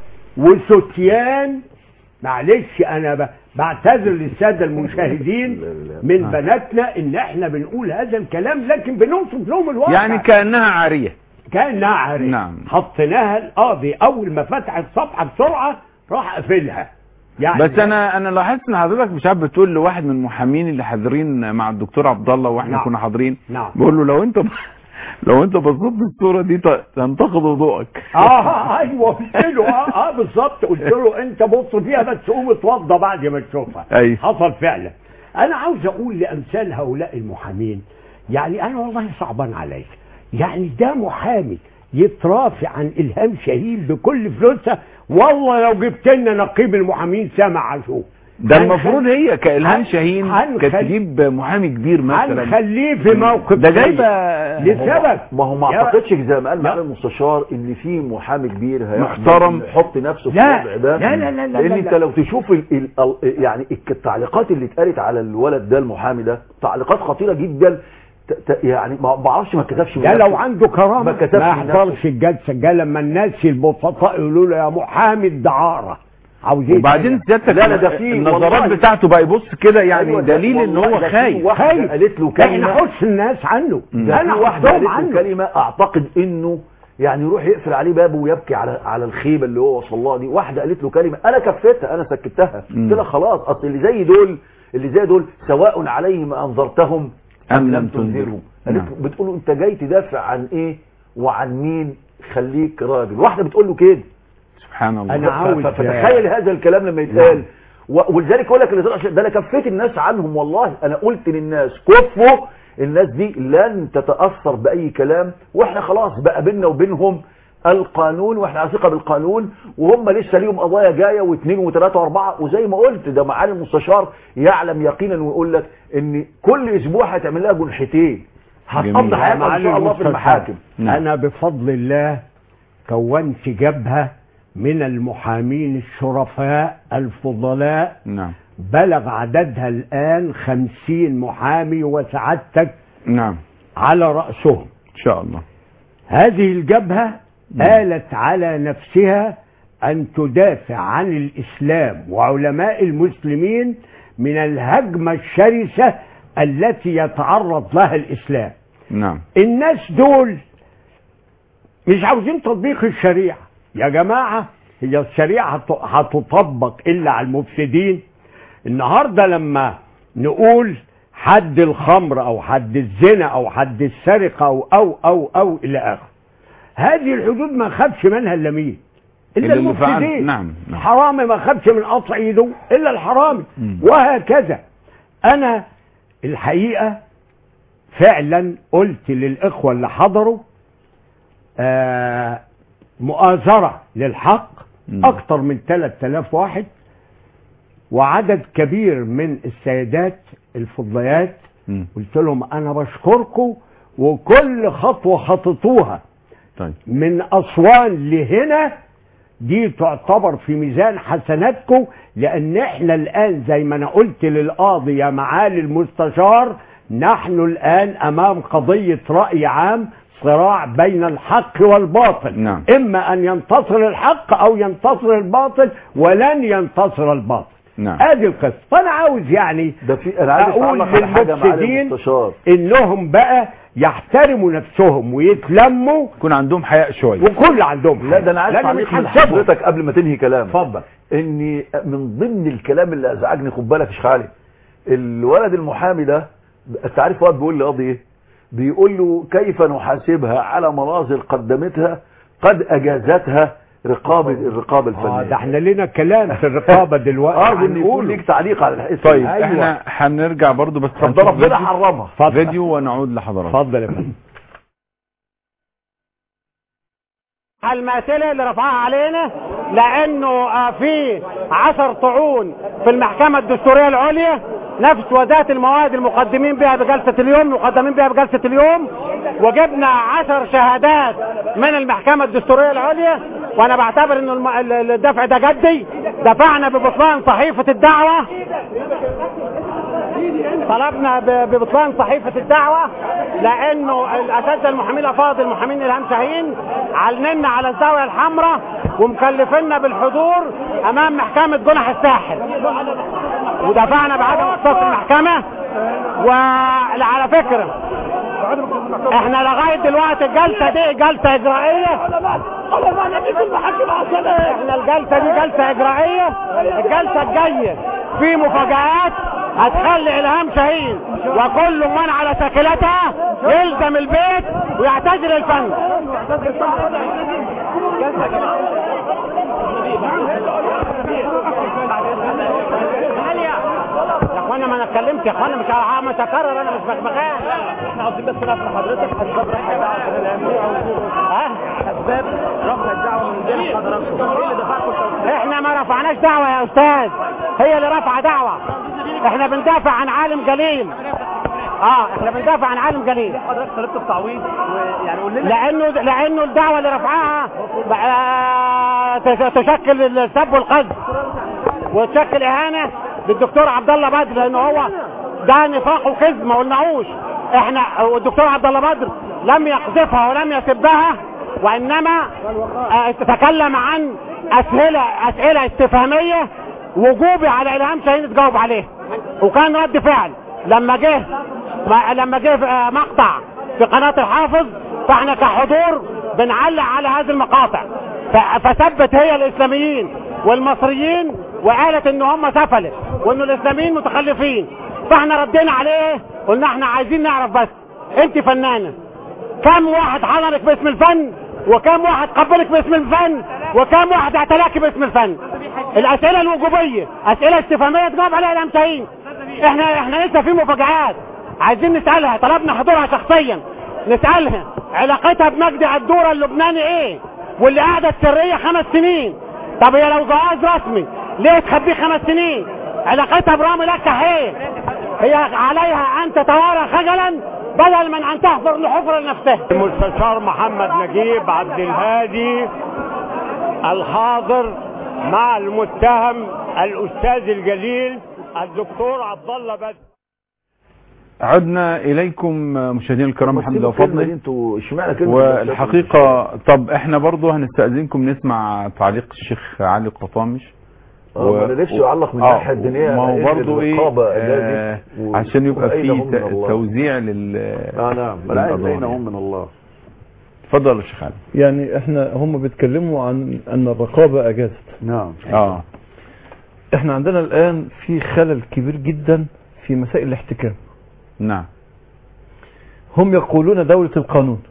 وستيان معلش انا ب- بعتذر للساده المشاهدين من نعم. بناتنا ان احنا بنقول هذا الكلام لكن بنوصف لهم الواقع يعني كأنها عارية كانها عارف نعم. حطيناها القاضي اول ما فتح الصفحه بسرعه راح قافلها يعني بس انا انا لاحظت ان حضرتك مش عارف بتقول لواحد من المحامين اللي حاضرين مع الدكتور عبد الله واحنا نعم. كنا حاضرين نعم بقول له لو انت لو انت بصيت الصوره دي ت- تنتقد وضوءك اه ايوه قلت له اه اه بالظبط قلت له انت بص فيها بس قوم اتوضى بعد ما تشوفها أيوة. حصل فعلا انا عاوز اقول لامثال هؤلاء المحامين يعني انا والله صعبان عليا يعني ده محامي يترافع عن الهام شاهين بكل فلوسها والله لو جبت لنا نقيب المحامين سامع عاشور ده المفروض هي كإلهام هن- شاهين هنخل- كانت تجيب محامي كبير مثلا هنخليه في موقف ده سيء. جايبه لسبب ما هو ما يا- اعتقدش زي ما قال معالي المستشار ان في محامي كبير هيقدر محترم. يحط نفسه في لا. الوضع ده لا لا لا لا لان لا انت لا. لو تشوف ال ال ال يعني التعليقات اللي اتقالت على الولد ده المحامي ده تعليقات خطيره جدا ت- ت- يعني ما بعرفش ما كتبش من ده لو نفسه. عنده كرامه ما كتبش ما من يحضرش الجلسه الجايه لما الناس البسطاء يقولوا له يا محامي الدعاره عاوزين وبعدين سيادتك لا، لا، ده في النظرات والله. بتاعته بقى يبص كده يعني أيوة، ده دليل ان والله هو ده في خايف واحدة خايف. قالت له احنا كلمه حس الناس عنه ده انا في واحده واحدهم قالت له عنه كلمه اعتقد انه يعني يروح يقفل عليه بابه ويبكي على على الخيبه اللي هو وصل لها دي واحده قالت له كلمه انا كفتها انا سكتها قلت لها خلاص اصل اللي زي دول اللي زي دول سواء عليهم انذرتهم أم لم تنذرهم. قالت نعم. له بتقول له انت جاي تدافع عن ايه وعن مين خليك راجل واحده بتقول له كده سبحان الله أنا عاوز- ف- فتخيل هذا الكلام لما يتقال و- ولذلك اقول لك اللي طلع شيء- ده انا كفيت الناس عنهم والله انا قلت للناس كفوا الناس دي لن تتاثر باي كلام واحنا خلاص بقى بيننا وبينهم القانون واحنا على ثقه بالقانون وهم لسه ليهم قضايا جايه واثنين وثلاثه واربعه وزي ما قلت ده معالي المستشار يعلم يقينا ويقول لك ان كل اسبوع هتعمل لها جنحتين هتقضي حياتها ان معالي شاء الله في المستشار، المحاكم انا بفضل الله كونت جبهه من المحامين الشرفاء الفضلاء نعم بلغ عددها الان خمسين محامي وسعادتك نعم على رأسهم ان شاء الله هذه الجبهة آلت على نفسها أن تدافع عن الإسلام وعلماء المسلمين من الهجمة الشرسة التي يتعرض لها الإسلام نعم الناس دول مش عاوزين تطبيق الشريعة يا جماعة هي الشريعة هت- هتطبق إلا على المفسدين النهاردة لما نقول حد الخمر أو حد الزنا أو حد السرقة أو أو أو أو إلى آخره هذه الحدود ما خافش منها إلا مين إلا إلا اللي فعل- المفسدين نعم، نعم. حرامي ما خافش من قطع ايده إلا الحرامي مم. وهكذا أنا الحقيقة فعلا قلت للإخوة اللي حضروا آه مؤازرة للحق مم. أكثر من 3000 واحد وعدد كبير من السيدات الفضليات مم. قلت لهم أنا بشكركم وكل خطوة خططوها طيب من أسوان لهنا دي تعتبر في ميزان حسناتكم لأن احنا الآن زي ما أنا قلت للقاضي يا معالي المستشار نحن الآن أمام قضية رأي عام صراع بين الحق والباطل نعم. إما أن ينتصر الحق أو ينتصر الباطل ولن ينتصر الباطل نعم ادي القصه فانا عاوز يعني ده في انا عايز اقول أتعلق على حاجه معالي للمفسدين المستشار انهم بقى يحترموا نفسهم ويتلموا يكون عندهم حياء شويه وكل عندهم لا ده انا عايز لأن تعليق مش من هنسيبهم. حضرتك قبل ما تنهي كلام اتفضل ان من ضمن الكلام اللي ازعجني خد بالك يا شيخ علي الولد المحامي ده انت عارف واد بيقول لي قاضي ايه بيقول له كيف نحاسبها على مناظر قدمتها قد اجازتها رقابه الرقابه اه الفنيه ده احنا لنا كلام في الرقابه دلوقتي اه ان يكون هنقوله. ليك تعليق على الحس طيب أيوة. احنا هنرجع برضو بس طب هنشوف ده ربنا فيديو- حرمها اتفضل. فيديو ونعود لحضراتكم اتفضل يا فندم المسألة اللي رفعها علينا لأنه آه، في عشر طعون في المحكمة الدستورية العليا نفس وذات المواد المقدمين بها بجلسة اليوم مقدمين بها بجلسة اليوم وجبنا عشر شهادات من المحكمة الدستورية العليا وأنا بعتبر إنه الم- ال- الدفع ده جدي دفعنا ببطلان صحيفة الدعوة طلبنا ب- ببطلان صحيفة الدعوة لأنه الأساتذة المحامين الأفاضل المحامين إلهام شاهين علننا على الزاوية الحمراء ومكلفنا بالحضور أمام محكمة جنح الساحل ودفعنا بعدم اختصاص المحكمة وعلى فكرة احنا لغاية دلوقتي الجلسة دي جلسة إجرائية احنا الجلسة دي جلسة إجرائية الجلسة الجاية في مفاجآت هتخلي إلهام شاهين وكل من على شاكلتها يلزم البيت ويعتزل الفن يا اخوانا ما انا اتكلمت يا اخوانا مش ه- مش هكرر انا مش بغبغان احنا عاوزين بس نعرف لحضرتك اسباب رفع الدعوه ها اسباب رفع الدعوه من دين حضراتكم ايه اللي دفعكم احنا ما رفعناش دعوه يا استاذ هي اللي رفع دعوه احنا بندافع عن عالم جليل اه احنا بندافع عن عالم جليل حضرتك طلبت التعويض ويعني قول لنا لانه لانه الدعوه اللي رفعها آه، تش- تشكل السب والقذف وتشكل اهانه للدكتور عبد الله بدر لان هو ده نفاق وكذب ما قلناهوش احنا والدكتور عبد الله بدر لم يقذفها ولم يسبها وانما آه، تكلم عن اسئله اسئله استفهاميه وجوبي على الهام شاهين تجاوب عليها وكان رد فعل لما جه ما- لما جه آه، مقطع في قناه الحافظ فاحنا كحضور بنعلق على هذه المقاطع ف- فثبت هي الاسلاميين والمصريين وقالت ان هم سفلت وان الاسلاميين متخلفين فاحنا ردينا عليه قلنا احنا عايزين نعرف بس انت فنانه كم واحد حضرك باسم الفن وكم واحد قبلك باسم الفن وكم واحد اعتلاك باسم الفن الاسئله الوجوبيه اسئله استفهاميه تجاوب عليها الهام شاهين احنا احنا لسه في مفاجآت عايزين نسالها طلبنا حضورها شخصيا نسالها علاقتها بمجدي عالدوره اللبناني ايه واللي قعدت سريه خمس سنين طب هي لو جواز رسمي ليه تخبيه خمس سنين علاقتها برامي لكح ايه هي عليها ان تتوارى خجلا بدل من ان تحفر لحفر لنفسها المستشار محمد نجيب عبد الهادي الحاضر مع المتهم الاستاذ الجليل الدكتور عبد الله بدر عدنا اليكم مشاهدينا الكرام الحمد لله وفضله انتوا اشمعنى كلمه والحقيقة طب احنا برضو هنستأذنكم نسمع تعليق الشيخ علي القطامش آه، ما أنا نفسي أعلق من آه، الناحية الدينية ما هو إن برضو ايه الرقابة آه أجازت و- عشان يبقى وأين في هم من ت- الله؟ توزيع لل اه نعم بل عايز للأدوار اين يعني. هم من الله اتفضل يا شيخ علي يعني احنا هم بيتكلموا عن ان الرقابة اجازت نعم اه احنا عندنا الان في خلل كبير جدا في مسائل الاحتكام نعم هم يقولون دولة القانون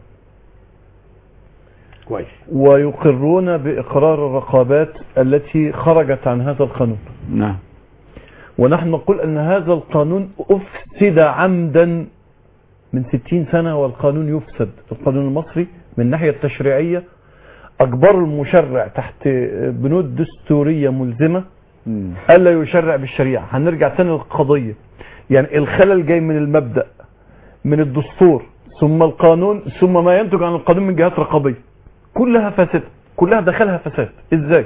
كويس ويقرون بإقرار الرقابات التي خرجت عن هذا القانون نعم ونحن نقول أن هذا القانون أفسد عمدا من ستين سنة والقانون يفسد القانون المصري من الناحية التشريعية أجبر المشرع تحت بنود دستورية ملزمة مم. ألا يشرع بالشريعة هنرجع تاني للقضية يعني الخلل جاي من المبدأ من الدستور ثم القانون ثم ما ينتج عن القانون من جهات رقابية كلها فاسدة كلها دخلها فساد ازاي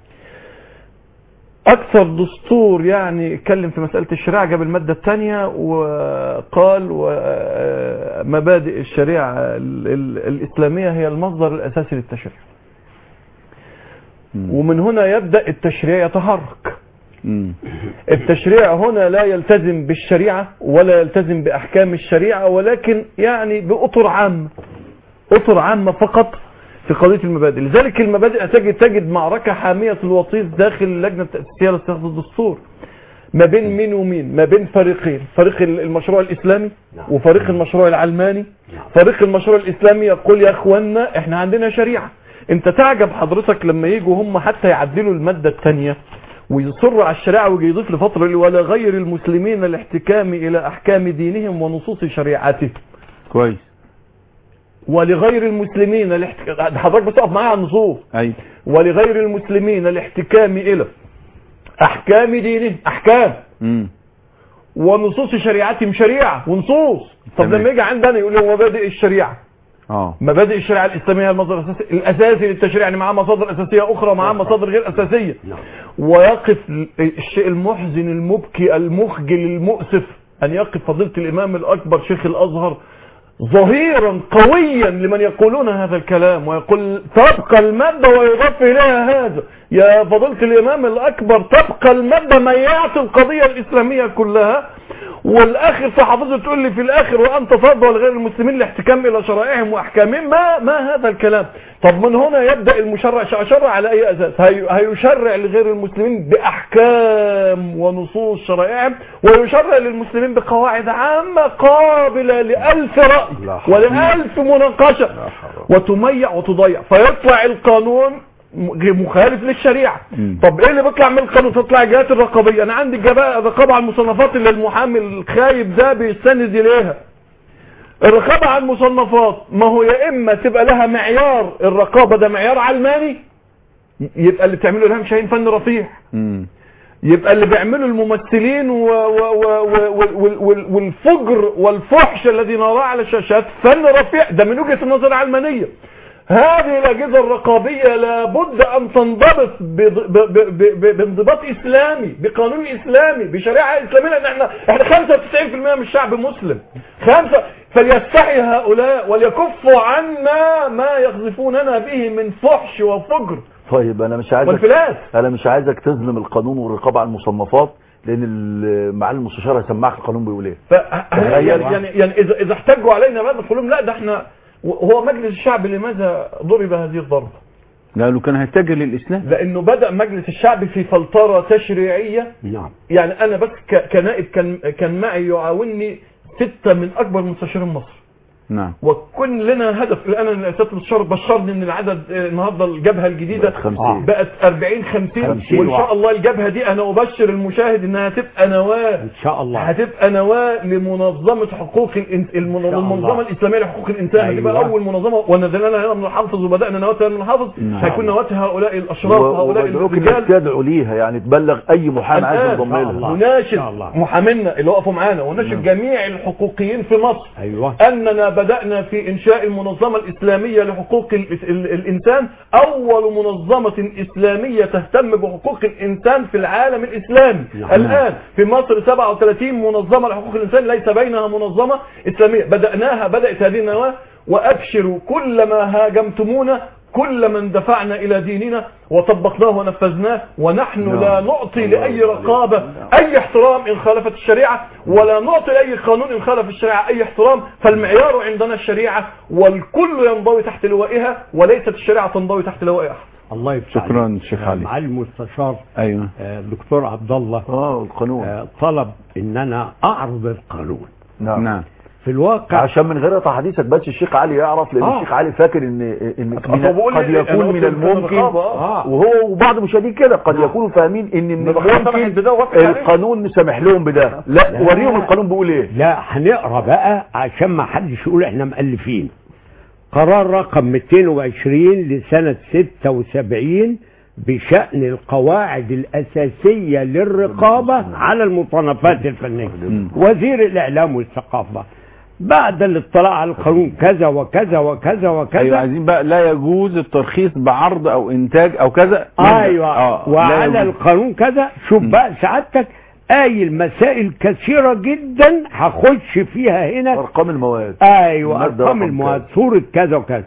اكثر دستور يعني اتكلم في مسألة الشريعة جاب المادة الثانية وقال مبادئ الشريعة ال- ال- الاسلامية هي المصدر الاساسي للتشريع ومن هنا يبدأ التشريع يتحرك مم. التشريع هنا لا يلتزم بالشريعة ولا يلتزم بأحكام الشريعة ولكن يعني بأطر عامة أطر عامة فقط في قضية المبادئ لذلك المبادئ تجد تجد معركة حامية الوطيس داخل اللجنة التأسيسية لاستخدام الدستور ما بين مين ومين ما بين فريقين فريق المشروع الإسلامي وفريق المشروع العلماني فريق المشروع الإسلامي يقول يا أخوانا احنا عندنا شريعة انت تعجب حضرتك لما يجوا هم حتى يعدلوا المادة الثانية ويصروا على الشريعة ويجي يضيف لفترة يقول ولا غير المسلمين الاحتكام الى احكام دينهم ونصوص شريعته كويس ولغير المسلمين الاحتكام حضرتك بس اقف معايا على النصوص اي ولغير المسلمين الاحتكام الى احكام دينهم احكام امم ونصوص شريعتهم شريعة ونصوص طب تمام. لما يجي عندنا يقول لي مبادئ الشريعة اه مبادئ الشريعة الإسلامية المصدر الأساسي الأساسي للتشريع يعني معاه مصادر أساسية أخرى ومعاه مصادر غير أساسية ويقف الشيء المحزن المبكي المخجل المؤسف أن يقف فضيلة الإمام الأكبر شيخ الأزهر ظهيرا قويا لمن يقولون هذا الكلام ويقول تبقى المادة ويضاف إليها هذا يا فضيلة الإمام الأكبر تبقى المادة ميعت القضية الإسلامية كلها والاخر في حافظه تقول لي في الاخر وانت تفضل غير المسلمين الاحتكام الى شرائعهم واحكامهم ما ما هذا الكلام طب من هنا يبدا المشرع شرع على اي اساس هي هيشرع لغير المسلمين باحكام ونصوص شرائعهم ويشرع للمسلمين بقواعد عامه قابله لالف راي ولالف مناقشه وتميع وتضيع فيطلع القانون مخالف للشريعة طب ايه اللي بيطلع من القانون تطلع الجهات الرقابية انا عندي الجبا- الرقابة على المصنفات اللي المحامي الخايب ده بيستند اليها الرقابة على المصنفات ما هو يا اما تبقى لها معيار الرقابة ده معيار علماني يبقى اللي بتعمله الهام شاهين فن رفيع امم يبقى اللي بيعمله الممثلين و و و و وال- وال- والفجر والفحش الذي نراه على الشاشات فن رفيع ده من وجهة النظر العلمانية هذه الأجهزة الرقابية لابد أن تنضبط بض- ب- ب- ب- بانضباط إسلامي بقانون إسلامي بشريعة إسلامية لأن احنا احنا 95% من الشعب مسلم خمسة فليستحي هؤلاء وليكفوا عنا ما يقذفوننا به من فحش وفجر طيب انا مش عايزك والفلاس. انا مش عايزك تظلم القانون والرقابه على المصنفات لان ال- معالي المستشار هيسمعك القانون بيقول ايه ف... يعني يعني يعني اذا اذا احتجوا علينا بهذا القانون لا ده احنا هو مجلس الشعب لماذا ضرب هذه الضربه؟ لانه كان هيتجه للاسلام لانه بدا مجلس الشعب في فلتره تشريعيه نعم يعني انا بس ك... كنائب كان كان معي يعاونني سته من اكبر مستشارين مصر نعم وكلنا هدف الان أنا سياده المستشار بشرني ان العدد آه، النهارده الجبهه الجديده بقت 50. بقت 40 50 50 وان شاء واحد. الله الجبهه دي انا ابشر المشاهد انها تبقى نواه ان شاء الله هتبقى نواه لمنظمه حقوق الإنس... المن- شاء الله. المنظمه الاسلاميه لحقوق الانسان أيوة. هتبقى اول منظمه ونزلنا هنا من الحافظ وبدانا نواتها من الحافظ نعم. هيكون نواتها هؤلاء الاشراف وهؤلاء وبدعوك الرجال انك تدعو ليها يعني تبلغ اي محامي عايز الآن ينضم لها وناشد شاء الله. محامينا اللي وقفوا معانا وناشد جميع الحقوقيين في مصر ايوه أننا بدأنا في إنشاء المنظمة الإسلامية لحقوق ال- ال- الإنسان أول منظمة إسلامية تهتم بحقوق الإنسان في العالم الإسلامي نعم. الآن في مصر 37 منظمة لحقوق الإنسان ليس بينها منظمة إسلامية بدأناها بدأت هذه النواة وأبشروا كلما هاجمتمونا كل من دفعنا إلى ديننا وطبقناه ونفذناه ونحن نعم. لا نعطي لأي رقابة أي احترام إن خالفت الشريعة ولا نعطي لأي قانون إن خالف الشريعة أي احترام فالمعيار عندنا الشريعة والكل ينضوي تحت لوائها وليست الشريعة تنضوي تحت لوائها أحد الله يفتح شكرا عليك. شيخ آه، علي معالي المستشار ايوه آه، الدكتور عبد الله اه القانون آه، طلب ان انا اعرض القانون نعم نعم في الواقع عشان من غير حديثك بس الشيخ علي يعرف لان آه. الشيخ علي فاكر ان ان طب من بقول قد لي- يكون أنا من قلت الممكن الرقابة، آه. وهو وبعض المشاهدين كده قد يكونوا فاهمين ان من الرقابة سمحت الممكن بده ووافق عليه. القانون سامح لهم بده لا وريهم القانون بيقول ايه لا هنقرا بقى عشان ما حدش يقول احنا مؤلفين قرار رقم 220 لسنة 76 بشأن القواعد الأساسية للرقابة على المصنفات الفنية وزير الإعلام والثقافة بعد الاطلاع على القانون كذا وكذا وكذا ايوه وكذا عايزين بقى لا يجوز الترخيص بعرض او انتاج او كذا ايوه آه. لا وعلى يجوز. القانون كذا شوف بقى سعادتك قايل مسائل كثيرة جدا هخش فيها هنا ارقام المواد ايوه المادة ارقام رقم المواد كذا. صورة كذا وكذا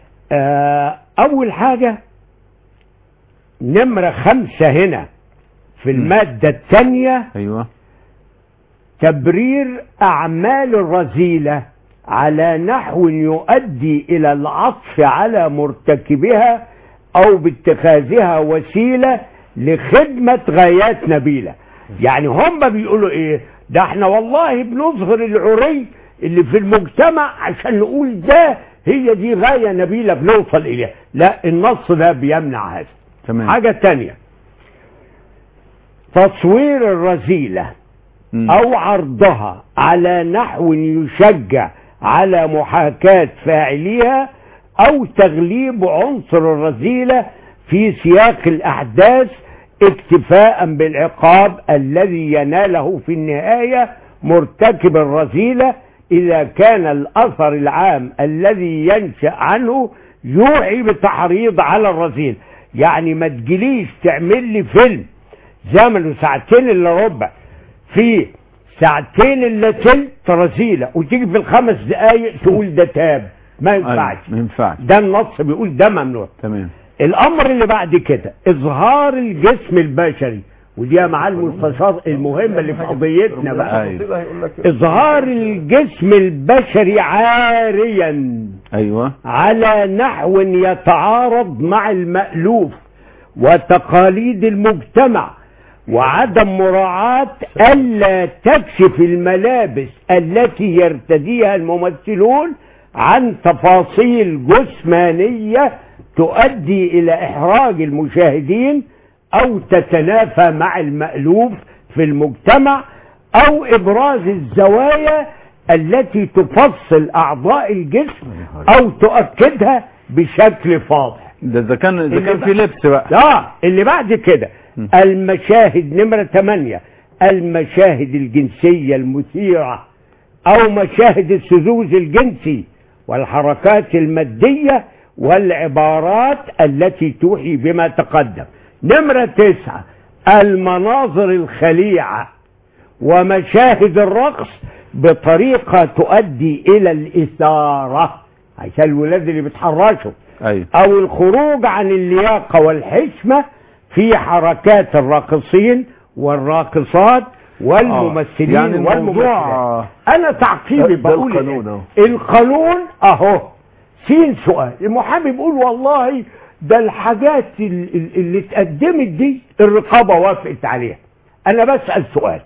آه اول حاجة نمرة خمسة هنا في المادة الثانية ايوه تبرير اعمال الرذيلة على نحو يؤدي الى العطف على مرتكبها او باتخاذها وسيلة لخدمة غايات نبيلة يعني هم بيقولوا ايه ده احنا والله بنظهر العري اللي في المجتمع عشان نقول ده هي دي غاية نبيلة بنوصل إليها لا النص ده بيمنع هذا تمام حاجة تانية تصوير الرذيلة أو عرضها على نحو يشجع على محاكاة فاعليها أو تغليب عنصر الرذيلة في سياق الأحداث اكتفاء بالعقاب الذي يناله في النهاية مرتكب الرذيلة إذا كان الأثر العام الذي ينشأ عنه يوحي بتحريض على الرذيلة يعني ما تجيليش تعمل لي فيلم زمنه ساعتين الا ربع في ساعتين الا تلت رذيلة وتيجي في الخمس دقايق تقول ده تاب ما ينفعش ما ينفعش ده النص بيقول ده ممنوع تمام الامر اللي بعد كده اظهار الجسم البشري ودي يا معالي المستشار المهمه اللي في قضيتنا بقى اظهار الجسم البشري عاريا ايوه على نحو يتعارض مع المألوف وتقاليد المجتمع وعدم مراعاة ألا تكشف الملابس التي يرتديها الممثلون عن تفاصيل جسمانية تؤدي إلى إحراج المشاهدين أو تتنافى مع المألوف في المجتمع أو إبراز الزوايا التي تفصل أعضاء الجسم أو تؤكدها بشكل فاضح ده اذا كان اذا اللي كان في بقى- لبس بقى اه اللي بعد كده المشاهد نمرة 8 المشاهد الجنسية المثيرة او مشاهد الشذوذ الجنسي والحركات المادية والعبارات التي توحي بما تقدم نمرة تسعة المناظر الخليعة ومشاهد الرقص بطريقة تؤدي إلى الإثارة عشان الولاد اللي بيتحرشوا ايوه أو الخروج عن اللياقة والحشمة في حركات الراقصين والراقصات والممثلين يعني الموضوع- والممثلات أنا تعقيبي ده بقول القانون إيه؟ القانون أهو سين سؤال المحامي بيقول والله ده الحاجات ال- ال- اللي اتقدمت دي الرقابة وافقت عليها أنا بسأل سؤال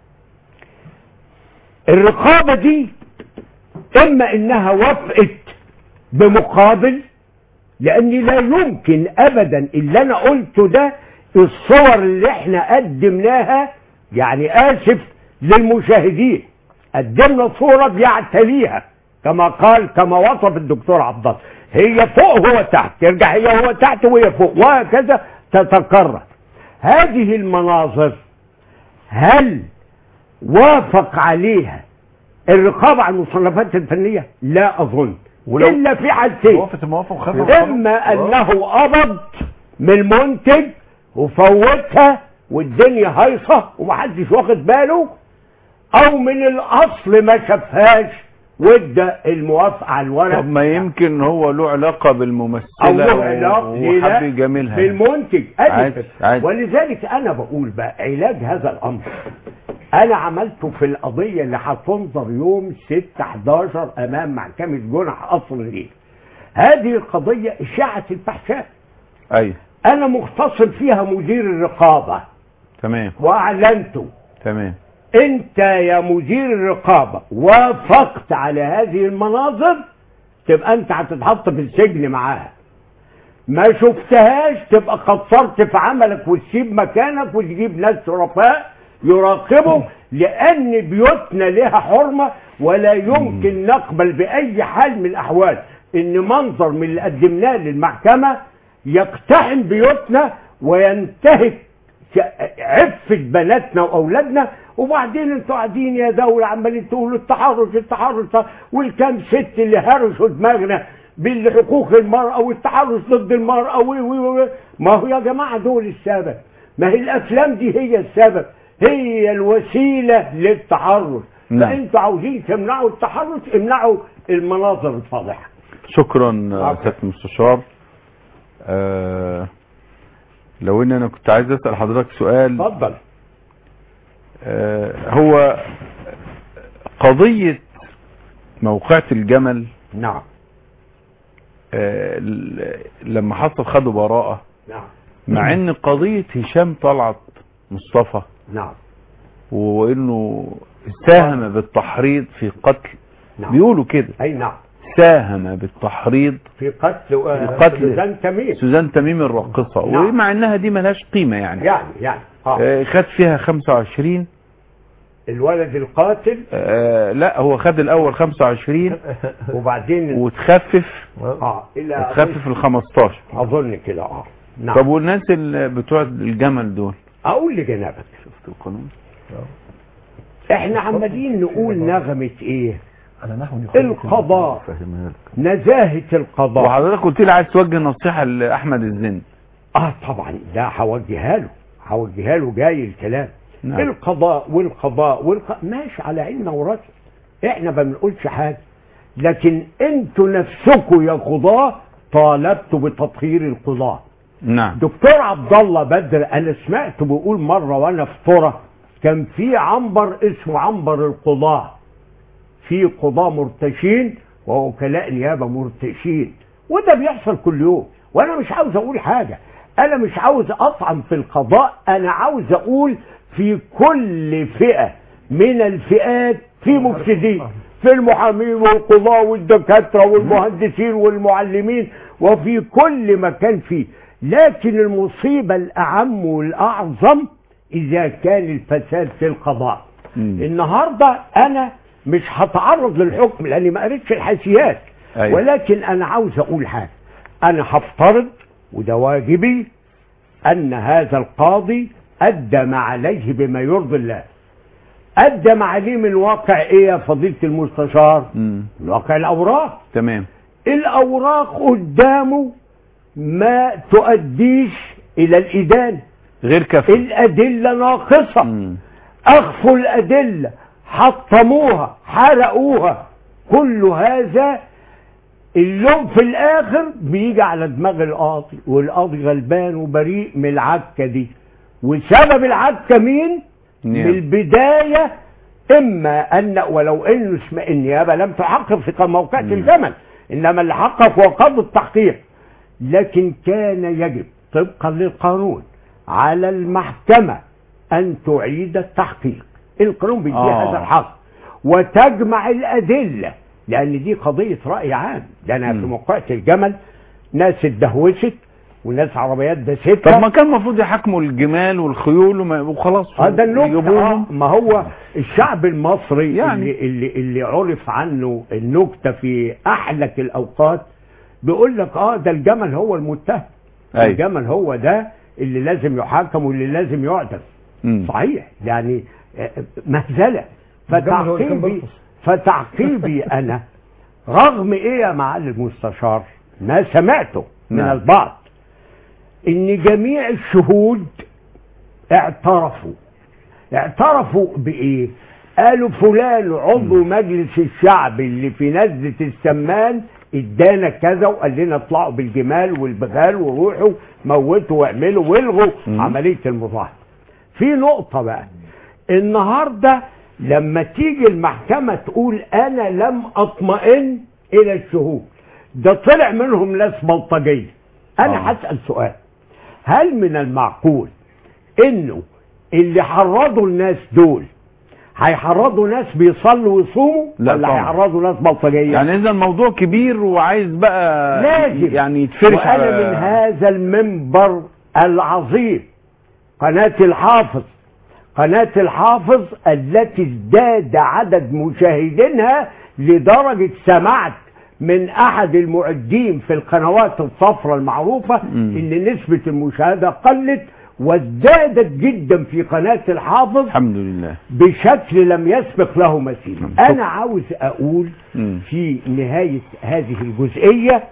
الرقابة دي إما إنها وافقت بمقابل لأن لا يمكن أبدا اللي أنا قلته ده الصور اللي احنا قدمناها يعني آسف للمشاهدين قدمنا صورة بيعتليها كما قال كما وصف الدكتور عبد الله هي فوق هو تحت ترجع هي هو تحت وهي فوق وهكذا تتكرر هذه المناظر هل وافق عليها الرقابة على المصنفات الفنية لا أظن ولو- إلا في حالتين وقفت الموافق وخدها إما أنه قبض من المنتج وفوتها والدنيا هايصة ومحدش واخد باله أو من الأصل ما شافهاش وادى الموافقة على الورق طب ما يمكن هو له علاقة أو بالممثلة له علاقة ليه لا؟ وحب يجاملها في المنتج عادي، أدي عادي. ولذلك أنا بقول بقى علاج هذا الأمر أنا عملته في القضية اللي هتنظر يوم 6 11 أمام محكمة جنح قصر النيل هذه القضية إشاعة الفحشاء ايوه أنا مختصر فيها مدير الرقابة تمام وأعلنته تمام أنت يا مدير الرقابة وافقت على هذه المناظر تبقى أنت هتتحط في السجن معاها ما شفتهاش تبقى قصرت في عملك وتسيب مكانك وتجيب ناس شرفاء يراقبوا لأن بيوتنا لها حرمة ولا يمكن نقبل بأي حال من الأحوال إن منظر من اللي قدمناه للمحكمة يقتحم بيوتنا وينتهك عفة بناتنا وأولادنا وبعدين انتوا قاعدين يا دولة عمالين تقولوا التحرش التحرش والكام ست اللي هرشوا دماغنا بالحقوق المرأة والتحرش ضد المرأة و و و ما هو يا جماعة دول السبب ما هي الأفلام دي هي السبب هي الوسيلة للتحرش نعم. فانتوا عاوزين تمنعوا التحرش امنعوا المناظر الفاضحة شكرا آه، سيادة المستشار آه لو ان انا كنت عايز اسال حضرتك سؤال اتفضل آه هو قضية موقعة الجمل نعم آه ل- لما حصل خدوا براءة نعم مع ان قضية هشام طلعت مصطفى نعم وانه ساهم بالتحريض في قتل نعم. بيقولوا كده اي نعم ساهم بالتحريض في قتل آه، في قتل سوزان تميم سوزان تميم الراقصة نعم. ومع انها دي ملهاش قيمة يعني يعني يعني اه آه، خد فيها 25 الولد القاتل آه لا هو خد الاول 25 وبعدين وتخفف اه الى تخفف ال 15 اظن كده اه نعم طب والناس اللي بتوع الجمل دول اقول لجنابك شفت القانون احنا عمالين نقول نغمة ايه على نحو القضاء فهمها لك نزاهة القضاء وحضرتك قلت لي عايز توجه نصيحة لأحمد الزند اه طبعا ده هوجهها له هوجهها له جاي الكلام نعم. القضاء والقضاء والق... ماشي على عيننا وراسنا احنا ما بنقولش حاجه لكن انتوا نفسكم يا قضاه طالبتوا بتطهير القضاه نعم دكتور عبد الله بدر انا سمعت بيقول مره وانا في طرة كان في عنبر اسمه عنبر القضاه في قضاه مرتشين ووكلاء نيابه مرتشين وده بيحصل كل يوم وانا مش عاوز اقول حاجه انا مش عاوز اطعن في القضاء انا عاوز اقول في كل فئه من الفئات في مفسدين في المحامين والقضاة والدكاترة والمهندسين والمعلمين وفي كل مكان فيه لكن المصيبة الأعم والأعظم إذا كان الفساد في القضاء النهاردة أنا مش هتعرض للحكم لأني ما قريتش الحاشيات أيوة. ولكن أنا عاوز أقول حاجة أنا هفترض وده واجبي أن هذا القاضي أدى ما عليه بما يرضي الله أدى ما عليه من واقع إيه يا فضيلة المستشار مم. من واقع الأوراق تمام الأوراق قدامه ما تؤديش إلى الإدانة غير كافي الأدلة ناقصة مم. أخفوا الأدلة حطموها حرقوها كل هذا اللوم في الآخر بيجي على دماغ القاضي والقاضي غلبان وبريء من العكة دي وسبب العكة مين؟ من نعم. البداية إما أن ولو أن اسم النيابة لم تحقق في موقعة الجمل إنما اللي حقق هو قاضي التحقيق لكن كان يجب طبقا للقانون على المحكمة أن تعيد التحقيق القانون بيدي آه. هذا الحق وتجمع الأدلة لأن دي قضية رأي عام ده أنا في مم. موقعة الجمل ناس اتدهوست وناس عربيات دستها طب ما كان المفروض يحاكموا الجمال والخيول وما- وخلاص هذا النكتة آه يجيبوهم ما هو الشعب المصري يعني. اللي, اللي, اللي عرف عنه النكتة في أحلك الأوقات بيقول لك اه ده الجمل هو المتهم أيوة. الجمل هو ده اللي لازم يحاكم واللي لازم يعدم مم. صحيح يعني آه، مهزلة الجمل هو اللي كان فتعقيبي بيرقص. فتعقيبي أنا رغم إيه يا معالي المستشار ما سمعته من نعم. البعض إن جميع الشهود اعترفوا اعترفوا بإيه قالوا فلان عضو مجلس الشعب اللي في نزلة السمان ادانا كذا وقال لنا اطلعوا بالجمال والبغال وروحوا موتوا واعملوا والغوا مم. عملية المظاهرة في نقطة بقى النهاردة لما تيجي المحكمة تقول انا لم اطمئن الى الشهود ده طلع منهم ناس بلطجية انا آه. هسأل سؤال هل من المعقول انه اللي حرضوا الناس دول هيحرضوا ناس بيصلوا ويصوموا لا ولا طبعا. هيحرضوا ناس بلطجيه يعني اذا الموضوع كبير وعايز بقى لازم. يعني يتفرش وانا على من هذا المنبر العظيم قناة الحافظ قناة الحافظ التي ازداد عدد مشاهدينها لدرجة سمعت من احد المعدين في القنوات الصفراء المعروفة مم. ان نسبة المشاهدة قلت وازدادت جدا في قناة الحافظ الحمد لله بشكل لم يسبق له مثيل نعم. انا عاوز اقول مم. في نهاية هذه الجزئية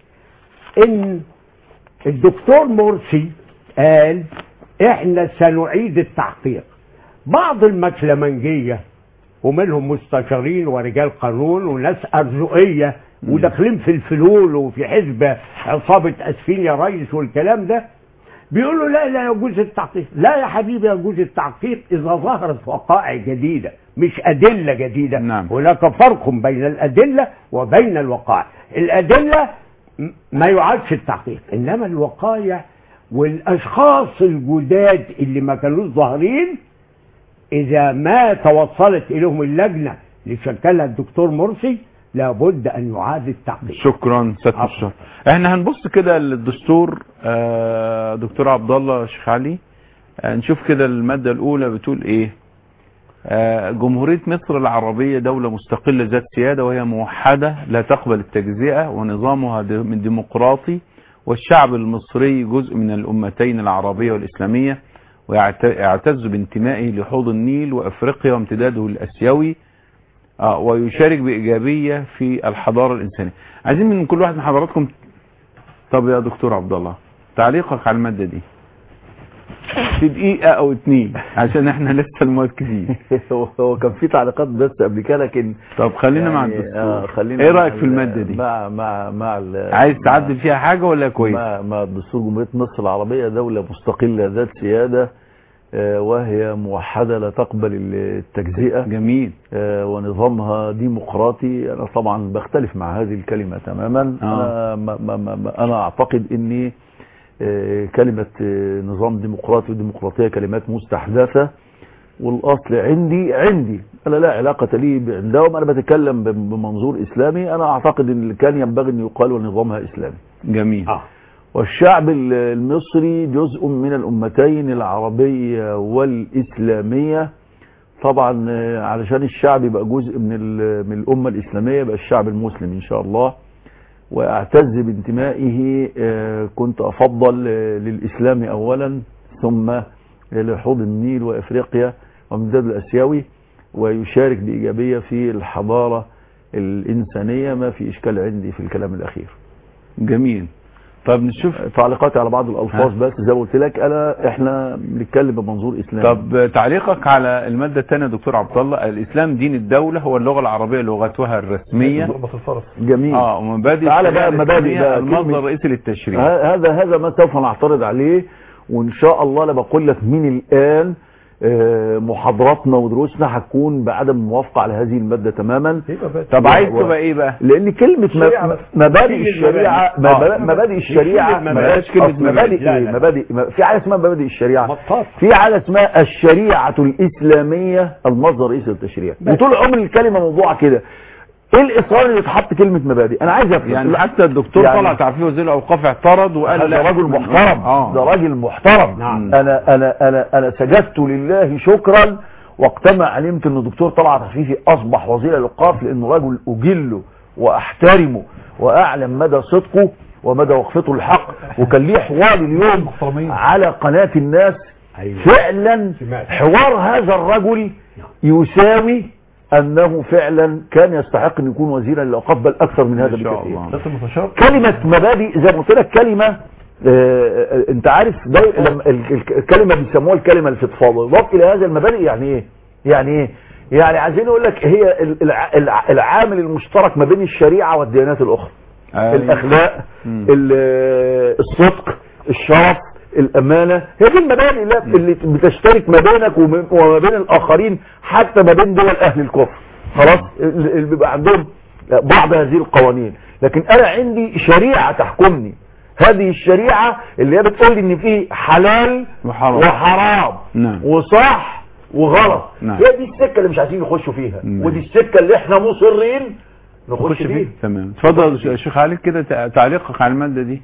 ان الدكتور مرسي قال احنا سنعيد التحقيق بعض المكلمنجية ومنهم مستشارين ورجال قانون وناس ارزقية وداخلين في الفلول وفي حزب عصابة اسفين يا ريس والكلام ده بيقولوا لا لا يجوز التحقيق لا يا حبيبي يجوز التحقيق اذا ظهرت وقائع جديدة مش ادلة جديدة نعم. هناك فرق بين الادلة وبين الوقائع الادلة م- ما يعادش التحقيق انما الوقائع والاشخاص الجداد اللي ما كانوش ظاهرين اذا ما توصلت اليهم اللجنة اللي شكلها الدكتور مرسي لابد ان يعاد التعقيد شكرا سياده الشرف احنا هنبص كده للدستور آه، دكتور عبد الله شيخ علي آه، نشوف كده الماده الاولى بتقول ايه آه، جمهوريه مصر العربيه دوله مستقله ذات سياده وهي موحده لا تقبل التجزئه ونظامها د- من ديمقراطي والشعب المصري جزء من الامتين العربيه والاسلاميه ويعتز بانتمائه لحوض النيل وافريقيا وامتداده الاسيوي آه ويشارك بإيجابية في الحضارة الإنسانية عايزين من كل واحد من حضراتكم طب يا دكتور عبد الله تعليقك على المادة دي في دقيقة أو اتنين عشان احنا لسه المواد كتير هو هو كان في تعليقات بس قبل كده لكن طب خلينا مع يعني، الدستور آه خلينا ايه مع رأيك في ال- المادة دي مع مع مع ال- عايز مع- تعدل فيها حاجة ولا كويس مع, مع دستور جمهورية مصر العربية دولة مستقلة ذات سيادة آه، وهي موحدة لا تقبل التجزئة جميل آه، ونظامها ديمقراطي أنا طبعا بختلف مع هذه الكلمة تماما آه. أنا, ما ما ما ما- أنا أعتقد أن آه، كلمة آه، نظام ديمقراطي وديمقراطية كلمات مستحدثة والأصل عندي عندي أنا لا علاقة لي عندهم أنا بتكلم بمنظور إسلامي أنا أعتقد أن كان ينبغي أن يقال ونظامها إسلامي جميل آه. والشعب ال- المصري جزء من الأمتين العربية والإسلامية طبعا آه، علشان الشعب يبقى جزء من ال- من الأمة الإسلامية يبقى الشعب المسلم إن شاء الله وأعتز بانتمائه آه، كنت أفضل آه، للإسلام أولا ثم لحوض النيل وإفريقيا وامتداد الأسيوي ويشارك بإيجابية في الحضارة الإنسانية ما في إشكال عندي في الكلام الأخير جميل طب نشوف تعليقاتي على بعض الالفاظ ها. بس زي ما قلت لك انا احنا بنتكلم بمنظور اسلامي طب تعليقك على المادة الثانية يا دكتور عبد الله الإسلام دين الدولة هو اللغة العربية لغتها الرسمية ضربة الفرس جميل اه ومبادئ تعالى بقى الشريعة المبادئ الإسلامية بقى المصدر كلمة- الرئيسي للتشريع ه- هذا هذا ما سوف نعترض عليه وان شاء الله انا بقول لك من الان آه، محاضراتنا ودروسنا هتكون بعدم الموافقه على هذه الماده تماما طب عايز و- تبقى ايه بقى لان كلمه الشريعة م- بس. مبادئ كل الشريعه المبادئ. مبادئ- مبادئ الشريعه كل المبادئ. بلاش كلمة كلمه مبادئ مبادئ. ايه مبادئ م- في حاجه اسمها مبادئ الشريعه مطاط. في حاجه اسمها الشريعه الاسلاميه المصدر الرئيسي للتشريع وطول عمر الكلمه موضوعه كده ايه الاصرار اللي يتحط كلمه مبادئ انا عايز افهم يعني حتى الدكتور يعني- طلع تعرفيه وزير الاوقاف اعترض وقال هذا لا رجل محترم اه ده راجل محترم نعم. انا انا انا انا سجدت لله شكرا وقتما علمت ان الدكتور طلعت عفيفي اصبح وزير الاوقاف لانه رجل اجله واحترمه واعلم مدى صدقه ومدى وقفته الحق وكان ليه حوار اليوم على قناه الناس أيوة. فعلا سمعت. حوار هذا الرجل يساوي انه فعلا كان يستحق ان يكون وزيرا للاوقاف بل اكثر من هذا ان شاء بكثير الله بس المستشار كلمة مبادئ زي ما قلت لك كلمة آه، آه، انت عارف ده لما ال- ال- الكلمة بيسموها الكلمة الفضفاضة يضاف الى هذا المبادئ يعني ايه يعني ايه يعني عايزين اقول لك هي ال- الع- الع- العامل المشترك ما بين الشريعة والديانات الاخرى أيوة. الاخلاق مم. ال- آه، الصدق الشرف الامانه هي دي المبادئ اللي- اللي بتشترك ما بينك وم- وما بين الاخرين حتى ما بين دول اهل الكفر خلاص اللي اللي بيبقى عندهم بعض هذه القوانين لكن انا عندي شريعه تحكمني هذه الشريعه اللي هي بتقول لي ان في حلال وحرام. وحرام نعم. وصح وغلط نعم. هي دي السكه اللي مش عايزين يخشوا فيها نعم. ودي السكه اللي احنا مصرين نخش فيها تمام اتفضل يا شيخ علي كده تع- تعليقك على المادة دي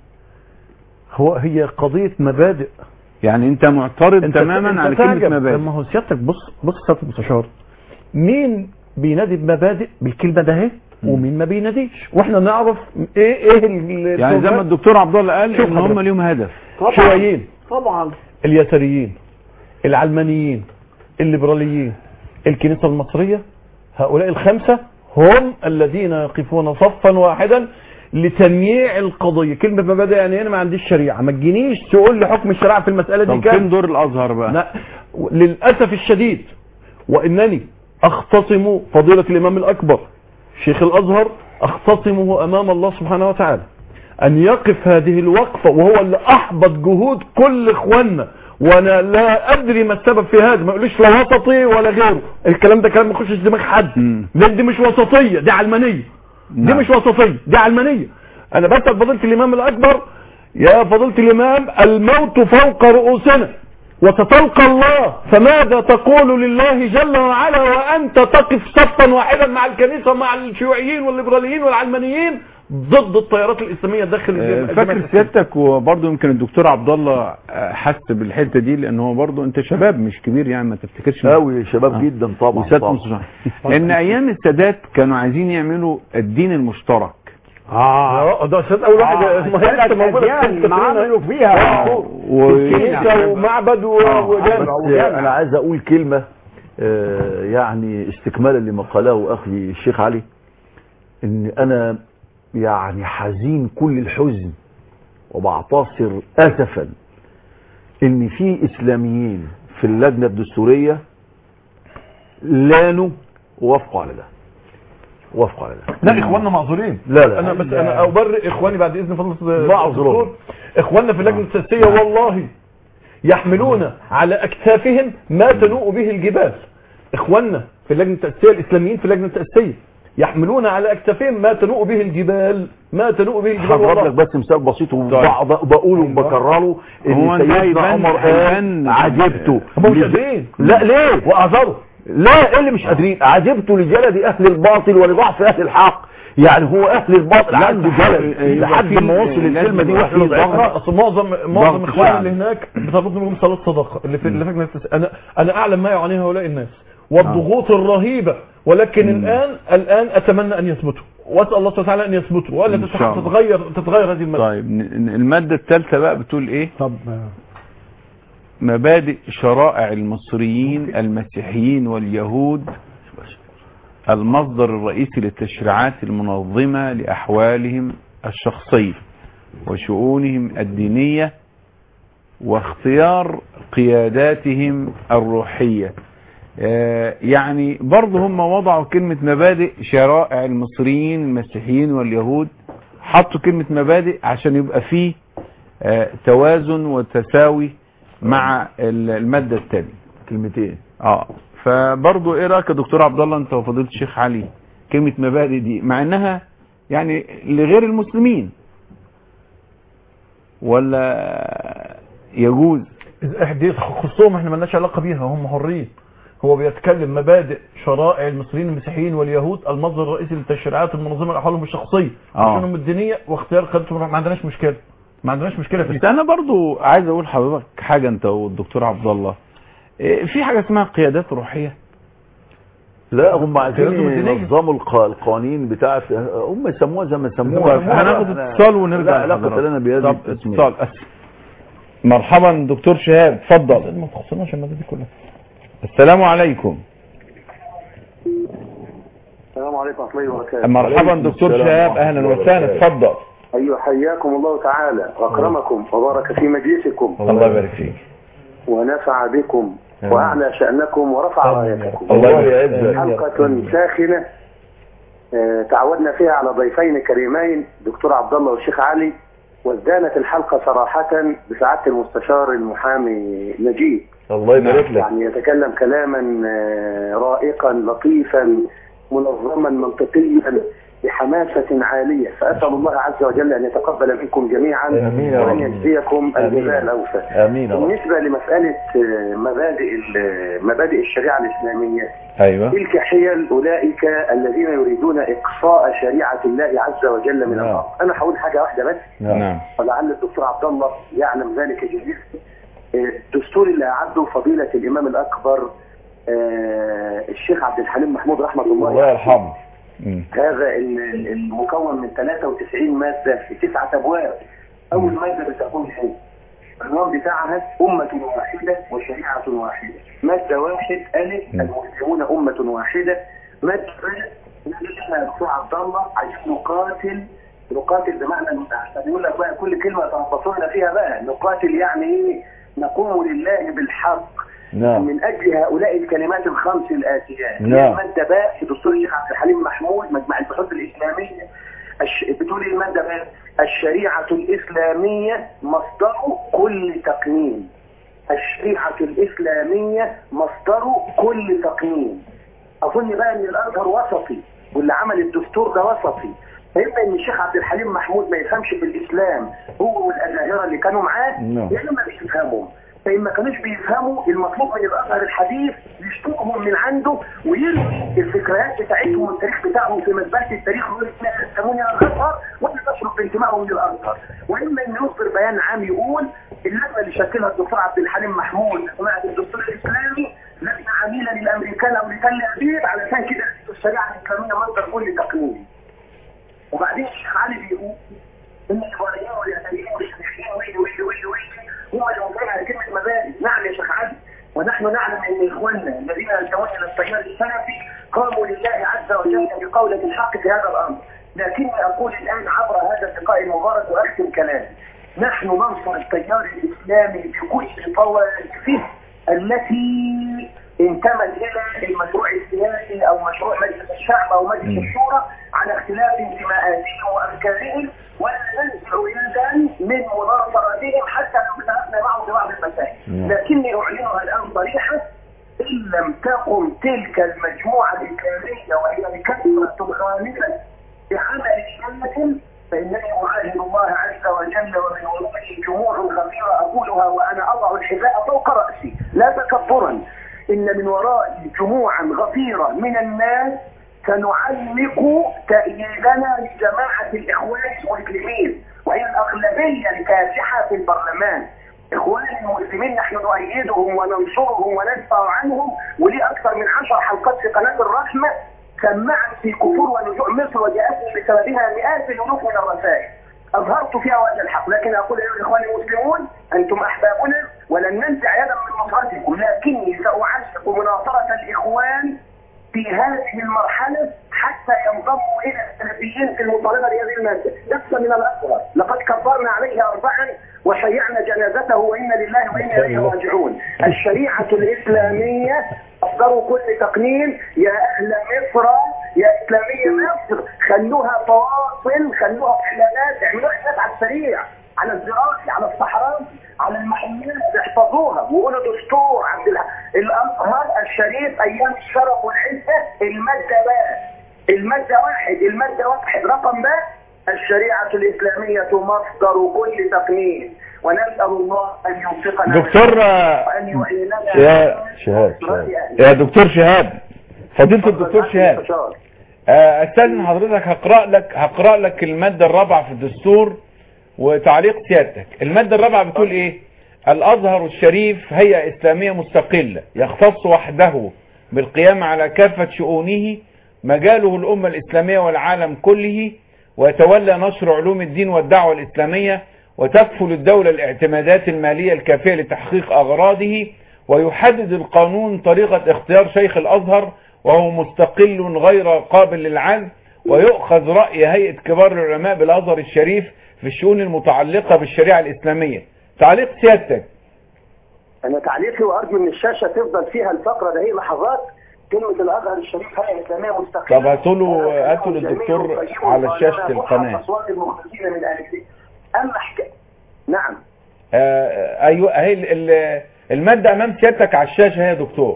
هو هي قضية مبادئ يعني انت معترض انت تماما انت على تعجب. كلمة مبادئ لما هو سيادتك بص بص سيادة المستشار مين بينادي بمبادئ بالكلمة ده اهي ومين ما بيناديش واحنا نعرف ايه ايه ال- يعني زي ما الدكتور عبد الله قال شوف ان هم حضرتك. ليهم هدف شويين طبعا اليساريين العلمانيين الليبراليين الكنيسة المصرية هؤلاء الخمسة هم الذين يقفون صفا واحدا لتمييع القضية كلمة مبادئ يعني انا ما عنديش شريعة ما تجينيش تقول لي حكم الشريعة في المسألة دي طب كام فين دور الازهر بقى لا للأسف الشديد وإنني أختصم فضيلة الإمام الأكبر شيخ الأزهر أختصمه أمام الله سبحانه وتعالى أن يقف هذه الوقفة وهو اللي أحبط جهود كل إخواننا وأنا لا أدري ما السبب في هذا ما يقوليش لا وسطي ولا غيره الكلام ده كلام ما يخشش دماغ حد مم. لأن دي مش وسطية دي علمانية دي نعم. مش وسطية دي علمانية أنا بسأل فضيلة الإمام الأكبر يا فضيلة الإمام الموت فوق رؤوسنا وستلقى الله فماذا تقول لله جل وعلا وأنت تقف صفا واحدا مع الكنيسة ومع الشيوعيين والليبراليين والعلمانيين ضد التيارات الإسلامية داخل آه، الجامعة فاكر سيادتك وبرضه يمكن الدكتور عبد الله آه، حس بالحته دي لان هو برضه انت شباب مش كبير يعني ما تفتكرش قوي شباب جدا طبعا وسادة طبعا. مستشار. ان ايام السادات كانوا عايزين يعملوا الدين المشترك اه ده سيد اول واحد آه، ما هي لسه موجوده في أديان التقرير. ما عملوا فيها. آه. و- كنيسه ومعبد و- وجامع بس انا عايز اقول كلمة آه، يعني استكمالا لما قاله اخي الشيخ علي ان انا يعني حزين كل الحزن وبعتصر اسفا ان في اسلاميين في اللجنة الدستورية لانوا ووافقوا على ده وافقوا على ده لا اخواننا معذورين لا لا انا بس انا ابرئ اخواني بعد اذن فضل معذورون. الدكتور اخواننا في اللجنه السياسيه والله يحملون على اكتافهم ما تنوء به الجبال اخواننا في اللجنه التاسيسيه الاسلاميين في اللجنه التاسيسيه يحملون على اكتافهم ما تنوء به الجبال ما تنوء به الجبال هضرب والله لك بس مثال بسيط وبقعد بقوله وبكرره هو ان أنت سيدنا هيبان- عمر هيبان- قال عجبته هم مش لج- قادرين لا ليه واعذروا لا ايه اللي مش قادرين عجبت لجلد اهل الباطل ولضعف اهل الحق يعني هو اهل الباطل عنده جلد يبقى لحد في- ما وصل الكلمه دي لازم واحنا يبقى في ضعفنا اصل معظم معظم ضغط اخواني شعبي. اللي هناك بتربط منهم صلاه صدقه اللي في اللي في لجنة التس- انا انا اعلم ما يعانيه هؤلاء الناس والضغوط الرهيبه ولكن الان الان اتمنى ان يثبتوا واسال الله سبحانه وتعالى ان يثبتوا ولا إن شاء الله. تتغير تتغير هذه الماده طيب ن- المادة الثالثة بقى بتقول ايه طب مبادئ شرائع المصريين المسيحيين واليهود المصدر الرئيسي للتشريعات المنظمة لأحوالهم الشخصية وشؤونهم الدينية واختيار قياداتهم الروحية آه، يعني برضه هم وضعوا كلمة مبادئ شرائع المصريين المسيحيين واليهود حطوا كلمة مبادئ عشان يبقى فيه آه، توازن وتساوي مع ال- المادة الثانية كلمتين اه فبرضه ايه رايك يا دكتور عبد الله انت وفضيله الشيخ علي كلمه مبادئ دي مع انها يعني لغير المسلمين ولا يجوز دي خصوصهم احنا مالناش علاقه بيها هم حرين هو بيتكلم مبادئ شرائع المصريين المسيحيين واليهود المصدر الرئيسي للتشريعات المنظمه لاحوالهم الشخصيه آه. وشؤونهم الدينيه واختيار قيادتهم ما عندناش مشكله ما عندناش مشكله في بس انا برضو عايز اقول لحضرتك حاجه انت والدكتور عبد الله إيه، في حاجه اسمها قيادات روحيه لا هم عايزين لازم الدينية. ينظموا الق- القوانين بتاعت هم يسموها زي ما يسموها طيب، هناخد اتصال ونرجع لا علاقه لحضرتك. لنا بهذه طب التسمية. اتصال أس- مرحبا دكتور شهاب اتفضل ما تخصناش الماده دي كلها السلام عليكم السلام عليكم ورحمة الله وبركاته مرحبا دكتور شهاب اهلا وسهلا اتفضل أيوة حياكم الله تعالى وأكرمكم وبارك في مجلسكم الله يبارك فيك ونفع بكم آمين. وأعلى شأنكم ورفع رايتكم الله يبارك فيك. حلقة ساخنة آه، تعودنا فيها على ضيفين كريمين دكتور عبد الله والشيخ علي وازدانت الحلقة صراحة بسعادة المستشار المحامي نجيب الله يبارك لك يعني يتكلم كلاما آه، رائقا لطيفا منظما منطقيا بحماسة عالية فأسأل الله عز وجل أن يتقبل منكم جميعا آمين يا وأن رب. يجزيكم آمين. الجزاء الأوفى آمين يا رب. بالنسبة لمسألة آه، مبادئ ال- مبادئ الشريعة الإسلامية ايوه تلك حيل أولئك الذين يريدون إقصاء شريعة الله عز وجل من الأرض أنا هقول حاجة واحدة بس نعم ولعل الدكتور عبد الله يعلم ذلك جيدا آه، الدستور اللي أعده فضيلة الإمام الأكبر آه، الشيخ عبد الحليم محمود رحمة الله الله يرحمه هذا ال- ال- المكون من 93 مادة في تسعة أبواب أول مادة بتقول إيه؟ العنوان بتاعها أمة واحدة وشريعة واحدة مادة واحد ألف المسلمون أمة واحدة مادة ب احنا يا دكتور عبد الله عايزين نقاتل نقاتل بمعنى عشان يقول لك بقى كل كلمة تربصونا فيها بقى نقاتل يعني إيه؟ نقوم لله بالحق نعم. من أجل هؤلاء الكلمات الخمس الآتيات نعم. المادة باء في دستور الشيخ عبد الحليم محمود مجمع البحوث الإسلامية الش... بتقول إيه المادة باء الشريعة الإسلامية مصدر كل تقنين الشريعة الإسلامية مصدر كل تقنين أظن بقى إن الأزهر وسطي واللي عمل الدستور ده وسطي فيبقى إن الشيخ عبد الحليم محمود ما يفهمش في الإسلام هو والأزاهرة اللي كانوا معاه نعم. يعني ما بيفهمهم فإن ما كانوش بيفهموا المطلوب من الازهر الحديث يشتقهم من عنده ويرمي الفكريات بتاعتهم والتاريخ بتاعهم في مزبله التاريخ ويقول احنا يسموني انا الازهر وانا بشرب بانتمائهم للازهر واما ان يصدر بيان عام يقول اللجنه اللي شكلها الدكتور عبد الحليم محمود ومعهد الدستور الاسلامي لجنه عميله للامريكان او لتل ابيب علشان كده الشريعه الاسلاميه مصدر كل تقنين وبعدين الشيخ علي بيقول ان الحواريين واليهوديين والشيخين ويلي ويلي ويلي ويلي هم اللي موجودين على كلمه مبادئ نعم يا شيخ علي ونحن نعلم ان اخواننا الذين ينتمون الى التيار السلفي قاموا لله عز وجل بقولة الحق في هذا الامر لكني اقول الان عبر هذا اللقاء المبارك واختم كلامي نحن ننصر التيار الاسلامي بكل طوائفه التي انتمت الى المشروع السياسي او مشروع مجلس الشعب او مجلس الشورى على اختلاف انتماءاتهم وافكارهم ولا ننزع يدا من مناصرتهم حتى لو اختلفنا معهم في بعض المسائل لكني اعلنها الان صريحه ان لم تقم تلك المجموعه الاسلاميه وهي بكثره غالبه بعمل شامل فانني اعاهد الله عز وجل ومن ورائي جموع غفيره اقولها وانا اضع الحذاء فوق راسي لا تكبرا ان من ورائي جموعا غفيره من الناس سنعلق تأييدنا لجماعة الإخوان المسلمين وهي الأغلبية الكاسحة في البرلمان إخوان المسلمين نحن نؤيدهم وننصرهم وندفع عنهم ولي أكثر من عشر حلقات في قناة الرحمة سمعت في كفور ونزوع مصر وجاءتني بسببها مئات الألوف من الرسائل أظهرت فيها وجه الحق لكن أقول أيها الإخوان المسلمون أنتم أحبابنا ولن ننزع يدا من نصرتكم لكني سأعشق مناصرة الإخوان في هذه المرحلة حتى ينضموا إلى السلفيين في المطالبة بهذه المادة لست من الأصغر لقد كبرنا عليه أربعا وشيعنا جنازته وإنا لله وإنا إليه راجعون الشريعة الإسلامية أصدروا كل تقنين يا أهل مصر يا إسلامية مصر خلوها فواصل خلوها إعلانات اعملوا إعلانات على السريع على الزراعي على الصحراء على المحليات احفظوها وقولوا دستور عبد الازهر الشريف ايام الشرف والعزه الماده بقى الماده واحد الماده واحد رقم بقى الشريعه الاسلاميه مصدر كل تقنين ونسال الله ان يوفقنا دكتور وان يعيننا يا شهاب شهاب يا دكتور شهاب فضيلة الدكتور شهاب آه، استاذن حضرتك هقرا لك هقرا لك الماده الرابعه في الدستور وتعليق سيادتك الماده الرابعه بتقول ايه الازهر الشريف هيئه اسلاميه مستقله يختص وحده بالقيام على كافه شؤونه مجاله الامه الاسلاميه والعالم كله ويتولى نشر علوم الدين والدعوه الاسلاميه وتكفل الدوله الاعتمادات الماليه الكافيه لتحقيق اغراضه ويحدد القانون طريقه اختيار شيخ الازهر وهو مستقل غير قابل للعزل ويؤخذ رأي هيئة كبار العلماء بالأزهر الشريف في الشؤون المتعلقة بالشريعة الإسلامية تعليق سيادتك انا تعليقي وارجو ان الشاشه تفضل فيها الفقره ده هي لحظات كلمه الازهر الشريف هيئه اسلاميه مستقله طب هاتوا له هاتوا للدكتور على شاشة القناة اصوات المخلصين من اهل الدين اما حكايه نعم آه ايوه اهي ال- ال- المادة امام سيادتك على الشاشة يا دكتور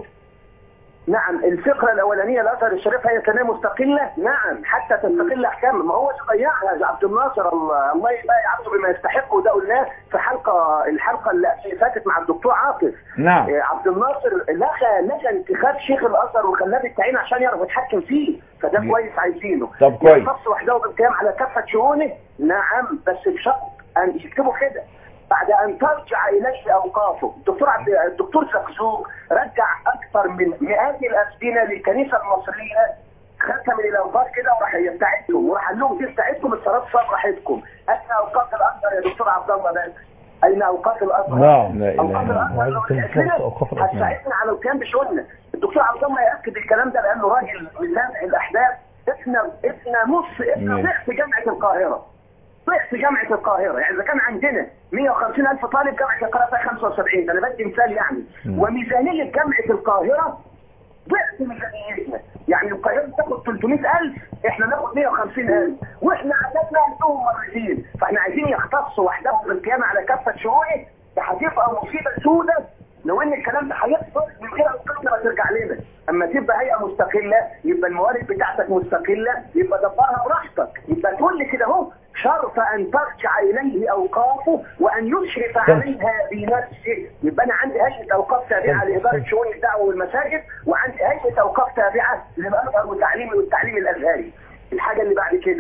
نعم الفقره الاولانيه الازهر الشريف هي اسلاميه مستقله نعم حتى تستقل احكامها ما هو اللي ضيعها يا عبد الناصر الله الله يبقى عبده بما يستحق وده قلناه في حلقه الحلقه اللي فاتت مع الدكتور عاطف نعم. آه، عبد الناصر لغى لغى انتخاب شيخ الازهر وخلاه بالتعيين عشان يعرف يتحكم فيه فده كويس عايزينه طب كويس. يختص وحده بالقيام على كافه شؤونه نعم بس بشرط ان يكتبوا كده بعد ان ترجع اليه اوقافه الدكتور عبد الدكتور زقزوق رجع اكثر من مئات الاسئله للكنيسه المصريه خدها من الاوقاف كده وراح يبتعدهم وراح قال لهم دي بتاعتكم اتصرفوا صف راحتكم اين اوقاف الازهر يا دكتور عبد الله بس اين اوقاف الازهر نعم لا اله اوقاف الا الله الازهر هتساعدنا على القيام بشؤوننا الدكتور عبد الله ياكد الكلام ده لانه راجل متابع الاحداث احنا احنا نص احنا ماشي. ضعف جامعه القاهره ضعف جامعه القاهره يعني اذا كان عندنا 150 الف طالب جامعه القاهره فيها 75 ده انا بدي مثال يعني مم. وميزانيه جامعه القاهره ضعف ميزانيتنا يعني القاهره بتاخد 300000 احنا ناخد 150000 واحنا عددنا عندهم مرتين فاحنا عايزين يختصوا وحدهم بالقيام على كافه شؤونه ده هتبقى مصيبه سوداء لو ان الكلام ده هيحصل من غير اوقاتنا ما ترجع لنا اما تبقى هيئه مستقله يبقى الموارد بتاعتك مستقله يبقى دبرها براحتك يبقى تقول لي كده اهو شرط ان ترجع اليه اوقافه وان يشرف عليها بنفسه يبقى انا عندي هيئه اوقاف تابعه لاداره شؤون الدعوه والمساجد وعندي هيئه اوقاف تابعه للازهر والتعليم والتعليم الازهري الحاجه اللي بعد كده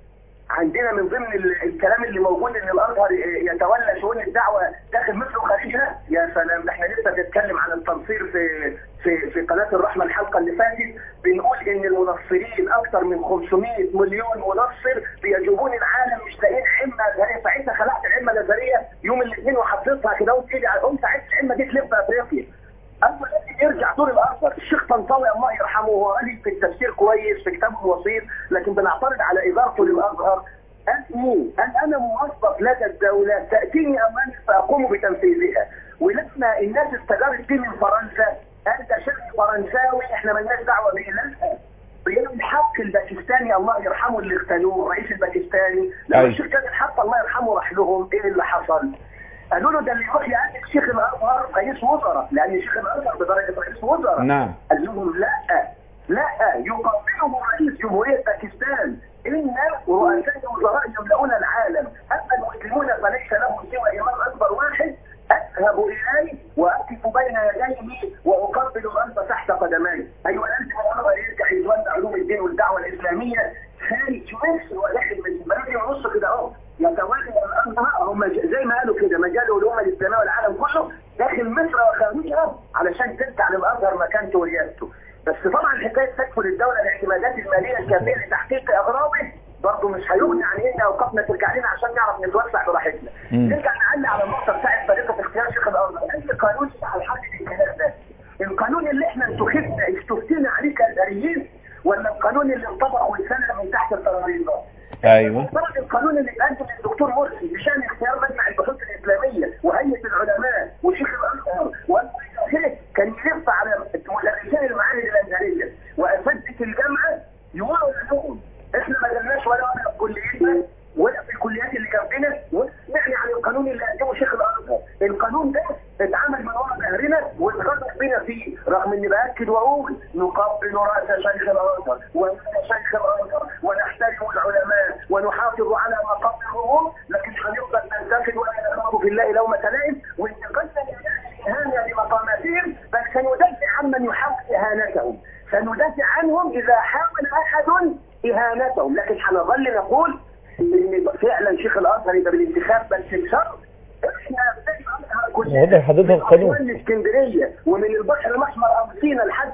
عندنا من ضمن ال- الكلام اللي موجود ان الازهر يتولى شؤون الدعوه داخل مصر وخارجها يا سلام ده احنا لسه بنتكلم عن التنصير في في في قناه الرحمه الحلقه اللي فاتت بنقول ان المنصرين اكثر من 500 مليون منصر بيجوبون العالم مش لاقيين حمه ازهريه ساعتها خلعت الحمه الازهريه يوم الاثنين وحطيتها كده وفي ايدي على قمت عايز الحمه دي تلف افريقيا اول لازم يرجع دور الازهر الشيخ طنطاوي الله يرحمه هو قال لي في التفسير كويس في كتابه الوسيط لكن بنعترض على ادارته للازهر قال مين؟ قال انا موظف لدى الدوله تاتيني اوامر فاقوم بتنفيذها ولما الناس استجابت فيه من فرنسا قال ده شيخ فرنساوي احنا مالناش دعوه بيه لا رياض الحق الباكستاني الله يرحمه اللي اغتالوه الرئيس الباكستاني لما أيوة. الشيخ جاد الحق الله يرحمه راح لهم ايه اللي حصل؟ قالوا له ده اللي يروح يقابل شيخ الازهر رئيس وزراء لان شيخ الازهر بدرجه رئيس وزراء نعم قال لهم لا لا يقابله رئيس جمهورية باكستان إن رؤساء وزراء يملؤون العالم أما المسلمون فليس لهم سوى إمام أكبر واحد أذهب إليه وأقف بين يديه وأقبل الأرض تحت قدميه أيها الأنت والله يرجع يتولى علوم الدين والدعوة الإسلامية خارج مصر وداخل مصر بلدي ونص كده أهو يتولى الأزهر هم زي ما قالوا كده مجال العلوم الإسلامية والعالم كله داخل مصر وخارجها علشان ترجع للأزهر مكانته وريادته بس طبعا حكايه تكفل الدوله الاعتمادات الماليه الكافيه لتحقيق اغراضه برضه مش هيغني عن ان اوقافنا ترجع لنا عشان نعرف نتوسع براحتنا. مم. نرجع نعلي على النقطه بتاعت طريقه اختيار شيخ الازهر، اي قانون على حد الكلام ده. القانون اللي احنا انتخبنا استفتينا عليه كازهريين ولا القانون اللي انطبق واتسنى من تحت الترابيزه؟ ايوه فرق القانون اللي اتقدم للدكتور مرسي بشان اختيار مجمع البحوث الاسلاميه وهيئه العلماء وشيخ الازهر وغيره كان يلف على مدرسين المعاهد الازهريه واساتذه الجامعه يقولوا لهم احنا ما جالناش ولا ولا في كليتنا ولا في الكليات اللي جنبنا ولا سمعنا عن القانون اللي قدمه شيخ الازهر القانون ده اتعمل من ورا ظهرنا واتخطط بينا فيه رغم اني باكد واقول نقبل راس شيخ الازهر وإلى شيخ الازهر ونحترم العلماء ونحافظ على مقامهم لكن هنفضل ننتقد ولا نخاف في الله لومة لائم وانتقدنا اهانه لمقاماتهم بل سندافع عمن يحاول اهانتهم سندافع عنهم اذا حاول احد اهانتهم لكن هنظل نقول ان فعلا شيخ الازهر يبقى بالانتخاب بس بشرط احنا زي الازهر كلنا واضح حضرتك القانون. من اسكندريه ومن البحر الاحمر او سينا لحد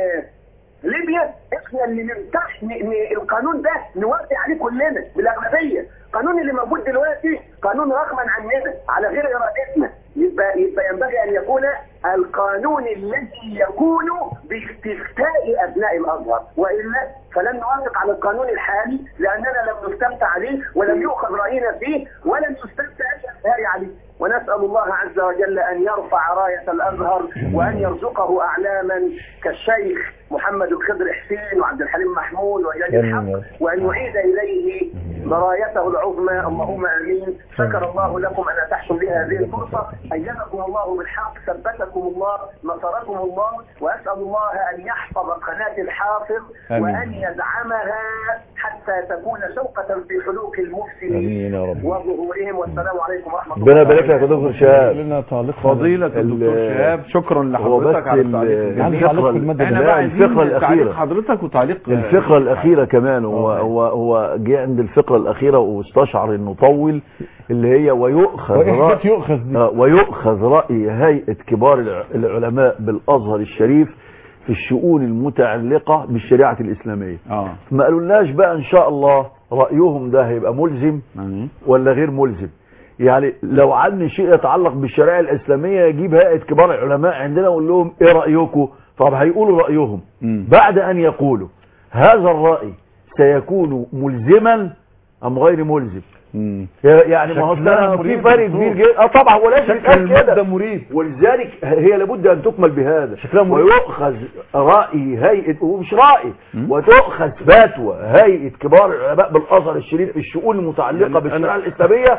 ليبيا احنا اللي نمتح ن- ن- القانون ده نوافق عليه كلنا بالاغلبيه القانون اللي موجود دلوقتي قانون رغما عننا على غير ارادتنا يبقى يبقى ينبغي ان يكون القانون الذي يكون باستفتاء ابناء الازهر والا فلن نوافق على القانون الحالي لاننا لم نستمتع عليه ولم يؤخذ راينا فيه ولم يستمتع اي عليه ونسال الله عز وجل ان يرفع رايه الازهر وان يرزقه اعلاما كالشيخ محمد الخضر حسين وعبد الحليم محمود وإياد الحق وأن يعيد إليه برايته العظمى اللهم آمين شكر الله لكم أن أتحتم لي هذه الفرصة أيدكم الله بالحق ثبتكم الله نصركم الله وأسأل الله أن يحفظ قناة الحافظ آمين. وأن يدعمها حتى تكون شوقة في حلوق المفسدين آمين يا رب. وظهورهم والسلام عليكم ورحمة الله ربنا يبارك لك يا دكتور شهاب لنا تعليق فضيلة الدكتور ال- شهاب شكرا هو بس لحضرتك على ال- التعليق الجميل. الفقرة- احنا لا، بقى الفقرة عايزين تعليق الأخيرة. حضرتك وتعليق الفقرة الأخيرة كمان هو هو هو جه عند الفقرة الأخيرة واستشعر إنه طول اللي هي ويؤخذ وإحداث رأي يؤخذ دي. آه، ويؤخذ رأي هيئة كبار الع- العلماء بالأزهر الشريف في الشؤون المتعلقة بالشريعة الإسلامية اه ما قالولناش بقى إن شاء الله رأيهم ده هيبقى ملزم ولا غير ملزم يعني لو عندي شيء يتعلق بالشريعة الإسلامية يجيب هيئة كبار العلماء عندنا ويقول لهم إيه رأيكم طب هيقولوا رأيهم بعد أن يقولوا هذا الرأي سيكون ملزما أم غير ملزم يعني ما هو شكلها أصلاً في مريب فرق دكتور. كبير جدا اه طبعا هو لازم شكل يتقال المادة كده مريب ولذلك هي لابد ان تكمل بهذا مريب. ويؤخذ راي هيئه ومش راي وتؤخذ فتوى هيئه كبار العلماء بالازهر الشريف في الشؤون المتعلقه يعني بالشريعه أنا- الاسلاميه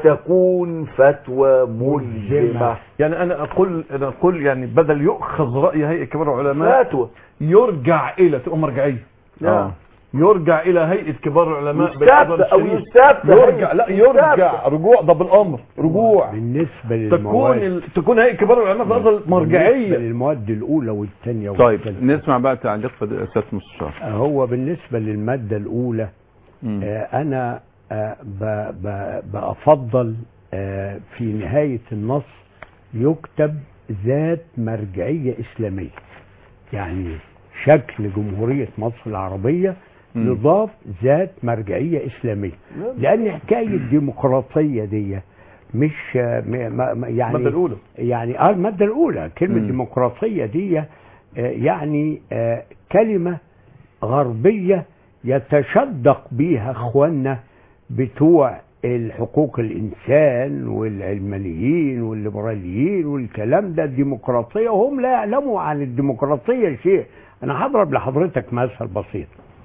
وتكون فتوى ملزمه يعني انا اقول انا اقول يعني بدل يؤخذ راي هيئه كبار العلماء فتوى يرجع الى تبقى مرجعيه آه. يرجع الى هيئه كبار العلماء يستفتى بالأزهر أو الشريف. يستفتى يرجع هيئة- لا يرجع يستفتى. رجوع ده بالامر رجوع بالنسبه تكون للمواد ال... تكون هيئه كبار العلماء في الازهر بالنسبة مرجعيه للمواد الاولى والثانيه طيب والثالثة. نسمع بقى تعليق فضيلة سيادة المستشار هو بالنسبة للمادة الأولى مم. آه، أنا آه، ب- ب- بأفضل آه، في نهاية النص يكتب ذات مرجعية إسلامية يعني شكل جمهورية مصر العربية مم. يضاف ذات مرجعية إسلامية لأن حكاية الديمقراطية دي مش آه، م- م- م- يعني المادة الأولى. يعني اه المادة الأولى كلمة مم. ديمقراطية دي آه، يعني آه، كلمة غربية يتشدق بيها اخواننا بتوع الحقوق الانسان والعلمانيين والليبراليين والكلام ده الديمقراطيه وهم لا يعلموا عن الديمقراطيه شيء انا هضرب لحضرتك مثل بسيط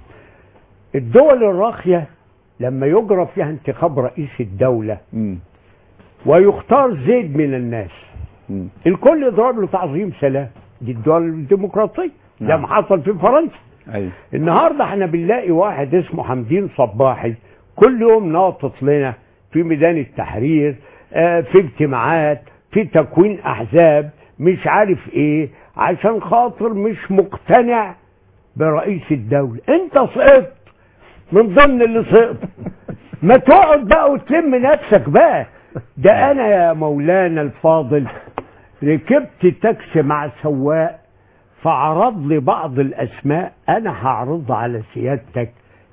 الدول الراقيه لما يجرى فيها انتخاب رئيس الدوله مم. ويختار زيد من الناس مم. الكل يضرب له تعظيم سلام دي الدول الديمقراطيه زي نعم. ما حصل في فرنسا ايوه النهارده احنا بنلاقي واحد اسمه حمدين صباحي كل يوم ناطط لنا في ميدان التحرير آه، في اجتماعات في تكوين احزاب مش عارف ايه عشان خاطر مش مقتنع برئيس الدولة انت سقطت من ضمن اللي سقط ما تقعد بقى وتلم نفسك بقى ده انا يا مولانا الفاضل ركبت تاكسي مع سواق فعرض لي بعض الاسماء انا هعرضها على سيادتك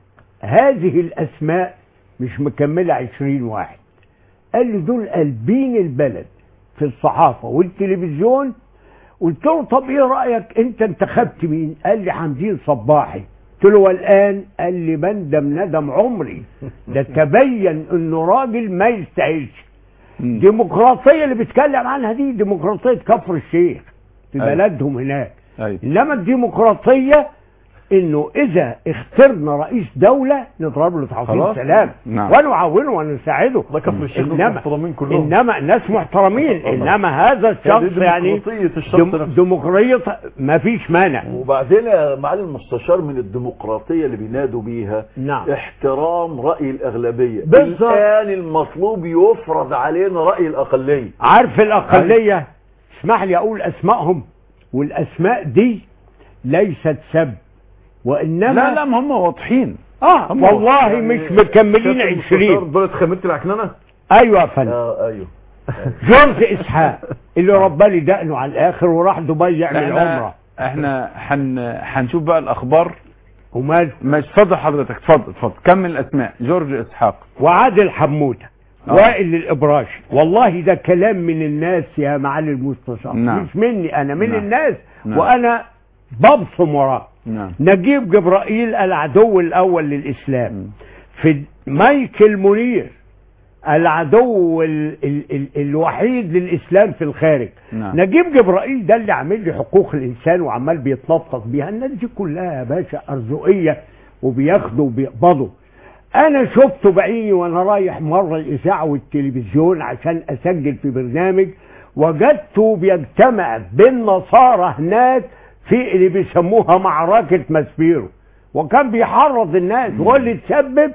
هذه الاسماء مش مكمله عشرين واحد قال لي دول قلبين البلد في الصحافه والتلفزيون قلت له طب ايه رايك انت انتخبت مين قال لي حمدين صباحي قلت له والان قال لي بندم ندم عمري ده تبين انه راجل ما يستاهلش ديمقراطيه اللي بيتكلم عنها دي ديمقراطيه كفر الشيخ في أيوة. بلدهم هناك ايوه انما الديمقراطيه انه اذا اخترنا رئيس دوله نضرب له تعظيم خلاص. سلام نعم. ونعاونه ونساعده ده كفر الشيخ دول انما محترمين كلهم انما ناس محترمين انما هذا الشخص يعني ديمقراطية الشخص ديم- نفسه. ديمقراطيه ما فيش مانع وبعدين يا معالي المستشار من الديمقراطية اللي بينادوا بيها نعم احترام رأي الأغلبية بالظبط. الآن المطلوب يفرض علينا رأي الأقلية عارف الاقليه اسمح لي اقول اسمائهم والاسماء دي ليست سب وانما لا لا ما هم واضحين اه هم والله يعني مش مكملين شايف المستشار عشرين دولة خميرة العكننة ايوه يا فندم آه ايوه جورج اسحاق اللي ربى لي دقنه على الاخر وراح دبي يعمل احنا عمره احنا حن هنشوف بقى الاخبار ومال مش اتفضل حضرتك اتفضل اتفضل كمل الاسماء جورج اسحاق وعادل حموده آه. وائل الابراشي والله ده كلام من الناس يا معالي المستشار نعم. مش مني انا من نعم. الناس نعم. وانا ببصم وراه نعم نجيب جبرائيل العدو الاول للاسلام في مايكل منير العدو ال ال ال الوحيد للاسلام في الخارج نعم. نجيب جبرائيل ده اللي عامل لي حقوق الانسان وعمال بيتنطط بيها الناس دي كلها يا باشا ارزقيه وبياخدوا وبيقبضوا انا شفته بعيني وانا رايح مره الاذاعه والتلفزيون عشان اسجل في برنامج وجدته بيجتمع بالنصارى هناك في اللي بيسموها معركه ماسبيرو وكان بيحرض الناس هو اللي تسبب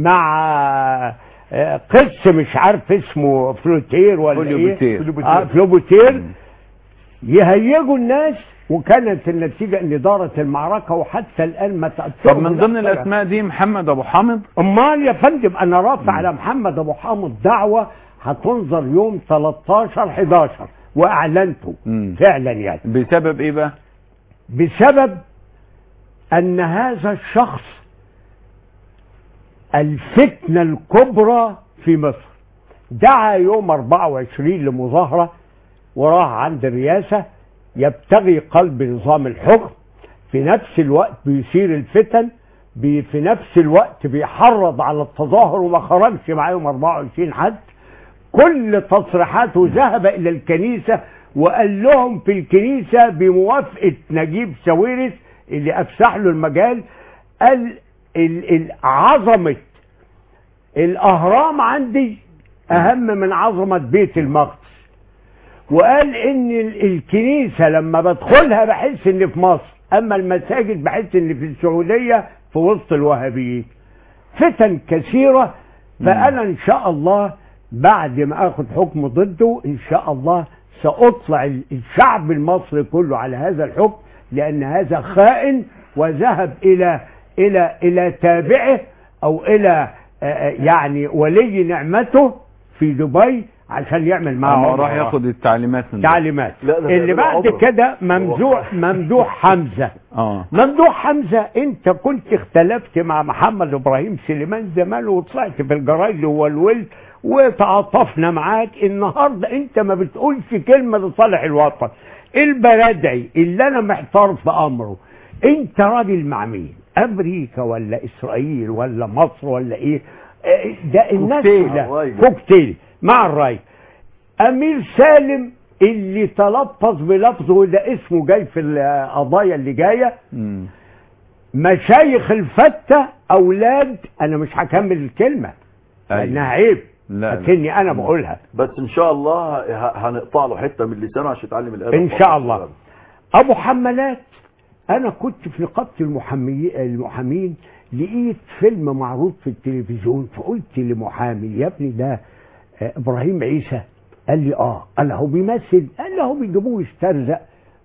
مع آه، قس مش عارف اسمه فلوتير ولا فلوبوتير. ايه آه فلوبوتير يهيجوا الناس وكانت النتيجة ان دارت المعركة وحتى الان ما تأثروا طب من ضمن الاسماء دي محمد ابو حامد امال يا فندم انا رافع على محمد ابو حامد دعوة هتنظر يوم 13 11 واعلنته مم. فعلا يعني بسبب ايه بقى بسبب ان هذا الشخص الفتنة الكبرى في مصر دعا يوم 24 لمظاهرة وراح عند الرئاسة يبتغي قلب نظام الحكم في نفس الوقت بيثير الفتن بي في نفس الوقت بيحرض على التظاهر وما خرجش معاهم 24 حد كل تصريحاته ذهب الى الكنيسة وقال لهم في الكنيسة بموافقة نجيب ساويرس اللي افسح له المجال قال ال- ال- عظمة الاهرام عندي اهم من عظمة بيت المقدس وقال ان ال- الكنيسة لما بدخلها بحس ان في مصر اما المساجد بحس ان في السعودية في وسط الوهابيين فتن كثيرة فأنا إن شاء الله بعد ما أخذ حكم ضده إن شاء الله سأطلع الشعب المصري كله على هذا الحكم لأن هذا خائن وذهب إلى إلى إلى تابعه أو إلى آه، آه، يعني ولي نعمته في دبي عشان يعمل معاه أما عمرة. راح ياخد التعليمات من تعليمات لا، ده اللي ده بعد عمرة. كده ممدوح ممدوح حمزة اه ممدوح حمزة انت كنت اختلفت مع محمد ابراهيم سليمان زمان وطلعت في الجرايد والولد وتعاطفنا معاك النهارده انت ما بتقولش كلمه لصالح الوطن البلدعي اللي انا محتار في امره انت راجل مع مين امريكا ولا اسرائيل ولا مصر ولا ايه اه، ده الناس كوكتيل. كلها الراجل. كوكتيل مع الراي امير سالم اللي تلفظ بلفظه وده اسمه جاي في القضايا اللي جايه مم. مشايخ الفتة أولاد أنا مش هكمل الكلمة أيوة. لأنها عيب لا لكني أنا بقولها بس ان شاء الله ه- هنقطع له حته من لسانه عشان يتعلم الادب إن شاء الله أبو حمالات أنا كنت في نقابة المحامي المحامين لقيت فيلم معروض في التلفزيون فقلت لمحامي يا ابني ده آه، إبراهيم عيسى قال لي آه قال هو بيمثل قال له هو بيجيبوه يسترزق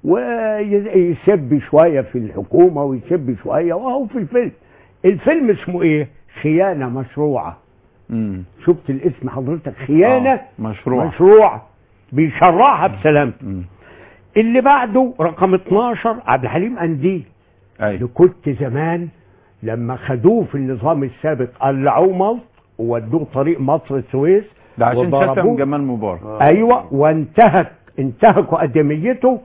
ويسب شوية في الحكومة ويسب شوية وهو في الفيلم الفيلم اسمه إيه خيانة مشروعة مم. شفت الاسم حضرتك خيانة آه، مشروع مشروع بيشرعها بسلامته اللي بعده رقم 12 عبد الحليم قنديل اللي كنت زمان لما خدوه في النظام السابق قلعوه مصر وودوه طريق مصر السويس ده عشان شتم وضربوه. جمال مبارك ايوه وانتهك انتهكوا ادميته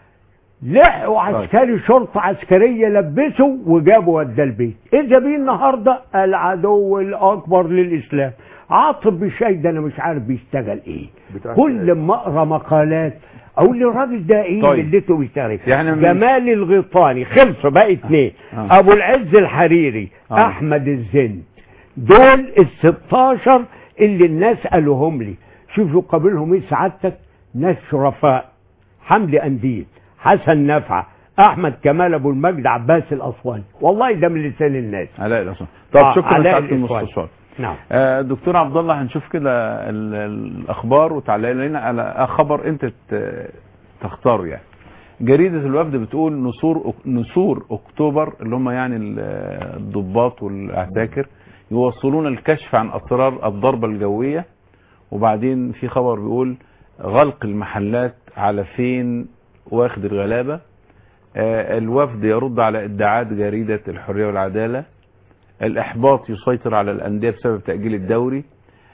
لحقوا عسكري شرطة عسكرية لبسوا وجابوا ودى البيت اذا بيه النهاردة العدو الاكبر للاسلام عاطف بشاي ده انا مش عارف بيشتغل ايه بتاع كل ما اقرا مقالات اقول للراجل ده ايه طيب. ملته بيشتغل يعني من- جمال الغيطاني خلصوا بقى اتنين آه. ابو العز الحريري آه. احمد الزند دول ال 16 اللي الناس قالوهم لي شوفوا قابلهم ايه سعادتك ناس شرفاء حمدي قنديل حسن نفعه احمد كمال ابو المجد عباس الاسواني والله ده من لسان الناس علاء الاسوان طب آه، شكرا علاء سعاده الأسواني. المستشار نعم آه، دكتور عبد الله هنشوف كده ال- ال- الاخبار وتعلق لنا على خبر انت ت- تختاره يعني جريدة الوفد بتقول نسور أك- نسور اكتوبر اللي هم يعني ال- الضباط والعساكر يوصلون الكشف عن اسرار الضربة الجوية وبعدين في خبر بيقول غلق المحلات على فين واخد الغلابة آه، الوفد يرد على ادعاءات جريدة الحرية والعدالة الإحباط يسيطر على الأندية بسبب تأجيل الدوري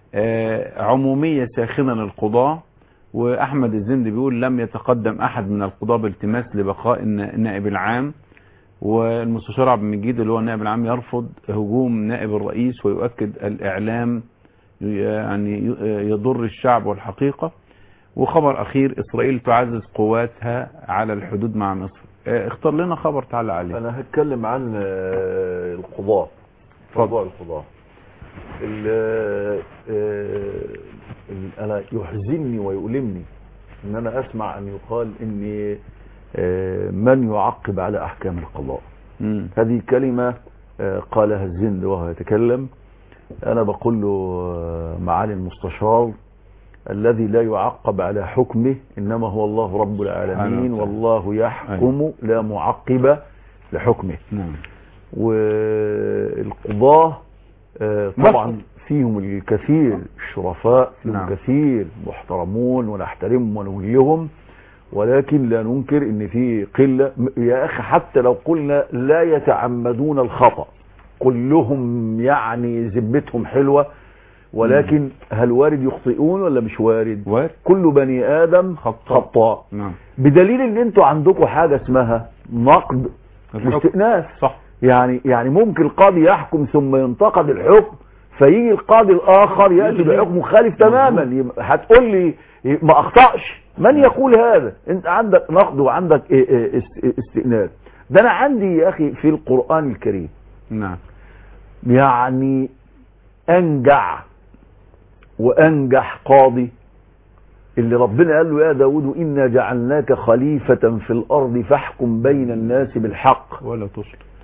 آه، عمومية ساخنة للقضاء وأحمد الزند بيقول لم يتقدم أحد من القضاة بالتماس لبقاء النا- النائب العام والمستشار عبد المجيد اللي هو النائب العام يرفض هجوم نائب الرئيس ويؤكد الإعلام يعني يضر الشعب والحقيقة وخبر أخير إسرائيل تعزز قواتها على الحدود مع مصر آه، اختار لنا خبر تعالى عليه انا هتكلم عن آه، القضاء موضوع القضاء ال- آه، ال- انا يحزنني ويؤلمني ان انا اسمع ان يقال ان آه، من يعقب على احكام القضاء مم. هذه كلمة آه، قالها الزند وهو يتكلم انا بقول له آه، معالي المستشار الذي لا يعقب على حكمه انما هو الله رب العالمين وتعالى. والله يحكم لا معقب لحكمه نعم والقضاة آه، طبعا فيهم الكثير الشرفاء فيهم نعم. كثير محترمون ونحترمهم ونوليهم ولكن لا ننكر ان في قلة م- يا اخي حتى لو قلنا لا يتعمدون الخطأ كلهم يعني ذمتهم حلوة ولكن هل وارد يخطئون ولا مش وارد وارد كل بني ادم خطاء نعم بدليل ان انتوا عندكم حاجة اسمها نقد واستئناف صح يعني يعني ممكن القاضي يحكم ثم ينتقد الحكم فيجي القاضي الاخر ياتي بحكم مخالف تماما يبقى هتقول لي ما اخطاش من يقول هذا انت عندك نقد وعندك إيه إيه است- استئناف ده انا عندي يا اخي في القران الكريم نعم يعني انجع وانجح قاضي اللي ربنا قال له يا داود إنا جعلناك خليفة في الأرض فاحكم بين الناس بالحق ولا تشرك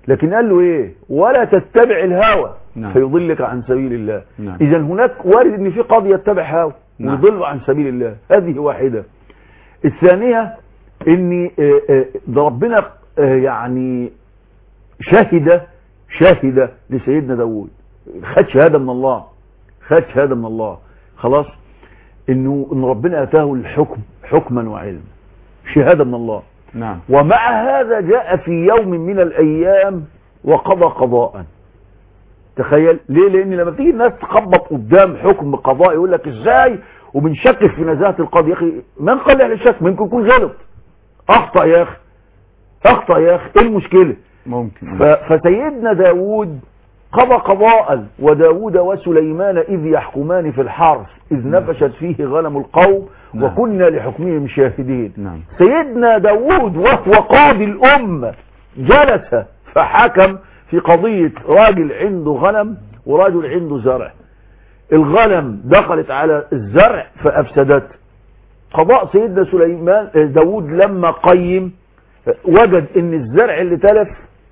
لكن قال له ايه ولا تتبع الهوى نعم. فيضلك عن سبيل الله نعم. اذا هناك وارد ان في قاضي يتبع هوى نعم. ويضل عن سبيل الله هذه واحده الثانيه ان آه، آه، ده ربنا آه، يعني شهد شهد لسيدنا داود خد شهاده من الله خد شهاده من الله خلاص انه ان ربنا اتاه الحكم حكما وعلما شهاده من الله نعم ومع هذا جاء في يوم من الايام وقضى قضاء تخيل ليه لان لما تيجي الناس تخبط قدام حكم قضاء يقول لك ازاي وبنشكك في نزاهه القاضي يا اخي من قال اهل الشك ممكن يكون غلط اخطا يا اخي اخطا يا اخي ايه المشكله ممكن ف- فسيدنا داود قضى قضاء وداود وسليمان إذ يحكمان في الحرث إذ نفشت فيه غنم القوم نعم. وكنا لحكمهم شاهدين نعم سيدنا داود وهو قاضي الأمة جلس فحكم في قضية راجل عنده غنم وراجل عنده زرع الغنم دخلت على الزرع فأفسدته قضاء سيدنا سليمان داود لما قيم وجد ان الزرع اللي تلف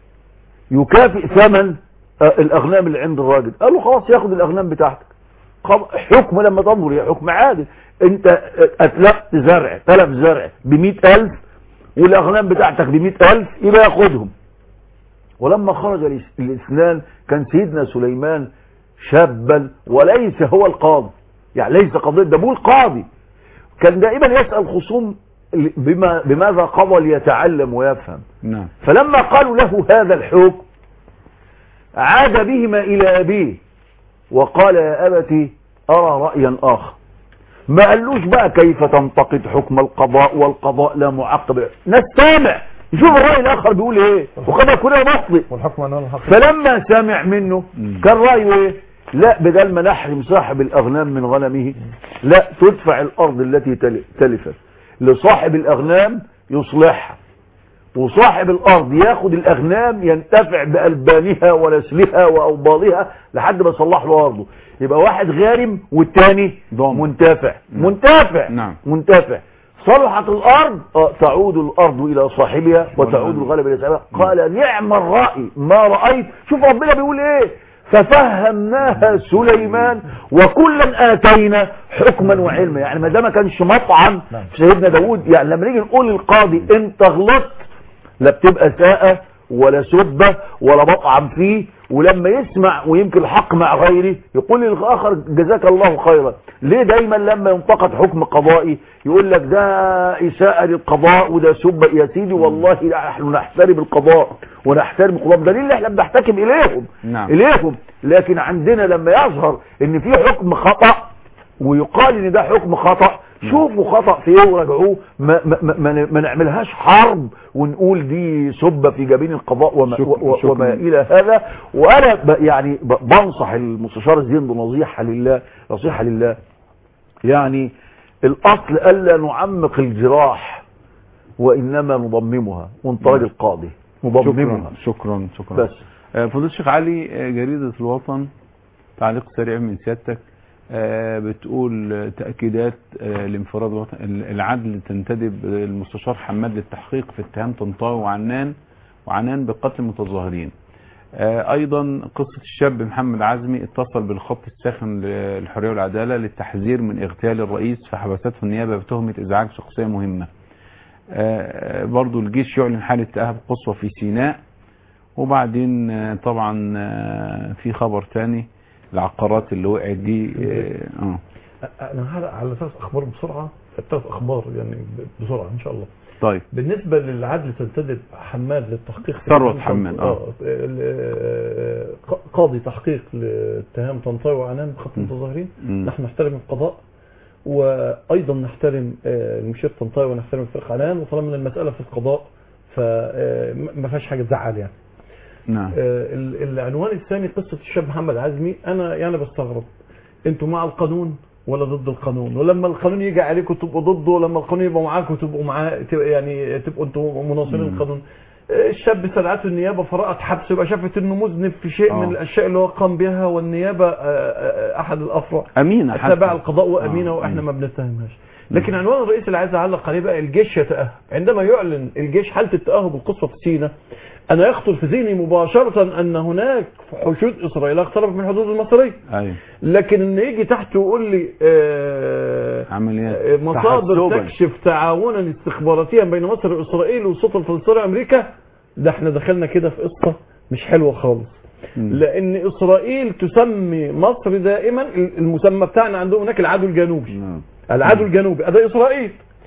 يكافئ ثمن آه، الاغنام اللي عند الراجل قال له خلاص ياخد الاغنام بتاعتك قض- حكم لما تنظر يا حكم عادل انت اتلفت زرع تلف زرع بمئة الف والاغنام بتاعتك بمئة الف يبقى ياخدهم ولما خرج الاس- الاثنان كان سيدنا سليمان شابا وليس هو القاضي يعني ليس قضية ده مو القاضي كان دائما يسأل خصوم بما بماذا قضى ليتعلم ويفهم نعم فلما قالوا له هذا الحكم عاد بهما إلى أبيه وقال يا أبتي أرى رأيا آخر ما قالوش بقى كيف تنتقد حكم القضاء والقضاء لا معقب نستمع نشوف الرأي الآخر بيقول إيه وقد يكون مخطئ والحكم أنه الحق فلما سمع منه كان رأيه ايه لا بدل ما نحرم صاحب الأغنام من غنمه لا تدفع الأرض التي تل- تلفت لصاحب الأغنام يصلحها وصاحب الأرض ياخد الأغنام ينتفع بألبانها ونسلها وأوباضها لحد ما يصلح له أرضه يبقى واحد غارم والتاني منتفع منتفع نعم. منتفع صلحت الأرض آه، تعود الأرض إلى صاحبها وتعود الغلبة إلى صاحبها قال نعم الرأي ما رأيت شوف ربنا بيقول إيه ففهمناها سليمان وكلا آتينا حكما وعلما يعني ما ده ما كانش مطعن في سيدنا داود يعني لما نيجي نقول للقاضي انت غلطت لا بتبقى ساءة ولا سبة ولا مطعم فيه ولما يسمع ويمكن الحق مع غيره يقول للآخر جزاك الله خيرا ليه دايما لما ينتقد حكم قضائي يقول لك ده إساءة للقضاء وده سبة يا سيدي والله نحن نحترم القضاء ونحترم القضاء دليل احنا بنحتكم إليهم نعم إليهم لكن عندنا لما يظهر ان في حكم خطأ ويقال ان ده حكم خطأ شوفوا خطأ في ايه وراجعوه ما, ما, ما, ما, ما نعملهاش حرب ونقول دي سبة في جبين القضاء وما, شكراً، و- شكراً. وما الى هذا وانا ب يعني ب- بنصح المستشار الزين بنصيحة لله نصيحة لله يعني الاصل الا نعمق الجراح وانما نضممها وانت راجل قاضي نضممها شكرا شكرا شكرا بس آه، فضيلة الشيخ علي آه، جريدة الوطن تعليق سريع من سيادتك آه، بتقول آه، تأكيدات آه، لانفراد الوطن العدل تنتدب المستشار حماد للتحقيق في اتهام طنطاوي وعنان وعنان بقتل المتظاهرين آه، ايضا قصة الشاب محمد عزمي اتصل بالخط الساخن للحرية والعدالة للتحذير من اغتيال الرئيس فحبسته النيابة بتهمة ازعاج شخصية مهمة آه، برضو الجيش يعلن حالة تأهب قصوى في سيناء وبعدين آه، طبعا آه، في خبر تاني العقارات اللي وقعت دي اه آه. انا هلا على ثلاث اخبار بسرعه ثلاث اخبار يعني ب- بسرعه ان شاء الله طيب بالنسبه للعدل تنتدب حماد للتحقيق في ثروت اتهام حماد، طنط- آه. ال- آه، ق- قاضي تحقيق لاتهام طنطاوي وعنان بخط المتظاهرين مم. نحن نحترم القضاء وايضا نحترم آه، المشير طنطاوي ونحترم الفريق عنان وطالما ان المساله في القضاء فما فيهاش حاجه تزعل يعني نعم آه، ال- العنوان الثاني قصة الشاب محمد عزمي أنا يعني بستغرب أنتوا مع القانون ولا ضد القانون ولما القانون يجي عليكم تبقوا ضده ولما القانون يبقى معاكم تبقوا معاه تبقى يعني تبقوا انتوا مناصرين مم. القانون آه، الشاب سرعته النيابة فرأت حبس يبقى شافت انه مذنب في شيء آه. من الاشياء اللي هو قام بها والنيابة آه، آه، آه، احد الافرع أمينة حتى. تبع القضاء وامينة آه. واحنا مم. ما بنتهمهاش لكن عنوان الرئيس اللي عايز اعلق عليه بقى الجيش يتاهب عندما يعلن الجيش حاله التاهب القصوى في سيناء انا يخطر في ذهني مباشره ان هناك حشود اسرائيل اقتربت من الحدود المصريه ايوه لكن ان يجي تحت ويقول لي آه عمليات آه، مصادر تحسباً. تكشف تعاونا استخباراتيا بين مصر واسرائيل والسلطه الفلسطينيه وامريكا ده احنا دخلنا كده في قصه مش حلوه خالص لان اسرائيل تسمي مصر دائما المسمى بتاعنا عندهم هناك العدو الجنوبي العدو الجنوبي ده اسرائيل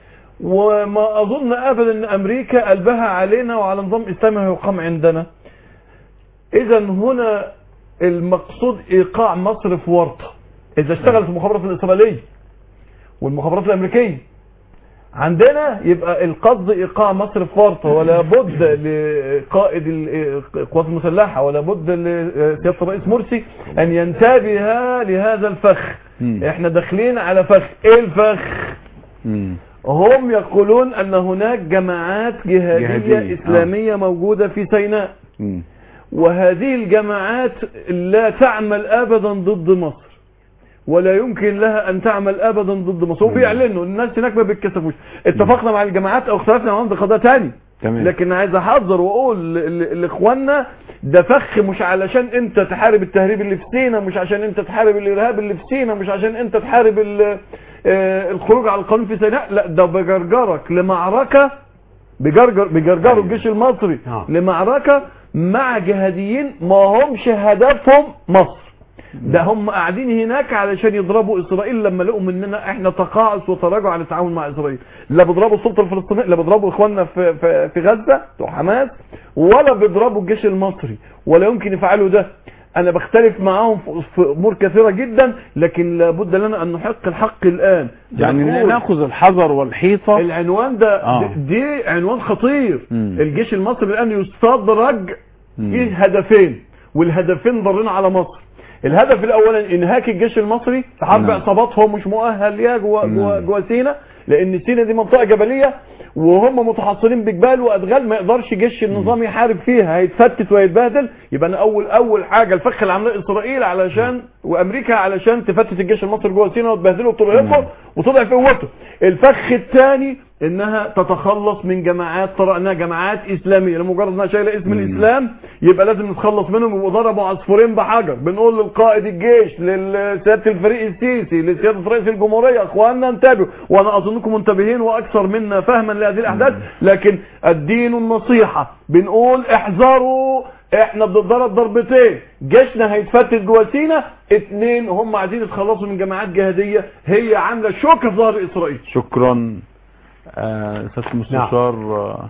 وما اظن ابدا ان امريكا قلبها علينا وعلى نظام اسلامي هيقام عندنا اذا هنا المقصود ايقاع مصر في ورطه اذا اشتغلت المخابرات الاسرائيليه والمخابرات الامريكيه عندنا يبقى القصد ايقاع مصر في ورطه ولا بد لقائد القوات المسلحه ولا بد لسياده الرئيس مرسي ان ينتبه لهذا الفخ احنا داخلين على فخ ايه الفخ هم يقولون ان هناك جماعات جهاديه, جهادية، آه. اسلاميه موجوده في سيناء مم. وهذه الجماعات لا تعمل ابدا ضد مصر ولا يمكن لها ان تعمل ابدا ضد مصر وبيعلنوا الناس هناك ما بيتكسفوش اتفقنا مع الجماعات او اختلفنا معاهم ده قضيه تاني تمام. لكن عايز احذر واقول ل- ل- لاخواننا ده فخ مش علشان انت تحارب التهريب اللي في سينا مش عشان انت تحارب الارهاب اللي في سينا مش عشان انت تحارب ال- آه، الخروج على القانون في سيناء لا ده بجرجرك لمعركه بجرجر بجرجروا الجيش المصري لمعركه مع جهاديين ما همش هدفهم مصر ده هم قاعدين هناك علشان يضربوا اسرائيل لما لقوا مننا احنا تقاعس وتراجع على التعاون مع اسرائيل لا بيضربوا السلطه الفلسطينيه لا بيضربوا اخواننا في في, في غزه بتوع حماس ولا بيضربوا الجيش المصري ولا يمكن يفعلوا ده انا بختلف معاهم في- في امور كثيره جدا لكن لابد لنا ان نحق الحق الان يعني نقول ناخذ الحذر والحيطه العنوان ده آه. دي, دي عنوان خطير مم. الجيش المصري الان يستدرج في هدفين والهدفين ضارين على مصر الهدف الاولاني انهاك الجيش المصري في حرب نعم. عصابات هو مش مؤهل ليها جوه جوه نعم. جوه سينا لان سينا دي منطقه جبليه وهم متحصنين بجبال وادغال ما يقدرش جيش النظام يحارب فيها هيتفتت ويتبهدل يبقى انا اول اول حاجه الفخ اللي عاملاه اسرائيل علشان وامريكا علشان تفتت الجيش المصري جوه سينا وتبهدله وترهقه وتضعف قوته الفخ الثاني انها تتخلص من جماعات طرق انها جماعات اسلاميه لمجرد انها شايله اسم الاسلام يبقى لازم نتخلص منهم وضربوا عصفورين بحجر بنقول للقائد الجيش لسياده الفريق السيسي لسياده رئيس الجمهوريه اخواننا انتبهوا وانا اظنكم منتبهين واكثر منا فهما لهذه الاحداث لكن الدين النصيحه بنقول احذروا احنا بنتضرب ضربتين جيشنا هيتفتت جوه سينا اتنين هم عايزين يتخلصوا من جماعات جهاديه هي عامله شوكه في ظهر اسرائيل شكرا آه، سياده المستشار آه،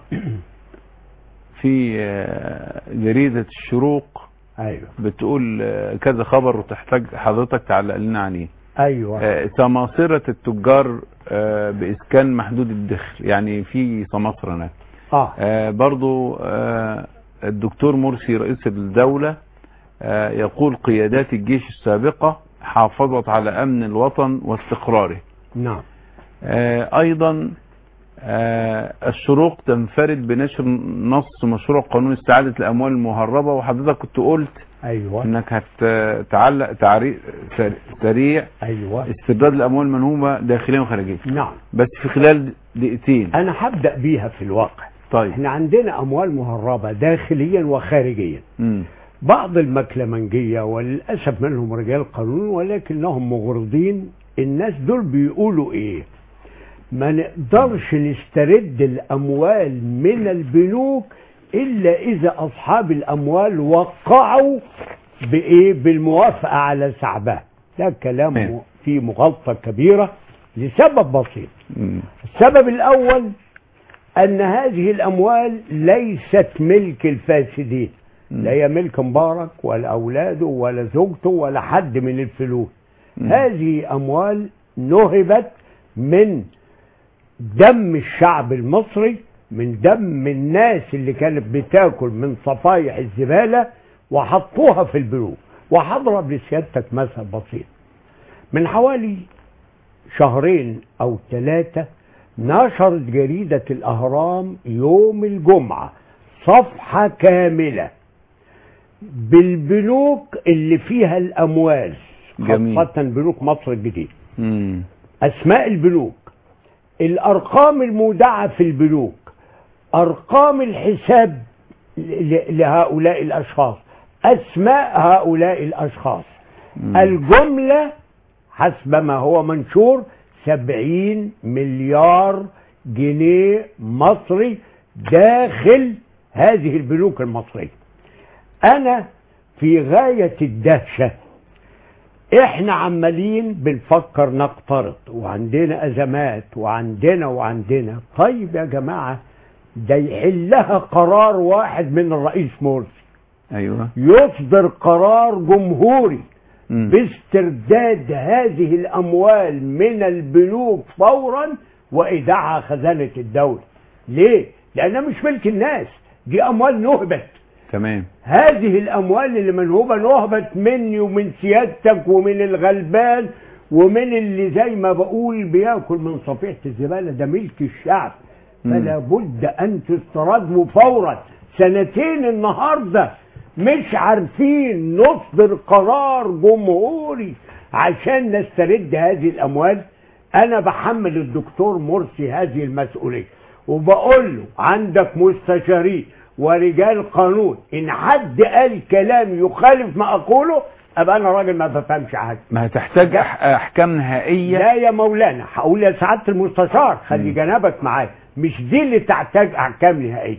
في آه، جريده الشروق ايوه بتقول آه، كذا خبر وتحتاج حضرتك تعلق لنا عليه ايوه آه، سماسرة التجار آه، بإسكان محدود الدخل يعني في سماسرة هناك اه آه، برضو آه، الدكتور مرسي رئيس الدولة آه، يقول قيادات الجيش السابقة حافظت على أمن الوطن واستقراره نعم آه، أيضا آه، الشروق تنفرد بنشر نص مشروع قانون استعادة الأموال المهربة وحضرتك كنت قلت ايوه انك هتعلق تعريق سريع ايوه استرداد الاموال المنهوبه داخليا وخارجيا نعم بس في خلال دقيقتين انا هبدا بيها في الواقع طيب احنا عندنا اموال مهربه داخليا وخارجيا مم. بعض المكلمنجيه وللاسف منهم رجال قانون ولكنهم مغرضين الناس دول بيقولوا ايه ما نقدرش نسترد الاموال من البنوك الا اذا اصحاب الاموال وقعوا بايه بالموافقه على سحبها ده كلام فيه مغالطه كبيره لسبب بسيط مم. السبب الاول ان هذه الاموال ليست ملك الفاسدين لا هي ملك مبارك ولا اولاده ولا زوجته ولا حد من الفلوس هذه اموال نهبت من دم الشعب المصري من دم الناس اللي كانت بتاكل من صفايح الزباله وحطوها في البنوك وهضرب لسيادتك مثل بسيط من حوالي شهرين او ثلاثه نشرت جريده الاهرام يوم الجمعه صفحه كامله بالبنوك اللي فيها الاموال جميل. خاصه بنوك مصر الجديد مم. اسماء البنوك الارقام المودعه في البنوك ارقام الحساب ل- لهؤلاء الاشخاص اسماء هؤلاء الاشخاص الجمله حسب ما هو منشور سبعين مليار جنيه مصري داخل هذه البنوك المصرية أنا في غاية الدهشة احنا عمالين بنفكر نقترض وعندنا أزمات وعندنا وعندنا طيب يا جماعة ده يحلها قرار واحد من الرئيس مرسي ايوه يصدر قرار جمهوري باسترداد هذه الأموال من البنوك فورا وإيداعها خزانة الدولة ليه؟ لأنها مش ملك الناس دي أموال نهبت تمام هذه الأموال اللي منهوبة نهبت مني ومن سيادتك ومن الغلبان ومن اللي زي ما بقول بياكل من صفيحة الزبالة ده ملك الشعب فلا بد أن تسترد فورا سنتين النهارده مش عارفين نصدر قرار جمهوري عشان نسترد هذه الاموال انا بحمل الدكتور مرسي هذه المسؤوليه وبقول له عندك مستشارين ورجال قانون ان حد قال كلام يخالف ما اقوله ابقى انا راجل ما بفهمش حاجه ما هتحتاج أح- احكام نهائيه لا يا مولانا هقول يا سعاده المستشار خلي جنابك معايا مش دي اللي تحتاج احكام نهائيه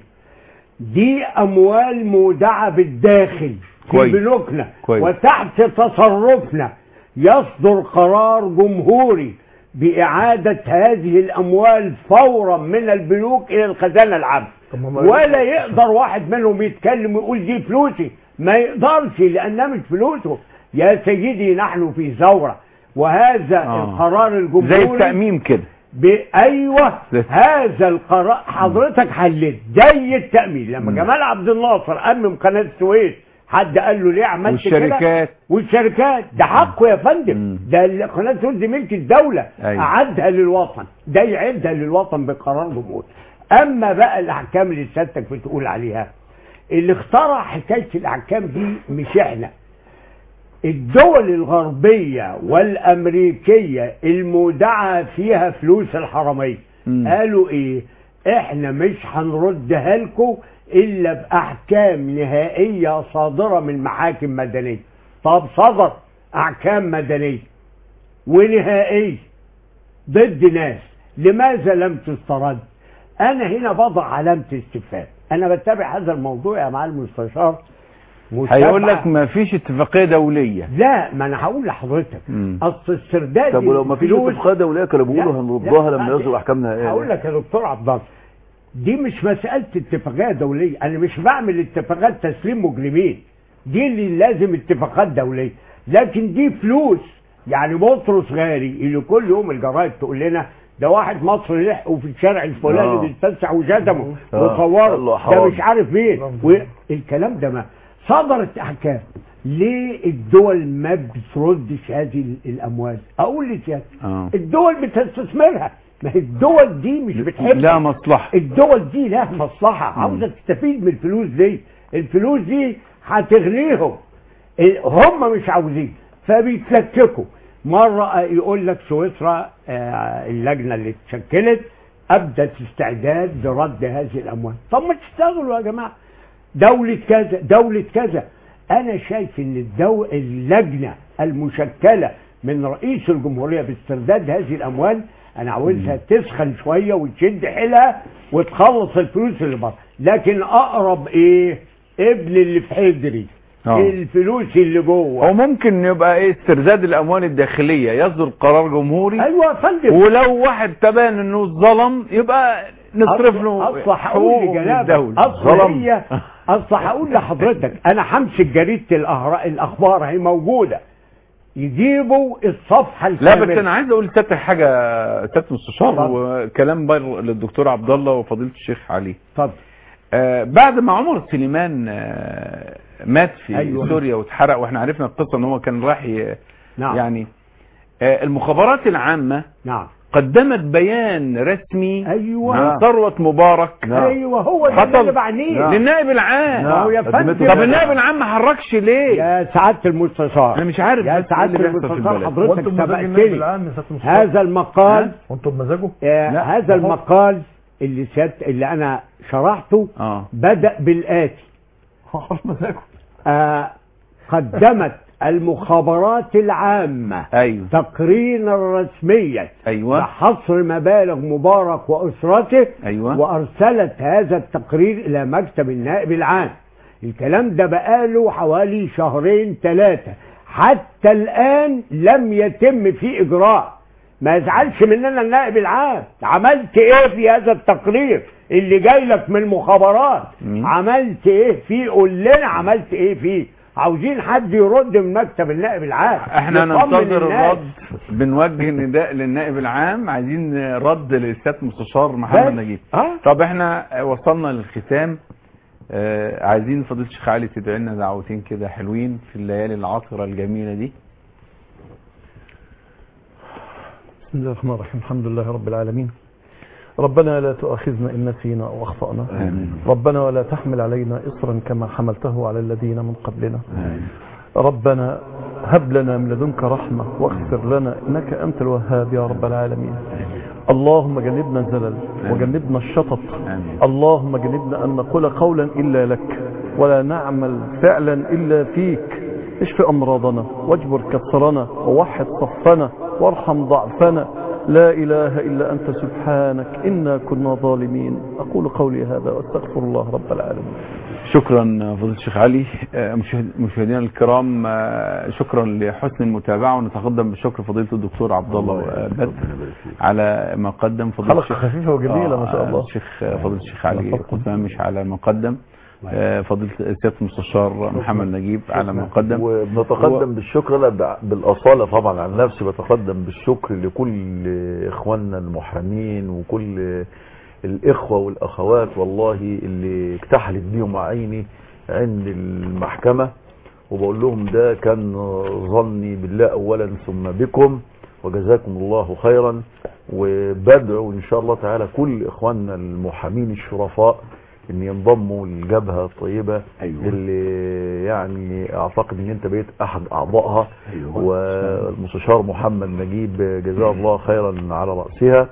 دي اموال مودعه بالداخل في كويس. بنوكنا كويس. وتحت تصرفنا يصدر قرار جمهوري بإعادة هذه الأموال فورا من البنوك إلى الخزانة العامة ولا يقدر واحد منهم يتكلم ويقول دي فلوسي ما يقدرش لأنها مش فلوسه يا سيدي نحن في ثورة وهذا آه. القرار الجمهوري زي التأميم كده ب- ايوه زي- هذا القرار حضرتك حليت زي التامين لما مم. جمال عبد الناصر امم قناه السويس حد قال له ليه عملت كده والشركات. والشركات ده حقه يا فندم ده ال- قناه السويس دي ملك الدوله أيوة. اعدها للوطن ده يعدها للوطن بقرار جمهوري اما بقى الاحكام اللي سيادتك بتقول عليها اللي اخترع حكايه الاحكام دي مش احنا الدول الغربية والأمريكية المودعة فيها فلوس الحرامية مم. قالوا إيه إحنا مش هنردها لكم إلا بأحكام نهائية صادرة من محاكم مدنية طب صدر أحكام مدنية ونهائية ضد ناس لماذا لم تسترد أنا هنا بضع علامة استفهام أنا بتابع هذا الموضوع يا معالي المستشار هيقول لك متابعة- ما فيش اتفاقيه دوليه لا ما انا هقول لحضرتك مم. اصل استرداد طب ولو ما فيش الفلوس- اتفاقيه دوليه كانوا بيقولوا لا، هنردها لا، لما لا، يصدر احكامنا هقول لك يا دكتور عبد الله دي مش مساله اتفاقيه دوليه انا مش بعمل اتفاقات تسليم مجرمين دي اللي لازم اتفاقات دوليه لكن دي فلوس يعني بطرس غالي اللي كل يوم الجرايد تقول لنا ده واحد مصري لحقه في الشارع الفلاني آه. بيتفسح وشتمه آه. وصوره الله ده حرام. مش عارف ايه والكلام ده ما صدرت احكام ليه الدول ما بتردش هذه الاموال اقول لسيادتك آه. الدول بتستثمرها ما هي الدول دي مش بتحب لا مصلحه الدول دي لها مصلحة عاوزة تستفيد من الفلوس دي الفلوس دي هتغنيهم ال- هم مش عاوزين فبيتلككوا مرة يقول لك سويسرا آه، اللجنة اللي اتشكلت أبدت استعداد لرد هذه الأموال طب ما تشتغلوا يا جماعة دولة كذا دولة كذا أنا شايف إن الدو... اللجنة المشكلة من رئيس الجمهورية باسترداد هذه الأموال أنا عاوزها تسخن شوية وتشد حيلها وتخلص الفلوس اللي بره لكن أقرب إيه ابن اللي في حجري آه. الفلوس اللي جوه او ممكن يبقى ايه استرداد الاموال الداخليه يصدر قرار جمهوري ايوه يا فندم ولو واحد تبان انه ظلم يبقى نصرف له اصل هقول حقوقه من لجنابك الدوله اصل هي اصل هقول لحضرتك انا همسك جريده الأهرا- الاخبار هي موجوده يجيبوا الصفحه لا الكامله بس انا عايز اقول لسيادتك حاجه سياده المستشار اتفضل. وكلام بر للدكتور عبد الله وفضيله الشيخ علي اتفضل آه بعد ما عمر سليمان آه مات في أيوة. أيوة. سوريا واتحرق واحنا عرفنا القصه ان هو كان راح ي- نعم. يعني آه المخابرات العامه نعم قدمت بيان رسمي ايوه عن ثروة مبارك ايوه هو ده اللي حصل بعنيه للنائب العام ما هو يا فندم طب النائب العام ما حركش ليه يا سعاده المستشار انا مش عارف يا بس إيه سعاده اللي بيحصل في المستشار البلد. حضرتك وانتم بمزاج النائب سبقتني العام يا سياده المستشار هذا المقال وانتم بمزاجه آه هذا المقال اللي سيادة اللي انا شرحته اه بدأ بالآتي مزاجه آه قدمت المخابرات العامة ايوه تقريرا رسميا ايوه بحصر مبالغ مبارك وأسرته ايوه وأرسلت هذا التقرير إلى مكتب النائب العام الكلام ده بقاله حوالي شهرين ثلاثة حتى الآن لم يتم فيه إجراء ما يزعلش مننا النائب العام عملت ايه في هذا التقرير اللي جاي لك من المخابرات عملت ايه فيه قول لنا عملت ايه فيه عاوزين حد يرد من مكتب النائب العام احنا يطمن ننتظر الناس. الرد بنوجه نداء للنائب العام عايزين رد للسياده المستشار محمد بس. نجيب اه طب احنا وصلنا للختام آه عايزين فضيله الشيخ علي تدعي لنا دعوتين كده حلوين في الليالي العطره الجميله دي بسم الله الرحمن الرحيم الحمد لله رب العالمين ربنا لا تؤاخذنا إن نسينا أو أخطأنا آمين. ربنا ولا تحمل علينا إصرا كما حملته على الذين من قبلنا ربنا هب لنا من لدنك رحمة واغفر لنا إنك أنت الوهاب يا رب العالمين اللهم جنبنا الزلل وجنبنا الشطط اللهم جنبنا أن نقول قولا إلا لك ولا نعمل فعلا إلا فيك اشف أمراضنا واجبر كسرنا ووحد صفنا وارحم ضعفنا لا إله إلا أنت سبحانك إنا كنا ظالمين أقول قولي هذا واستغفر الله رب العالمين شكرا فضيله الشيخ علي آه، مشاهد- مشاهدينا الكرام آه، شكرا لحسن المتابعه ونتقدم بالشكر فضيله الدكتور عبد الله آه، بدر على ما قدم فضيله حلقة الشيخ خفيفة وجميلة آه، ما شاء الله. الشيخ فضيله الشيخ علي قدامش على ما قدم آه، فضيله سياده المستشار محمد نجيب على ما قدم وبنتقدم بالشكر لا بع- بالأصالة طبعا عن نفسي بتقدم بالشكر لكل إخواننا المحرمين وكل الإخوة والأخوات والله اللي اكتحلت بيهم عيني عند المحكمة وبقول لهم ده كان ظني بالله أولا ثم بكم وجزاكم الله خيرا وبدعو إن شاء الله تعالى كل إخواننا المحامين الشرفاء ان ينضموا للجبهة الطيبة أيوة. اللي يعني اعتقد ان انت بقيت احد اعضائها أيوة. والمستشار محمد نجيب جزاه الله خيرا على رأسها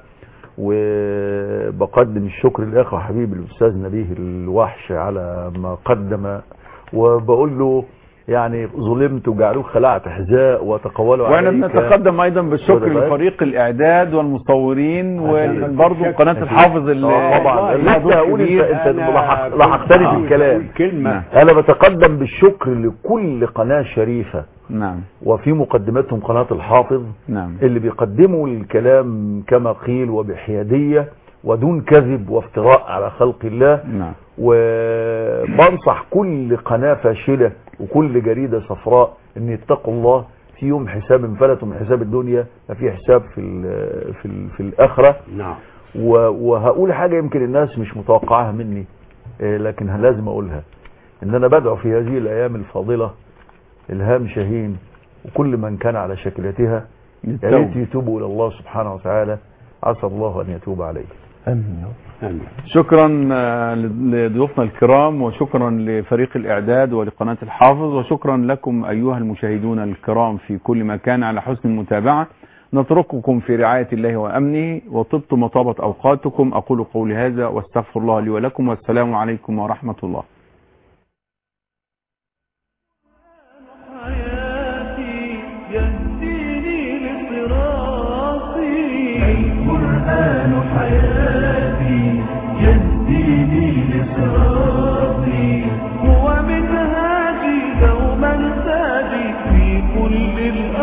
وبقدم الشكر للاخ حبيبي الاستاذ نبيه الوحش على ما قدم وبقول له يعني ظلمت وجعلوه خلعت حذاء وتقولوا واحنا عليك بنتقدم ايضا بالشكر وده بقى. لفريق الاعداد والمصورين عشان وبرضه شكر. قناه الحافظ اللي آه طبعا لها لسه دور هقول انت كبير. انت لحق- لحقتني في الكلام كلمة انا بتقدم بالشكر لكل قناة شريفة نعم وفي مقدمتهم قناة الحافظ نعم اللي بيقدموا الكلام كما قيل وبحيادية ودون كذب وافتراء على خلق الله نعم وبنصح كل قناة فاشلة وكل جريدة صفراء ان يتقوا الله في يوم حساب انفلتوا من حساب الدنيا ما في حساب في ال في ال في الاخره نعم و- وهقول حاجة يمكن الناس مش متوقعها مني إيه، لكن لازم اقولها ان انا بدعو في هذه الايام الفاضلة الهام شاهين وكل من كان على شكلتها يا ريت يتوبوا الى الله سبحانه وتعالى عسى الله ان يتوب عليه امين شكرا آه، لضيوفنا الكرام وشكرا لفريق الإعداد ولقناة الحافظ وشكرا لكم أيها المشاهدون الكرام في كل مكان على حسن المتابعة نترككم في رعاية الله وأمنه وطبتم وطابت أوقاتكم أقول قولي هذا واستغفر الله لي ولكم والسلام عليكم ورحمة الله حياتي يهديني لصراطي القرآن حياتي يهديني لصراطي هو منهاجي دوما تاجي في كل الأمور